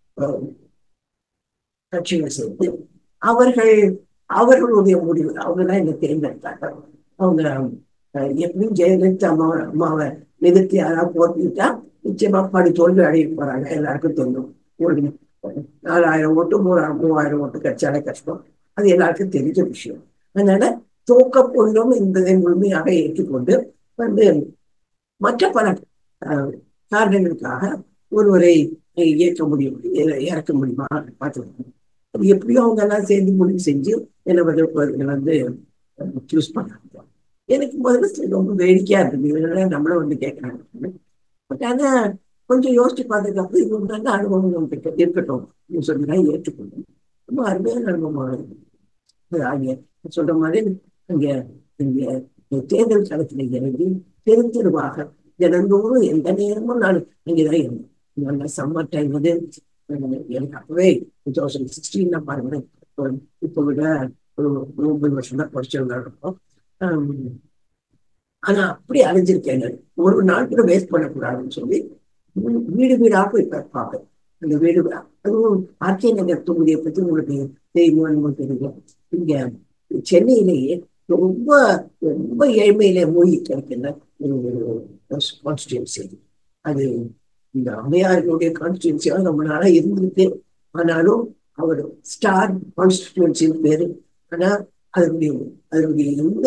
Speaker 2: கட்சிகள் சேர்ந்து அவர்கள் அவர்களுடைய முடிவு அவங்க தான் என்னை தேர்ந்தெடுத்தாங்க அவங்க எப்படியும் ஜெயலலிதா அம்மா அம்மாவை எதிர்த்து யாராவது போட்டிட்டா நிச்சயமா படி தோல்வி அடைய போறாங்க எல்லாருக்கும் தெரியும் ஒரு நாலாயிரம் ஓட்டு மூணாயிரம் மூவாயிரம் ஓட்டு கிடைச்சாலே கஷ்டம் அது எல்லாருக்கும் தெரிஞ்ச விஷயம் அதனால தோக்க போயிடும் என்பதை முழுமையாக ஏற்றுக்கொண்டு வந்து மற்ற பல காரணங்களுக்காக ஒருவரை இயக்க முடியும் இறக்க முடியுமா பார்த்துக்கணும் அது எப்படியோ அவங்க எல்லாம் சேர்ந்து முடிவு செஞ்சு என்னை வந்து வந்து சூஸ் பண்ணாங்க எனக்கு முதல்ல ரொம்ப வேடிக்கையா இருந்தது நம்மளும் வந்து கேட்கறாங்க பட் ஆனா கொஞ்சம் யோசிச்சு பார்த்ததுக்கப்புறம் இது நல்ல அனுபவம் நமக்கு இருக்கட்டும் நீ சொன்னா ஏற்றுக்கொள்ளும் ரொம்ப அருமையான அனுபவமாக இருக்குது அங்க சொல்ற மாதிரி அங்க இங்க தேர்தல் களத்துல இறங்கி தெரு தெருவாக தினந்தோறும் எந்த நேரமும் நான் அங்கேதான் இருந்தேன் நல்ல சம்மர் டைம் வந்து எனக்கு அப்பவே டூ தௌசண்ட் சிக்ஸ்டீன் தான் பாருங்க இப்போ விட ஒரு ஒன்பது வருஷம் தான் படிச்சவங்க இருக்கும் ஆனா அப்படி அலைஞ்சிருக்கேன் ஒரு நாள் கூட வேஸ்ட் பண்ணக்கூடாதுன்னு சொல்லி வீடு வீடா போய் பார்ப்பேன் அந்த வீடு அதுவும் ஆர்கே நகர் தொகுதியை பத்தி உங்களுக்கு தெரியுமோ உங்களுக்கு தெரியும் இங்க சென்னையிலேயே ரொம்ப ரொம்ப ஏழ்மையில மூழ்கி கிடைக்கிற ஒரு கான்ஸ்டியூன்சி அது இந்த அம்மையார்களுடைய கான்ஸ்டியூன்சியாக ரொம்ப நாளா இருந்திருக்கு ஆனாலும் அவர் ஸ்டார் கான்ஸ்டியூன்சின்னு பேரு ஆனா அதனுடைய அதனுடைய எந்த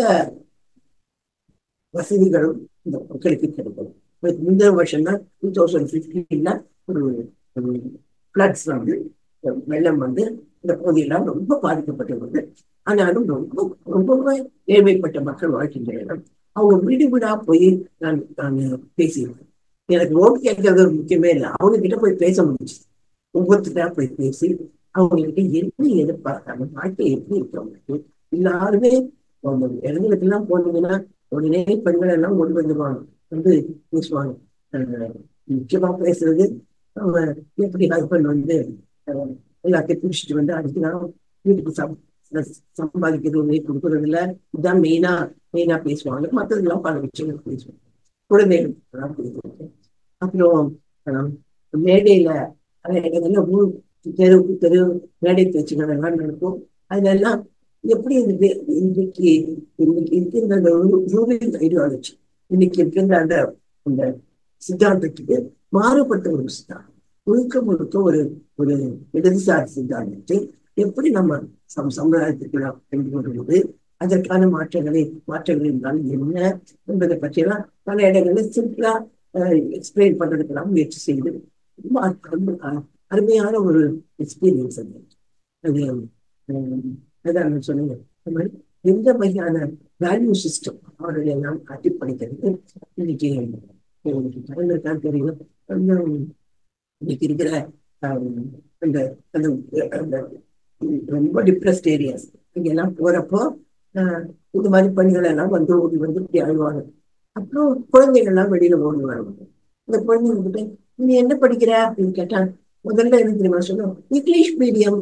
Speaker 2: வசதிகளும் இந்த மக்களுக்கு கிடைக்கும் முந்தின வருஷம் தான் டூ தௌசண்ட் பிப்டீன்ல ஒரு ஃபிளட்ஸ் வந்து வெள்ளம் வந்து இந்த பகுதியெல்லாம் ரொம்ப பாதிக்கப்பட்டவங்க ஆனாலும் ரொம்ப ரொம்ப ஏழ்மைப்பட்ட மக்கள் வாழ்க்கின்ற இடம் அவங்க வீடு வீடா போய் நான் நான் பேசியிருக்கேன் எனக்கு ஓட்டு கேட்கறது முக்கியமே இல்லை அவங்க கிட்ட போய் பேச முடிஞ்சு ஒவ்வொருத்தரா போய் பேசி அவங்க கிட்ட என்ன எதிர்பார்க்காங்க வாழ்க்கை எப்படி இருக்கவங்களுக்கு எல்லாருமே இடங்களுக்கு எல்லாம் போனீங்கன்னா உடனே பெண்கள் எல்லாம் கொண்டு வந்துருவாங்க வந்து பேசுவாங்க முக்கியமா பேசுறது அவங்க எப்படி ஹஸ்பண்ட் வந்து எல்லாத்தையும் பிடிச்சிட்டு வந்து அடுத்த நாள் வீட்டுக்கு சம் சம்பாதிக்கிறது கொடுக்கறது இல்ல இதுதான் மெயினா மெயினா பேசுவாங்க மற்றதெல்லாம் பல விஷயங்கள் பேசுவாங்க குழந்தைகள் பேசுவாங்க அப்புறம் மேடையில இடங்கள்ல ஊர் தெரு தெரு மேடை பேச்சுகள் எல்லாம் நடக்கும் அதெல்லாம் எப்படி இந்த இன்றைக்கு இன்னைக்கு இருக்கின்ற அந்த ரூரல் ஐடியாலஜி இன்னைக்கு இருக்கின்ற அந்த அந்த சித்தாந்தத்துக்கு மாறுபட்ட ஒரு சித்தாந்தம் முழுக்க முழுக்க ஒரு ஒரு இடதுசாரி சித்தாந்தத்தை எப்படி நம்ம சம் சமுதாயத்துக்கு நாம் கொண்டு வருவது அதற்கான மாற்றங்களை மாற்றங்கள் என்றால் என்ன என்பதை பற்றியெல்லாம் பல இடங்களில் சிம்பிளா எக்ஸ்பிளைன் பண்றதுக்கெல்லாம் முயற்சி செய்து ரொம்ப அரு- அரு- அருமையான ஒரு எக்ஸ்பீரியன்ஸ் அது அது ஹம், அதான் நான் சொன்னேன் இந்த மாதிரி எந்த வகையான வேல்யூ சிஸ்டம் அவர்களை எல்லாம் காட்டி படிக்கிறது இன்னைக்கு உங்களுக்கு டைம் இருக்கான்னு தெரியல கொஞ்சம் இன்னைக்கு இருக்கிற ஹம், அந்த அந்த அந்த ரொம்ப டிப்ரெஸ்ட் ஏரியாஸ் இங்கெல்லாம் போறப்போ ஆஹ், இந்த மாதிரி பணிகள் எல்லாம் வந்து ஓடி வந்து இப்படி அழுவாங்க அப்புறம் குழந்தைகள் எல்லாம் வெளியில ஓடி வருவாங்க இந்த குழந்தைங்க கிட்ட நீ என்ன படிக்கிற அப்படின்னு கேட்டா முதல்ல என்ன தெரியுமா சொல்லும் இங்கிலீஷ் மீடியம்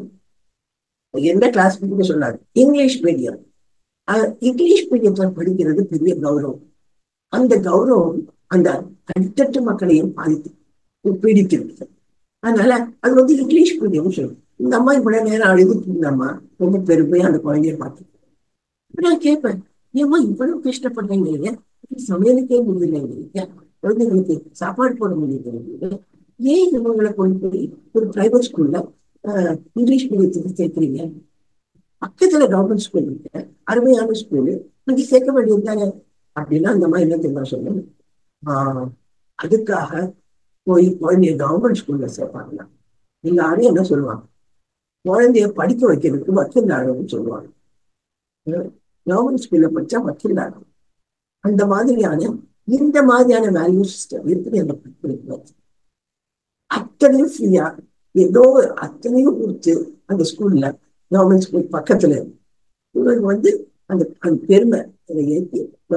Speaker 2: எந்த கிளாஸ் படிக்க சொல்லாது இங்கிலீஷ் மீடியம் இங்கிலீஷ் மீடியத்துல படிக்கிறது பெரிய கௌரவம் அந்த கௌரவம் அந்த அடித்தட்டு மக்களையும் பாதித்து பீடித்திருக்கு அதனால அது வந்து இங்கிலீஷ் மீடியம் சொல்லும் இந்த அம்மா இவ்வளவு நேரம் அழுதுட்டு இருந்தம்மா ரொம்ப பெருமையா அந்த குழந்தைய பார்த்து இப்ப நான் கேட்பேன் ஏம்மா இவ்வளவு கஷ்டப்படுறீங்க சமையலுக்கே முடியலைங்க குழந்தைங்களுக்கு சாப்பாடு போட முடியல ஏன் இவங்களை கொண்டு போய் ஒரு பிரைவேட் ஸ்கூல்ல இங்கிலீஷ் மீடியத்துக்கு சேர்க்கிறீங்க பக்கத்துல கவர்மெண்ட் ஸ்கூல் இருக்கு அருமையான ஸ்கூலு நீங்க சேர்க்க வேண்டியது தானே அப்படின்னா அந்த மாதிரி என்ன தெரியுமா சொல்லணும் ஆஹ் அதுக்காக போய் குழந்தைய கவர்மெண்ட் ஸ்கூல்ல சேர்ப்பாங்க எல்லாரும் என்ன சொல்லுவாங்க குழந்தைய படிக்க வைக்கிறதுக்கு வக்கீல் ஆகணும்னு சொல்லுவாங்க கவர்மெண்ட் ஸ்கூல்ல படிச்சா வக்கீல் ஆகணும் அந்த மாதிரியான இந்த மாதிரியான வேல்யூ சிஸ்டம் இருக்குது அந்த படிப்பு அத்தனையும் ஃப்ரீயா ஏதோ அத்தனையும் கொடுத்து அந்த ஸ்கூல்ல கவர்மெண்ட் ஸ்கூல் பக்கத்துல இவங்க வந்து அந்த அந்த பெருமை அதை ஏற்றி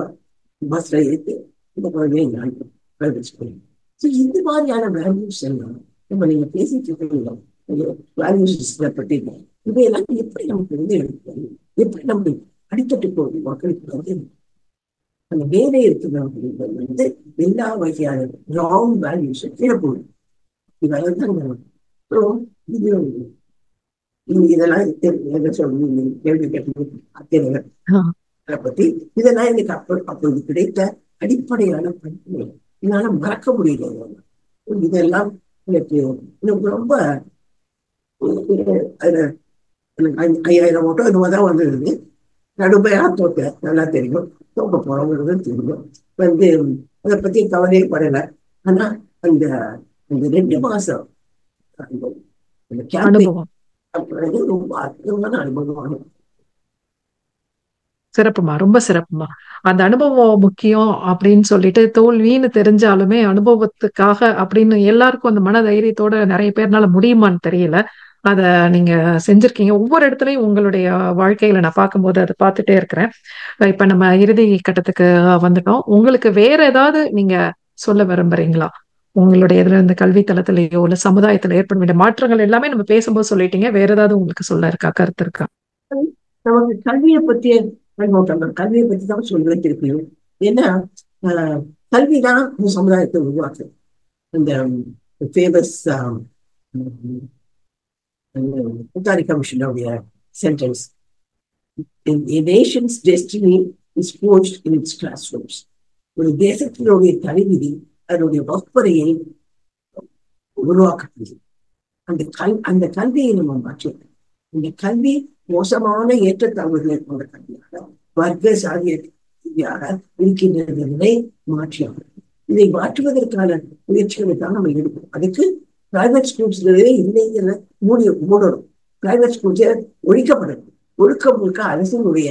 Speaker 2: பஸ்ல ஏற்றி இந்த குழந்தைய பிரைவேட் ஸ்கூல் ஸோ இந்த மாதிரியான வேல்யூஸ் எல்லாம் நம்ம நீங்க பேசிட்டு இருக்கீங்க வேல்யூஸ் பற்றி இதையெல்லாம் எப்படி நமக்கு வந்து எடுக்கிறது எப்படி நம்ம அடித்தட்டு போகுது மக்களுக்கு வந்து அந்த வேலை இருக்கிறவங்க வந்து எல்லா வகையான ராங் வேல்யூஸும் கீழே போகுது இதெல்லாம் தான் ஸோ இது நீங்க இதெல்லாம் என்ன சொல்லி கேள்வி கேட்டீங்க அதை பத்தி இதெல்லாம் எனக்கு அப்ப அப்போது கிடைத்த அடிப்படையான படிப்பு என்னால மறக்க முடியல இதெல்லாம் எனக்கு எனக்கு ரொம்ப ஐயாயிரம் ஓட்டம் என்னமோ தான் வந்துருது நடுமையா தோக்க நல்லா தெரியும் தோக்க போறோங்கிறது தெரியும் வந்து அதை பத்தி கவலையே படல ஆனா அந்த அந்த ரெண்டு மாசம் அந்த கேம்பெயின் ரொம்ப அற்புதமான அனுபவம்
Speaker 1: சிறப்புமா ரொம்ப சிறப்புமா அந்த அனுபவம் முக்கியம் அப்படின்னு சொல்லிட்டு தோல்வின்னு தெரிஞ்சாலுமே அனுபவத்துக்காக அப்படின்னு எல்லாருக்கும் அந்த மன தைரியத்தோட நிறைய பேர்னால முடியுமான்னு தெரியல அத நீங்க செஞ்சிருக்கீங்க ஒவ்வொரு இடத்துலயும் உங்களுடைய வாழ்க்கையில நான் பார்க்கும்போது அதை பார்த்துட்டே இருக்கிறேன் இப்ப நம்ம இறுதி கட்டத்துக்கு வந்துட்டோம் உங்களுக்கு வேற ஏதாவது நீங்க சொல்ல விரும்புறீங்களா உங்களுடைய இதுல இந்த கல்வி தளத்திலேயோ இல்ல சமுதாயத்துல ஏற்பட வேண்டிய மாற்றங்கள் எல்லாமே நம்ம பேசும்போது சொல்லிட்டீங்க வேற ஏதாவது உங்களுக்கு சொல்ல இருக்கா கருத்து இருக்கா
Speaker 2: நமக்கு கல்வியை பத்திய கண்ணோட்டம் கல்வியை பத்தி தான் சொல்றேன் திருப்பியும் ஏன்னா கல்வி தான் இந்த சமுதாயத்தை உருவாக்கு இந்த ஃபேமஸ் புத்தாரி கமிஷனுடைய sentence nation's destiny is post in its classrooms ஒரு தேசத்தினுடைய தலைவிதி அதனுடைய வகுப்பறையை உருவாக்கப்படுகிறது அந்த கல் அந்த கல்வியை நம்ம மாற்றோம் இந்த கல்வி மோசமான ஏற்றத்தாழ்வுகளை கொண்ட கல்வியாக வர்க்க சாதியாக இருக்கின்றதை மாற்றியாகும் இதை மாற்றுவதற்கான முயற்சிகளை தான் நம்ம எடுப்போம் அதுக்கு பிரைவேட் ஸ்கூல்ஸ்லவே இல்லைங்கிற மூடி மூடணும் பிரைவேட் ஸ்கூல்ஸே ஒழிக்கப்படணும் ஒழுக்க முழுக்க அரசினுடைய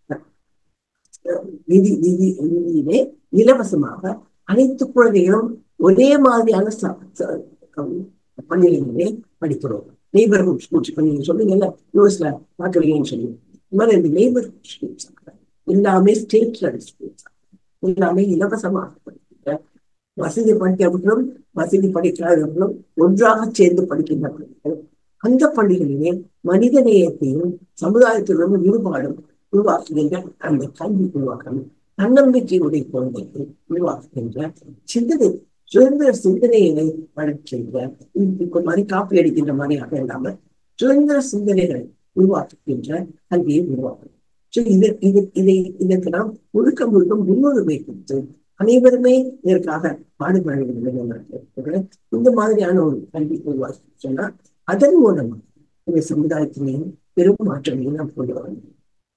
Speaker 2: நிதி நிதி நிதியிலே இலவசமாக அனைத்து குழந்தைகளும் ஒரே மாதிரியான பள்ளிகளிலே படிக்கிறோம் நெய்பர்ஹுட் ஸ்கூல்ஸ் இப்போ நீங்க சொன்னீங்கல்ல யூஎஸ்ல பாக்குறீங்கன்னு சொல்லி இந்த மாதிரி இந்த நெய்பர்ஹுட் ஸ்கூல்ஸ் எல்லாமே ஸ்டேட் லெவல் ஸ்கூல்ஸ் எல்லாமே இலவசமாக படிக்கின்ற வசதி படிக்கிறவர்களும் வசதி படிக்காதவர்களும் ஒன்றாக சேர்ந்து படிக்கின்ற பள்ளிகள் அந்த பள்ளிகளிலே மனித நேயத்தையும் சமுதாயத்திலும் ஈடுபாடும் உருவாக்குகின்ற அந்த கல்வி உருவாக்கணும் தன்னம்பிக்கையுடைய குழந்தைகள் உருவாக்குகின்ற சிந்தனை சுதந்திர சிந்தனைகளை வளர்க்கின்ற இப்போ மாதிரி காப்பி அடிக்கின்ற மாதிரியாக இல்லாமல் சுதந்திர சிந்தனைகளை உருவாக்குகின்ற கல்வியை உருவாக்கணும் ஸோ இது இது இதை இதற்கு நாம் முழுக்க முழுக்க முன்னுரிமை கொடுத்து அனைவருமே இதற்காக பாடுபட வேண்டும் என்று நான் கேட்டுக்கிறேன் இந்த மாதிரியான ஒரு கல்வி உருவாக்கி சொன்னா அதன் மூலமாக இந்த சமுதாயத்திலையும் பெரும் மாற்றங்களையும் நாம் கொண்டு வர முடியும்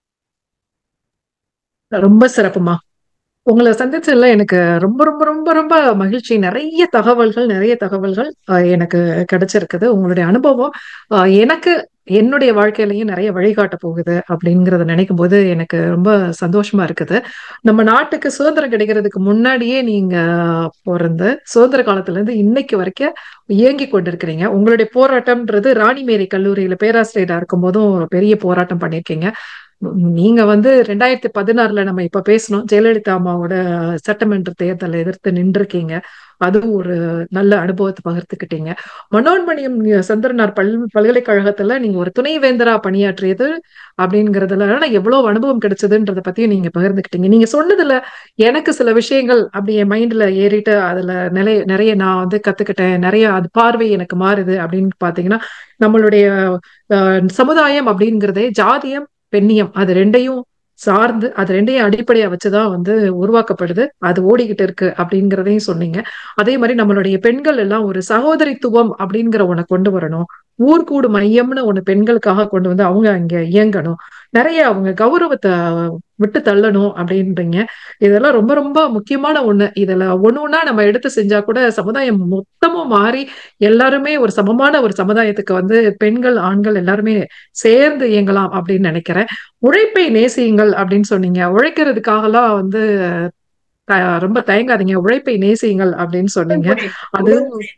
Speaker 1: ரொம்ப சிறப்புமா உங்களை சந்திச்சதுல எனக்கு ரொம்ப ரொம்ப ரொம்ப ரொம்ப மகிழ்ச்சி நிறைய தகவல்கள் நிறைய தகவல்கள் அஹ், எனக்கு கிடைச்சிருக்குது உங்களுடைய அனுபவம் அஹ், எனக்கு என்னுடைய வாழ்க்கையிலையும் நிறைய வழிகாட்ட போகுது அப்படிங்கறத நினைக்கும் போது எனக்கு ரொம்ப சந்தோஷமா இருக்குது நம்ம நாட்டுக்கு சுதந்திரம் கிடைக்கிறதுக்கு முன்னாடியே நீங்க பிறந்து சுதந்திர காலத்துல இருந்து இன்னைக்கு வரைக்கும் இயங்கி கொண்டிருக்கிறீங்க உங்களுடைய போராட்டம்ன்றது ராணிமேரி கல்லூரியில பேராசிரியரா இருக்கும் போதும் ஒரு பெரிய போராட்டம் பண்ணியிருக்கீங்க உம் நீங்க வந்து ரெண்டாயிரத்தி பதினாறுல நம்ம இப்ப பேசணும் ஜெயலலிதா அம்மாவோட சட்டமன்ற தேர்தலை எதிர்த்து நின்றுருக்கீங்க அதுவும் ஒரு நல்ல அனுபவத்தை பகிர்ந்துக்கிட்டீங்க மனோன்மணியம் சந்திரனார் பல் பல்கலைக்கழகத்துல நீங்க ஒரு துணைவேந்தரா பணியாற்றியது அப்படிங்கறதுல எவ்வளவு அனுபவம் கிடைச்சதுன்றத பத்தியும் நீங்க பகிர்ந்துக்கிட்டீங்க நீங்க சொன்னதுல எனக்கு சில விஷயங்கள் அப்படி என் மைண்ட்ல ஏறிட்டு அதுல நிறைய நிறைய நான் வந்து கத்துக்கிட்டேன் நிறைய அது பார்வை எனக்கு மாறுது அப்படின்னு பாத்தீங்கன்னா நம்மளுடைய அஹ், சமுதாயம் அப்படிங்கிறதே ஜாதியம் பெண்ணியம் அது ரெண்டையும் சார்ந்து அது ரெண்டையும் அடிப்படையா வச்சுதான் வந்து உருவாக்கப்படுது அது ஓடிக்கிட்டு இருக்கு அப்படிங்கிறதையும் சொன்னீங்க அதே மாதிரி நம்மளுடைய பெண்கள் எல்லாம் ஒரு சகோதரித்துவம் அப்படிங்கிற ஒண்ண கொண்டு வரணும் ஊர்கூடு மையம்னு ஒண்ணு பெண்களுக்காக கொண்டு வந்து அவங்க அங்க இயங்கணும் நிறைய அவங்க கௌரவத்தை விட்டு தள்ளணும் அப்படின்றீங்க இதெல்லாம் ரொம்ப ரொம்ப முக்கியமான ஒண்ணு இதுல ஒண்ணு ஒண்ணா நம்ம எடுத்து செஞ்சா கூட சமுதாயம் மொத்தமும் மாறி எல்லாருமே ஒரு சமமான ஒரு சமுதாயத்துக்கு வந்து பெண்கள் ஆண்கள் எல்லாருமே சேர்ந்து இயங்கலாம் அப்படின்னு நினைக்கிறேன் உழைப்பை நேசியுங்கள் அப்படின்னு சொன்னீங்க உழைக்கிறதுக்காகலாம் வந்து த- ரொம்ப தயங்காதீங்க உழைப்பை நேசியுங்கள் அப்படின்னு சொன்னீங்க அது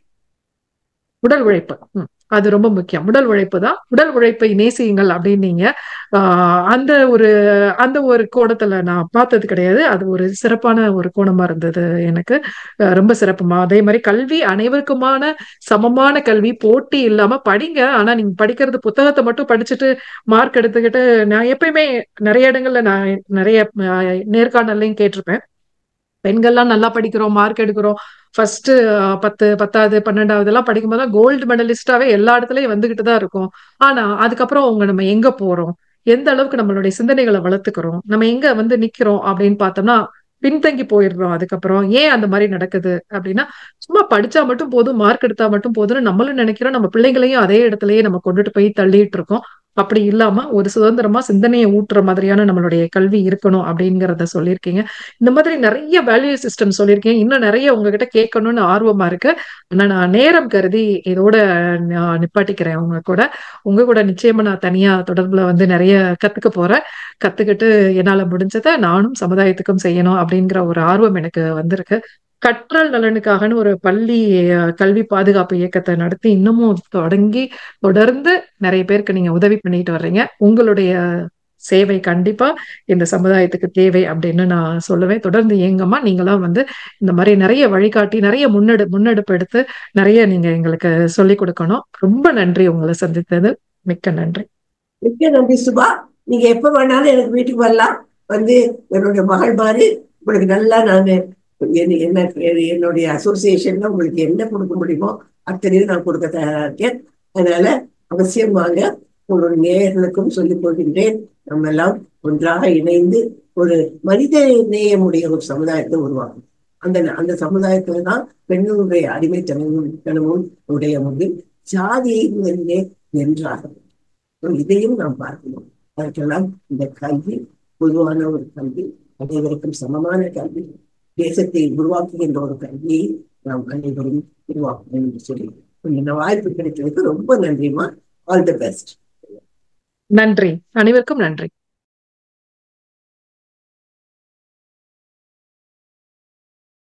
Speaker 1: உடல் உழைப்பு ம், அது ரொம்ப முக்கியம் உடல் உழைப்பு தான் உடல் உழைப்பை நேசியுங்கள் அப்படின்னீங்க ஆஹ் அந்த ஒரு அந்த ஒரு கோணத்துல நான் பார்த்தது கிடையாது அது ஒரு சிறப்பான ஒரு கோணமா இருந்தது எனக்கு அஹ் ரொம்ப சிறப்புமா அதே மாதிரி கல்வி அனைவருக்குமான சமமான கல்வி போட்டி இல்லாம படிங்க ஆனா நீங்க படிக்கிறது புத்தகத்தை மட்டும் படிச்சுட்டு மார்க் எடுத்துக்கிட்டு நான் எப்பயுமே நிறைய இடங்கள்ல நான் நிறைய அஹ், நேர்காணல்லையும் கேட்டிருப்பேன் பெண்கள்லாம் நல்லா படிக்கிறோம் மார்க் எடுக்கிறோம் ஃபர்ஸ்ட் பத்து பத்தாவது பன்னெண்டாவது எல்லாம் படிக்கும்போது கோல்டு மெடலிஸ்டாவே எல்லா இடத்துலயும் வந்துகிட்டு தான் இருக்கும் ஆனா அதுக்கப்புறம் அவங்க நம்ம எங்க போறோம் எந்த அளவுக்கு நம்மளுடைய சிந்தனைகளை வளர்த்துக்கிறோம் நம்ம எங்க வந்து நிக்கிறோம் அப்படின்னு பார்த்தோம்னா பின்தங்கி போயிடுறோம் அதுக்கப்புறம் ஏன் அந்த மாதிரி நடக்குது அப்படின்னா சும்மா படிச்சா மட்டும் போதும் மார்க் எடுத்தா மட்டும் போதும்னு நம்மளும் நினைக்கிறோம் நம்ம பிள்ளைங்களையும் அதே இடத்துலயே நம்ம கொண்டுட்டு போய் தள்ளிட்டு இருக்கோம் அப்படி இல்லாம ஒரு சுதந்திரமா சிந்தனையை ஊட்டுற மாதிரியான நம்மளுடைய கல்வி இருக்கணும் அப்படிங்கறத சொல்லியிருக்கீங்க இந்த மாதிரி நிறைய வேல்யூ சிஸ்டம் சொல்லியிருக்கேன் இன்னும் நிறைய உங்ககிட்ட கேட்கணும்னு ஆர்வமா இருக்கு ஆனா நான் நேரம் கருதி இதோட நான் நிப்பாட்டிக்கிறேன் உங்க கூட உங்க கூட நிச்சயமா நான் தனியா தொடர்புல வந்து நிறைய கத்துக்க போறேன் கத்துக்கிட்டு என்னால முடிஞ்சதை நானும் சமுதாயத்துக்கும் செய்யணும் அப்படிங்கிற ஒரு ஆர்வம் எனக்கு வந்திருக்கு கற்றல் நலனுக்காகன்னு ஒரு பள்ளி அஹ், கல்வி பாதுகாப்பு இயக்கத்தை நடத்தி இன்னமும் தொடங்கி தொடர்ந்து நிறைய பேருக்கு நீங்க உதவி பண்ணிட்டு வர்றீங்க உங்களுடைய சேவை கண்டிப்பா இந்த சமுதாயத்துக்கு தேவை அப்படின்னு நான் சொல்லுவேன் தொடர்ந்து இயங்கமா நீங்களாம் வந்து இந்த மாதிரி நிறைய வழிகாட்டி நிறைய முன்னெடு முன்னெடுப்பு எடுத்து நிறைய நீங்க எங்களுக்கு சொல்லி கொடுக்கணும் ரொம்ப நன்றி உங்களை சந்தித்தது மிக்க நன்றி
Speaker 2: மிக்க நன்றி சுபா நீங்க எப்ப வேணாலும் எனக்கு வீட்டுக்கு வரலாம் வந்து என்னுடைய மகள் மாதிரி உங்களுக்கு நல்லா நான் என்ன என்ன என்னுடைய அசோசியேஷன்ல உங்களுக்கு என்ன கொடுக்க முடியுமோ அத்தனையும் நான் கொடுக்க தயாரா இருக்கேன் அதனால அவசியம் வாங்க உங்களுடைய நேயர்களுக்கும் சொல்லிக் கொள்கின்றேன் நம்ம எல்லாம் ஒன்றாக இணைந்து ஒரு மனித நேயமுடைய ஒரு சமுதாயத்தை உருவாக்கும் அந்த அந்த சமுதாயத்துல தான் பெண்களுடைய அடிமைத்தனமும் தனமும் உடைய முடியும் ஜாதியை வென்றே வென்றாக இதையும் நாம் பார்க்கணும் அதற்கெல்லாம் இந்த கல்வி பொதுவான ஒரு கல்வி அனைவருக்கும் சமமான கல்வி தேசத்தை உருவாக்குகின்ற ஒரு கல்வியை நாம் அனைவரும் உருவாக்கணும் என்று சொல்லி இந்த வாய்ப்பு கிடைத்ததுக்கு ரொம்ப நன்றிமா ஆல் தி பெஸ்ட்
Speaker 1: நன்றி அனைவருக்கும் நன்றி